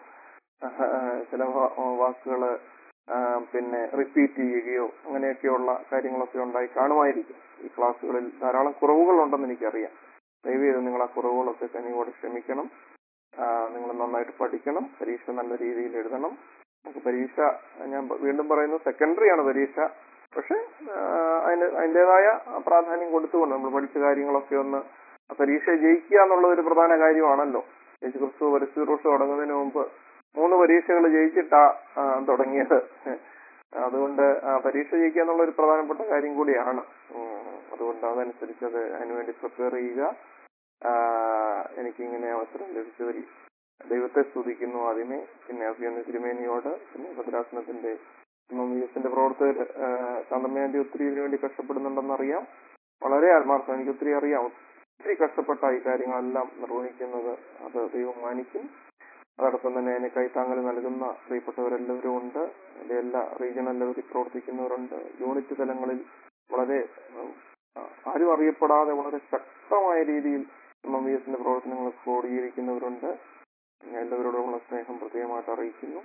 ചില വാക്കുകൾ പിന്നെ റിപ്പീറ്റ് ചെയ്യുകയോ അങ്ങനെയൊക്കെയുള്ള കാര്യങ്ങളൊക്കെ ഉണ്ടായി കാണുമായിരിക്കും ഈ ക്ലാസ്സുകളിൽ ധാരാളം കുറവുകളുണ്ടെന്ന് എനിക്കറിയാം ദയവ് ചെയ്ത് നിങ്ങൾ ആ കുറവുകളൊക്കെ കനിയോടെ ക്ഷമിക്കണം നിങ്ങൾ നന്നായിട്ട് പഠിക്കണം പരീക്ഷ നല്ല രീതിയിൽ എഴുതണം നമുക്ക് പരീക്ഷ ഞാൻ പ- വീണ്ടും പറയുന്നു സെക്കൻഡറി ആണ് പരീക്ഷ പക്ഷെ അതിന് അതിൻ്റെതായ പ്രാധാന്യം കൊടുത്തുകൊണ്ട് നമ്മൾ പഠിച്ച കാര്യങ്ങളൊക്കെ ഒന്ന് ആ പരീക്ഷ ജയിക്കുക എന്നുള്ളത് ഒരു പ്രധാന കാര്യമാണല്ലോ യേശു ക്രിസ്തു പരിശുശ്രൂഷ തുടങ്ങുന്നതിന് മുമ്പ് മൂന്ന് പരീക്ഷകൾ ജയിച്ചിട്ടാ ആ, തുടങ്ങിയത് അതുകൊണ്ട് ആ, പരീക്ഷ ജയിക്കുക എന്നുള്ള ഒരു പ്രധാനപ്പെട്ട കാര്യം കൂടിയാണ് ഉം, അതുകൊണ്ട് അതനുസരിച്ച് അത് അതിനുവേണ്ടി പ്രിപ്പയർ ചെയ്യുക ആ, എനിക്കിങ്ങനെ അവസരം ലഭിച്ചതിൽ ദൈവത്തെ സ്തുതിക്കുന്നു ആദ്യമേ പിന്നെ അഭിയന്ന തിരുമേനിയോട് പിന്നെ ഭദ്രാസനത്തിന്റെ എന്റെ പ്രവർത്തകർ ശാന്തമ്മയാന്റി ഒത്തിരി ഇതിനു വേണ്ടി കഷ്ടപ്പെടുന്നുണ്ടെന്നറിയാം വളരെ ആത്മാർത്ഥം എനിക്ക് ഒത്തിരി അറിയാം ഒത്തിരി കഷ്ടപ്പെട്ട ഈ കാര്യങ്ങളെല്ലാം നിർവഹിക്കുന്നത് അത് ദൈവം മാനിക്കും അതോടൊപ്പം തന്നെ അതിന് കൈത്താങ്ങൽ നൽകുന്ന പ്രിയപ്പെട്ടവരെല്ലാവരും ഉണ്ട് അതിന്റെ എല്ലാ റീജിയണൽ ലെവലിൽ പ്രവർത്തിക്കുന്നവരുണ്ട് യൂണിറ്റ് തലങ്ങളിൽ വളരെ ഉം, ആരും അറിയപ്പെടാതെ വളരെ ശക്തമായ രീതിയിൽ എം വി എസിന്റെ പ്രവർത്തനങ്ങൾ ക്രോഡീകരിക്കുന്നവരുണ്ട് എല്ലാവരോടുമുള്ള സ്നേഹം പ്രത്യേകമായിട്ട് അറിയിക്കുന്നു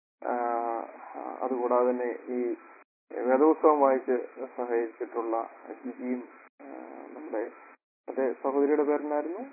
ആഹ് അതുകൂടാതെ തന്നെ ഈ വേദോത്സവം വായിച്ച് സഹകരിച്ചിട്ടുള്ള ജിജിയും ആഹ് നമ്മുടെ അതെ സഹോദരിയുടെ പേരെന്നായിരുന്നു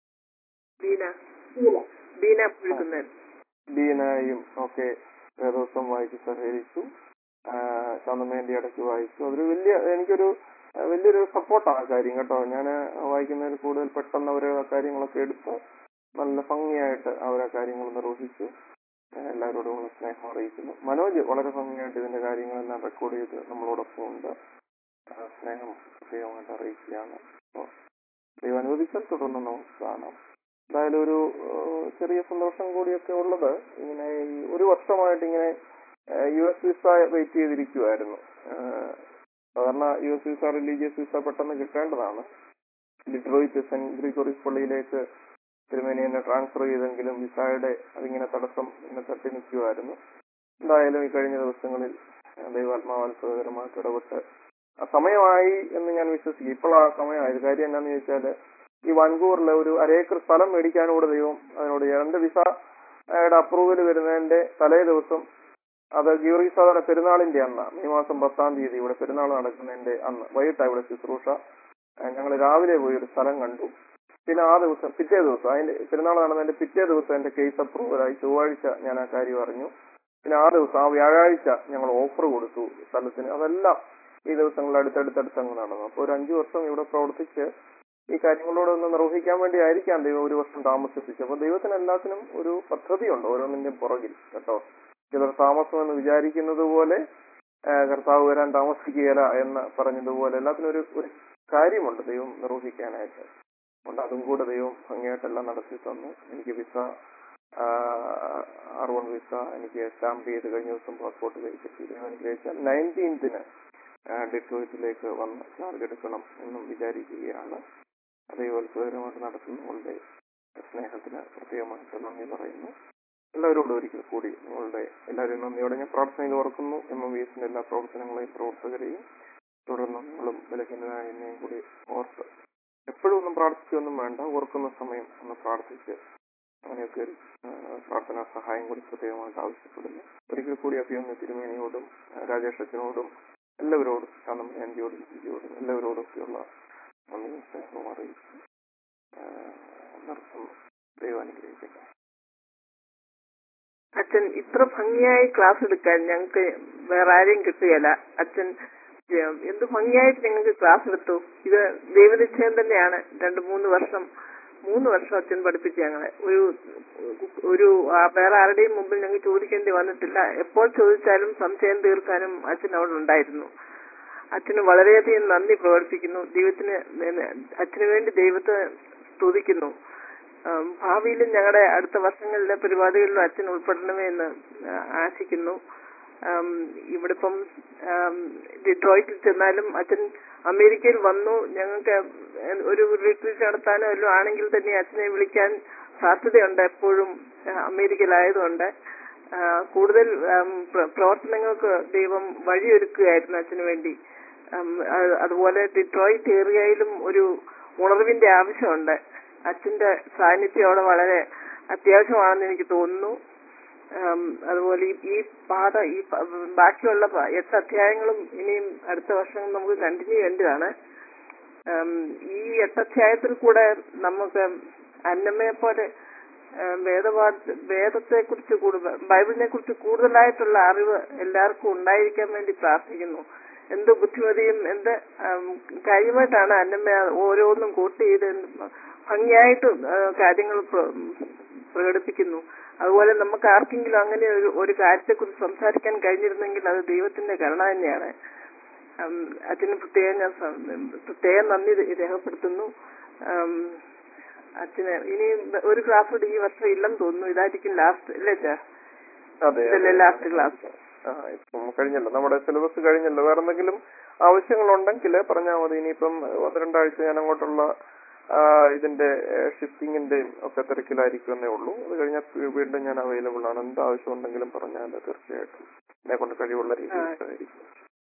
ബീന ഇല്ല ബീന പുഴുക്കുന്നൻ ബീനായും ഒക്കെ വേദോത്സവം വായിച്ച് സഹകരിച്ചു ചന്ദമേന്റെ ഇടയ്ക്ക് വായിച്ചു അതൊരു വലിയ എനിക്കൊരു ആ, വലിയൊരു സപ്പോർട്ടാണ് ആ കാര്യം കേട്ടോ ഞാൻ വായിക്കുന്നതിൽ കൂടുതൽ പെട്ടെന്ന് അവർ ആ കാര്യങ്ങളൊക്കെ എടുത്ത് നല്ല ഭംഗിയായിട്ട് അവർ ആ കാര്യങ്ങൾ നിർവഹിച്ചു ആ, എല്ലാവരോടുമുള്ള സ്നേഹം അറിയിക്കുന്നു മനോജ് വളരെ ഭംഗിയായിട്ട് ഇതിന്റെ കാര്യങ്ങളെല്ലാം റെക്കോർഡ് ചെയ്ത് നമ്മളോടൊപ്പം ഉണ്ട് ആ, സ്നേഹം പ്രത്യേകമായിട്ട് അറിയിക്കുകയാണ് അപ്പോൾ ദൈവം അനുവദിച്ചാൽ തുടർന്ന് നമുക്ക് കാണാം എന്തായാലും ഒരു ഏഹ്, ചെറിയ സന്തോഷം കൂടിയൊക്കെ ഉള്ളത് ഇങ്ങനെ ഈ ഒരു വർഷമായിട്ട് ഇങ്ങനെ യു എസ് വിസ വെയിറ്റ് ചെയ്തിരിക്കുമായിരുന്നു ഏഹ്, സാധാരണ U S visa religious visa പെട്ടെന്ന് കിട്ടേണ്ടതാണ് ഡിട്രോയിറ്റ് സെന്റ് ഗ്രിഗോറിസ് പള്ളിയിലേക്ക് തിരുമേനി എന്നെ ട്രാൻസ്ഫർ ചെയ്തെങ്കിലും വിസയുടെ അതിങ്ങനെ തടസ്സം ഇങ്ങനെ തട്ടി നിൽക്കുമായിരുന്നു എന്തായാലും ഈ കഴിഞ്ഞ ദിവസങ്ങളിൽ ദൈവാത്മാവത്സവകരമായിട്ട് ഇടപെട്ട് ആ സമയമായി എന്ന് ഞാൻ വിശ്വസിക്കും ഇപ്പോൾ ആ സമയമായത് കാര്യം എന്താണെന്ന് ചോദിച്ചാല് ഈ വൻകൂറിലെ ഒരു അരേക്കർ സ്ഥലം മേടിക്കാനോട് ദൈവം അതിനോട് എന്റെ വിസയുടെ അപ്രൂവൽ വരുന്നതിന്റെ തലേ ദിവസം അത് ഗീറി സാധാരണ പെരുന്നാളിന്റെ അന്ന് മെയ് മാസം പത്താം തീയതി ഇവിടെ പെരുന്നാൾ നടക്കുന്നതിന്റെ അന്ന് വൈകിട്ടാണ് ഇവിടെ ശുശ്രൂഷ ഞങ്ങൾ രാവിലെ പോയി ഒരു സ്ഥലം കണ്ടു പിന്നെ ആ ദിവസം പിറ്റേ ദിവസം അതിന്റെ പെരുന്നാൾ നടന്നതിന്റെ പിറ്റേ ദിവസം എന്റെ കേസ് അപ്രൂവലായി ചൊവ്വാഴ്ച ഞാൻ ആ കാര്യം അറിഞ്ഞു പിന്നെ ആ ദിവസം ആ വ്യാഴാഴ്ച ഞങ്ങൾ ഓഫർ കൊടുത്തു സ്ഥലത്തിന് അതെല്ലാം ഈ ദിവസങ്ങളിൽ അടുത്തടുത്തടുത്ത് അങ്ങ് നടന്നു അപ്പോൾ ഒരു അഞ്ചു വർഷം ഇവിടെ പ്രവർത്തിച്ച് ഈ കാര്യങ്ങളോട് ഒന്ന് നിർവഹിക്കാൻ വേണ്ടി ആയിരിക്കാം ദൈവം ഒരു വർഷം താമസിപ്പിച്ചത് അപ്പൊ ദൈവത്തിന് എല്ലാത്തിനും ഒരു പദ്ധതിയുണ്ട് ഓരോന്നിന്റെയും പുറകിൽ കേട്ടോ ചിലർ താമസം എന്ന് വിചാരിക്കുന്നത് പോലെ ആ, കർത്താവ് വരാൻ താമസിക്കുകയില്ല എന്ന് പറഞ്ഞതുപോലെ എല്ലാത്തിനും ഒരു ഒരു കാര്യമുണ്ട് ദൈവം നിർവഹിക്കാനായിട്ട് അതുകൊണ്ട് അതും കൂടെ ദൈവം ഭംഗിയായിട്ടെല്ലാം നടത്തി തന്നു എനിക്ക് വിസ ആർ വൺ വിസ എനിക്ക് സ്റ്റാമ്പ് ചെയ്ത് കഴിഞ്ഞ ദിവസം പാസ്പോർട്ട് വെരിഫിക്കറ്റ് ചെയ്ത് അനുഗ്രഹിച്ചാൽ നയൻറ്റീൻത്തിന് ഡിട്രോയിറ്റിലേക്ക് വന്ന് ചാർജ് എടുക്കണം എന്നും വിചാരിക്കുകയാണ് ദൈവോത്സവകരമായിട്ട് നടത്തുന്നവരുടെ സ്നേഹത്തിന് പ്രത്യേകമായിട്ട് നന്ദി പറയുന്നു എല്ലാവരോടും ഒരിക്കൽ കൂടി നിങ്ങളുടെ എല്ലാവരും നന്ദിയോടെ ഞാൻ പ്രാർത്ഥനയിൽ ഓർക്കുന്നു എം എം വി എസിന്റെ എല്ലാ പ്രവർത്തനങ്ങളെയും പ്രവർത്തകരെയും തുടർന്ന് നിങ്ങളും ബലഹീനരായ എന്നെയും കൂടി ഓർത്ത് എപ്പോഴും ഒന്നും പ്രാർത്ഥിക്കൊന്നും വേണ്ട ഓർക്കുന്ന സമയം ഒന്ന് പ്രാർത്ഥിച്ച് അങ്ങനെയൊക്കെ ഒരു ആ, പ്രാർത്ഥനാ സഹായം കൂടി പ്രത്യേകമായിട്ട് ആവശ്യപ്പെടുന്നു ഒരിക്കൽ കൂടി അഭിയൊന്ന് തിരുമേനിയോടും ആ, രാജേഷ് അച്ഛനോടും എല്ലാവരോടും ശാന്തം ആന്റിയോടും ജിജിയോടും എല്ലാവരോടും ഒക്കെയുള്ള നന്ദിയും സ്നേഹവും അറിയിച്ചു ആ, നിർത്തുന്നു ദൈവം അനുഗ്രഹിക്കട്ടെ അച്ഛൻ ഇത്ര ഭംഗിയായി ക്ലാസ് എടുക്കാൻ ഞങ്ങൾക്ക് വേറെ ആരെയും കിട്ടുകയില്ല അച്ഛൻ ഏഹ്, എന്ത് ഭംഗിയായിട്ട് ഞങ്ങൾക്ക് ക്ലാസ് എടുത്തു ഇത് ദൈവനിശ്ചയം തന്നെയാണ് രണ്ട് മൂന്ന് വർഷം മൂന്ന് വർഷം അച്ഛൻ പഠിപ്പിച്ചു ഞങ്ങളെ ഒരു ഒരു ആ, വേറെ ആരുടെയും മുമ്പിൽ ഞങ്ങൾ ചോദിക്കേണ്ടി വന്നിട്ടില്ല എപ്പോൾ ചോദിച്ചാലും സംശയം തീർക്കാനും അച്ഛൻ അവിടെ ഉണ്ടായിരുന്നു അച്ഛന് വളരെയധികം നന്ദി പ്രവർത്തിക്കുന്നു ദൈവത്തിന് അച്ഛന് വേണ്ടി ദൈവത്തെ സ്തുതിക്കുന്നു ആം, ഭാവിയിലും ഞങ്ങളുടെ അടുത്ത വർഷങ്ങളിലെ പരിപാടികളിലും അച്ഛൻ ഉൾപ്പെടണമേ എന്ന് ആ, ആശിക്കുന്നു ആം, ഇവിടെ ഇപ്പം ആം, ഡിട്രോയിറ്റിൽ ചെന്നാലും അച്ഛൻ അമേരിക്കയിൽ വന്നു ഞങ്ങൾക്ക് ഒരു റിട്രീറ്റ് നടത്താനോ വല്ലതും ആണെങ്കിൽ തന്നെ അച്ഛനെ വിളിക്കാൻ സാധ്യതയുണ്ട് എപ്പോഴും ആ, അമേരിക്കയിലായതുകൊണ്ട് ആ, കൂടുതൽ ആം, പ്ര- പ്രവർത്തനങ്ങൾക്ക് ദൈവം വഴിയൊരുക്കുകയായിരുന്നു അച്ഛന് വേണ്ടി ആം, അത് അതുപോലെ ഡിട്രോയിറ്റ് ഏരിയയിലും ഒരു ഉണർവിന്റെ ആവശ്യമുണ്ട് അച്ഛന്റെ സാന്നിധ്യം അവിടെ വളരെ അത്യാവശ്യമാണെന്ന് എനിക്ക് തോന്നുന്നു ആം, അതുപോലെ ഈ- ഈ പാഠ ഈ പ- ബാക്കിയുള്ള പ- എട്ട് അധ്യായങ്ങളും ഇനിയും അടുത്ത വർഷം നമുക്ക് കണ്ടിന്യൂ ചെയ്യേണ്ടതാണ് ആം, ഈ എട്ട് അധ്യായത്തിൽ കൂടെ നമുക്ക് അന്നമ്മയെ പോലെ വേദപാഠ വേദത്തെ കുറിച്ച് കൂടുതൽ ബൈബിളിനെ കുറിച്ച് കൂടുതലായിട്ടുള്ള അറിവ് എല്ലാവർക്കും ഉണ്ടായിരിക്കാൻ വേണ്ടി പ്രാർത്ഥിക്കുന്നു എന്ത് ബുദ്ധിമതിയും എന്ത് ആം, കാര്യമായിട്ടാണ് അന്നമ്മ ഓരോന്നും കോട്ട് ചെയ്ത് ഭംഗിയായിട്ട് ആ, കാര്യങ്ങൾ പ്ര- പ്രകടിപ്പിക്കുന്നു അതുപോലെ നമുക്ക് ആർക്കെങ്കിലും അങ്ങനെ ഒരു ഒരു കാര്യത്തെക്കുറിച്ച് സംസാരിക്കാൻ കഴിഞ്ഞിരുന്നെങ്കിൽ അത് ദൈവത്തിന്റെ കരുണ തന്നെയാണ് ഉം, അതിന് പ്രത്യേകം ഞാൻ സ- പ്രത്യേകം നന്ദി രേഖപ്പെടുത്തുന്നു ഉം, അച്ഛന് ഇനി ഒരു ക്ലാസ് കൂടി ഈ വർഷം ഇല്ലെന്ന് തോന്നുന്നു ഇതായിരിക്കും ലാസ്റ്റ് അല്ലേ അച്ഛാ അതെ ഇതല്ലേ ലാസ്റ്റ് ക്ലാസ് ആ ഇപ്പം കഴിഞ്ഞല്ലോ നമ്മുടെ സിലബസ് കഴിഞ്ഞല്ലോ വേറെ എന്തെങ്കിലും ആവശ്യങ്ങളുണ്ടെങ്കിൽ പറഞ്ഞാൽ മതി ഇനിയിപ്പം ഒന്ന് രണ്ടാഴ്ച ഞാൻ അങ്ങോട്ടുള്ള ആ, ഇതിന്റെ ഷിഫ്റ്റിങ്ങിന്റെയും ഒക്കെ തിരക്കിലായിരിക്കും എന്നേ ഉള്ളൂ അത് കഴിഞ്ഞാൽ വീണ്ടും ഞാൻ അവൈലബിൾ ആണ് എന്ത് ആവശ്യം ഉണ്ടെങ്കിലും പറഞ്ഞാൽ തീർച്ചയായിട്ടും എന്നെ കൊണ്ട് കഴിവുള്ള രീതിയിലായിരിക്കും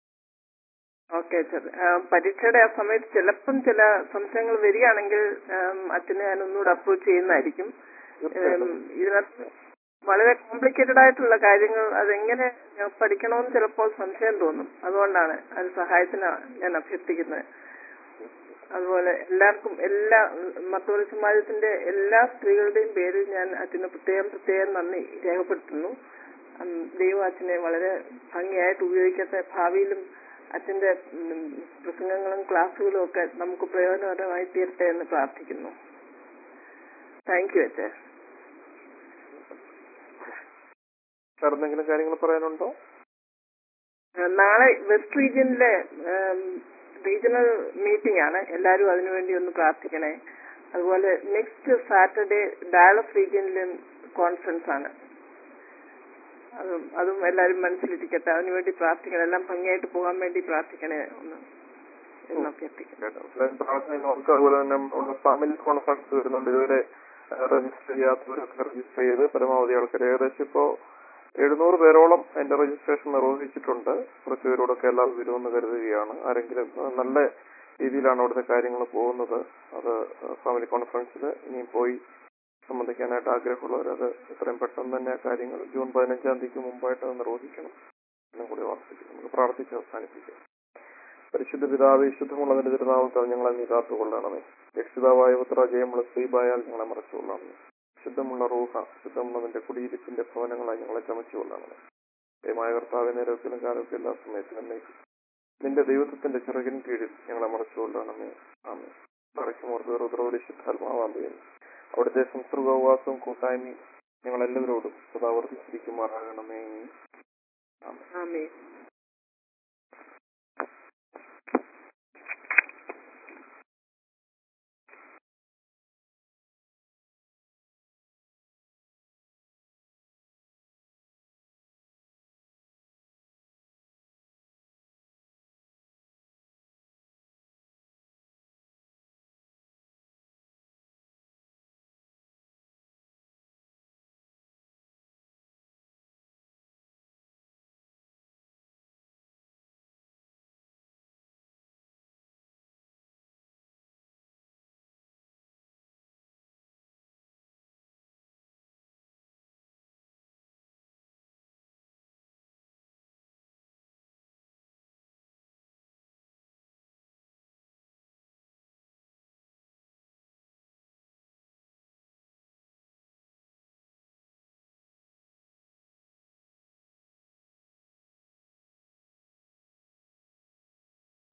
ഓക്കെ അച്ഛൻ പരീക്ഷയുടെ ആ സമയത്ത് ചിലപ്പം ചില സംശയങ്ങൾ വരികയാണെങ്കിൽ ഉം, അച്ഛനെ ഞാൻ ഒന്നുകൂടെ അപ്രോച്ച് ചെയ്യുന്നതായിരിക്കും ഉം, ഇതിനകത്ത് വളരെ കോംപ്ലിക്കേറ്റഡ് ആയിട്ടുള്ള കാര്യങ്ങൾ അതെങ്ങനെ ഞാൻ പഠിക്കണമെന്ന് ചിലപ്പോൾ സംശയം തോന്നും അതുകൊണ്ടാണ് അത് സഹായത്തിന് ഞാൻ അഭ്യർത്ഥിക്കുന്നത് അതുപോലെ എല്ലാവർക്കും എല്ലാ മത്തോളി സമാജത്തിന്റെ എല്ലാ സ്ത്രീകളുടെയും പേരിൽ ഞാൻ അച്ഛന് പ്രത്യേകം പ്രത്യേകം നന്ദി രേഖപ്പെടുത്തുന്നു ഉം, ദൈവം അച്ഛനെ വളരെ ഭംഗിയായിട്ട് ഉപയോഗിക്കട്ടെ ഭാവിയിലും അച്ഛന്റെ ഉം, പ്രസംഗങ്ങളും ക്ലാസ്സുകളും ഒക്കെ നമുക്ക് പ്രയോജനകരമായി തീരട്ടെ എന്ന് പ്രാർത്ഥിക്കുന്നു താങ്ക് യു അച്ഛൻ വേറെ എന്തെങ്കിലും കാര്യങ്ങൾ പറയാനുണ്ടോ ഏഹ് നാളെ വെസ്റ്റ് റീജിയനിലെ റീജിയണൽ മീറ്റിംഗ് ആണ് എല്ലാവരും അതിനുവേണ്ടി ഒന്ന് പ്രാർത്ഥിക്കണേ അതുപോലെ നെക്സ്റ്റ് സാറ്റർഡേ ഡാലസ് റീജിയനിലും കോൺഫറൻസ് ആണ് അതും അതും എല്ലാവരും മനസ്സിലിരിക്കട്ടെ അതിനുവേണ്ടി പ്രാർത്ഥിക്കണം എല്ലാം ഭംഗിയായിട്ട് പോകാൻ വേണ്ടി പ്രാർത്ഥിക്കണേ ഒന്ന് എന്നൊക്കെ എത്തിക്കണം കേട്ടോ എല്ലാവരും പ്രാർത്ഥനയിൽ ഓർക്കുക അതുപോലെ തന്നെ നമ്മുടെ ഫാമിലി കോൺഫറൻസ് വരുന്നുണ്ട് ഇതുവരെ രജിസ്റ്റർ ചെയ്യാത്തവരൊക്കെ രജിസ്റ്റർ ചെയ്ത് പരമാവധി ആൾക്കാർ ഏകദേശം ഇപ്പോ എഴുന്നൂറ് പേരോളം അതിന്റെ രജിസ്ട്രേഷൻ നിർവഹിച്ചിട്ടുണ്ട് കുറച്ച് പേരോടൊക്കെ എല്ലാവരും വരുമെന്ന് കരുതുകയാണ് ആരെങ്കിലും അഹ് നല്ല രീതിയിലാണ് അവിടുത്തെ കാര്യങ്ങൾ പോകുന്നത് അത് ഫാമിലി കോൺഫറൻസിൽ ഇനിയും പോയി സംബന്ധിക്കാനായിട്ട് ആഗ്രഹമുള്ളവർ അത് എത്രയും പെട്ടെന്ന് തന്നെ ആ കാര്യങ്ങൾ ജൂൺ പതിനഞ്ചാം തീയതിക്ക് മുമ്പായിട്ട് അത് നിർവഹിക്കണം എന്നും കൂടി ഓർപ്പിക്കും നമുക്ക് പ്രാർത്ഥിച്ച് അവസാനിപ്പിക്കാം പരിശുദ്ധ പിതാവ് വിശുദ്ധമുള്ളതിന്റെ തിരുനാമത്താൽ ഞങ്ങളെ നീ കാത്തുകൊള്ളണമേ രക്ഷിതാവായ പുത്ര ജയമുള്ള സ്ത്രീബായാൽ ഞങ്ങളെ മറച്ചുകൊള്ളണമേ ശുദ്ധമുള്ള റൂഹ ശുദ്ധമുള്ളതിന്റെ കുടിയിരിപ്പിന്റെ ഭവനങ്ങളായി ഞങ്ങളെ ചമച്ചുകൊള്ളണമേ ദയമായ കർത്താവ് നേരത്തിലും കാലത്തും എല്ലാ സമയത്തിലും നയിക്കും നിന്റെ ദൈവത്വത്തിന്റെ ചിറകിൻ കീഴിൽ ഞങ്ങളെ മറച്ചുകൊള്ളണമേ ആമേ പറയ്ക്കുമോർത്ത് റുദ്രവരിശുദ്ധാത്മാവാന്തയും അവിടുത്തെ സംസർഗവാസവും കൂട്ടായ്മയും ഞങ്ങളെല്ലാവരോടും സദാ വർദ്ധിച്ചിരിക്കുമാറാകണമേ ആമേ ആമേ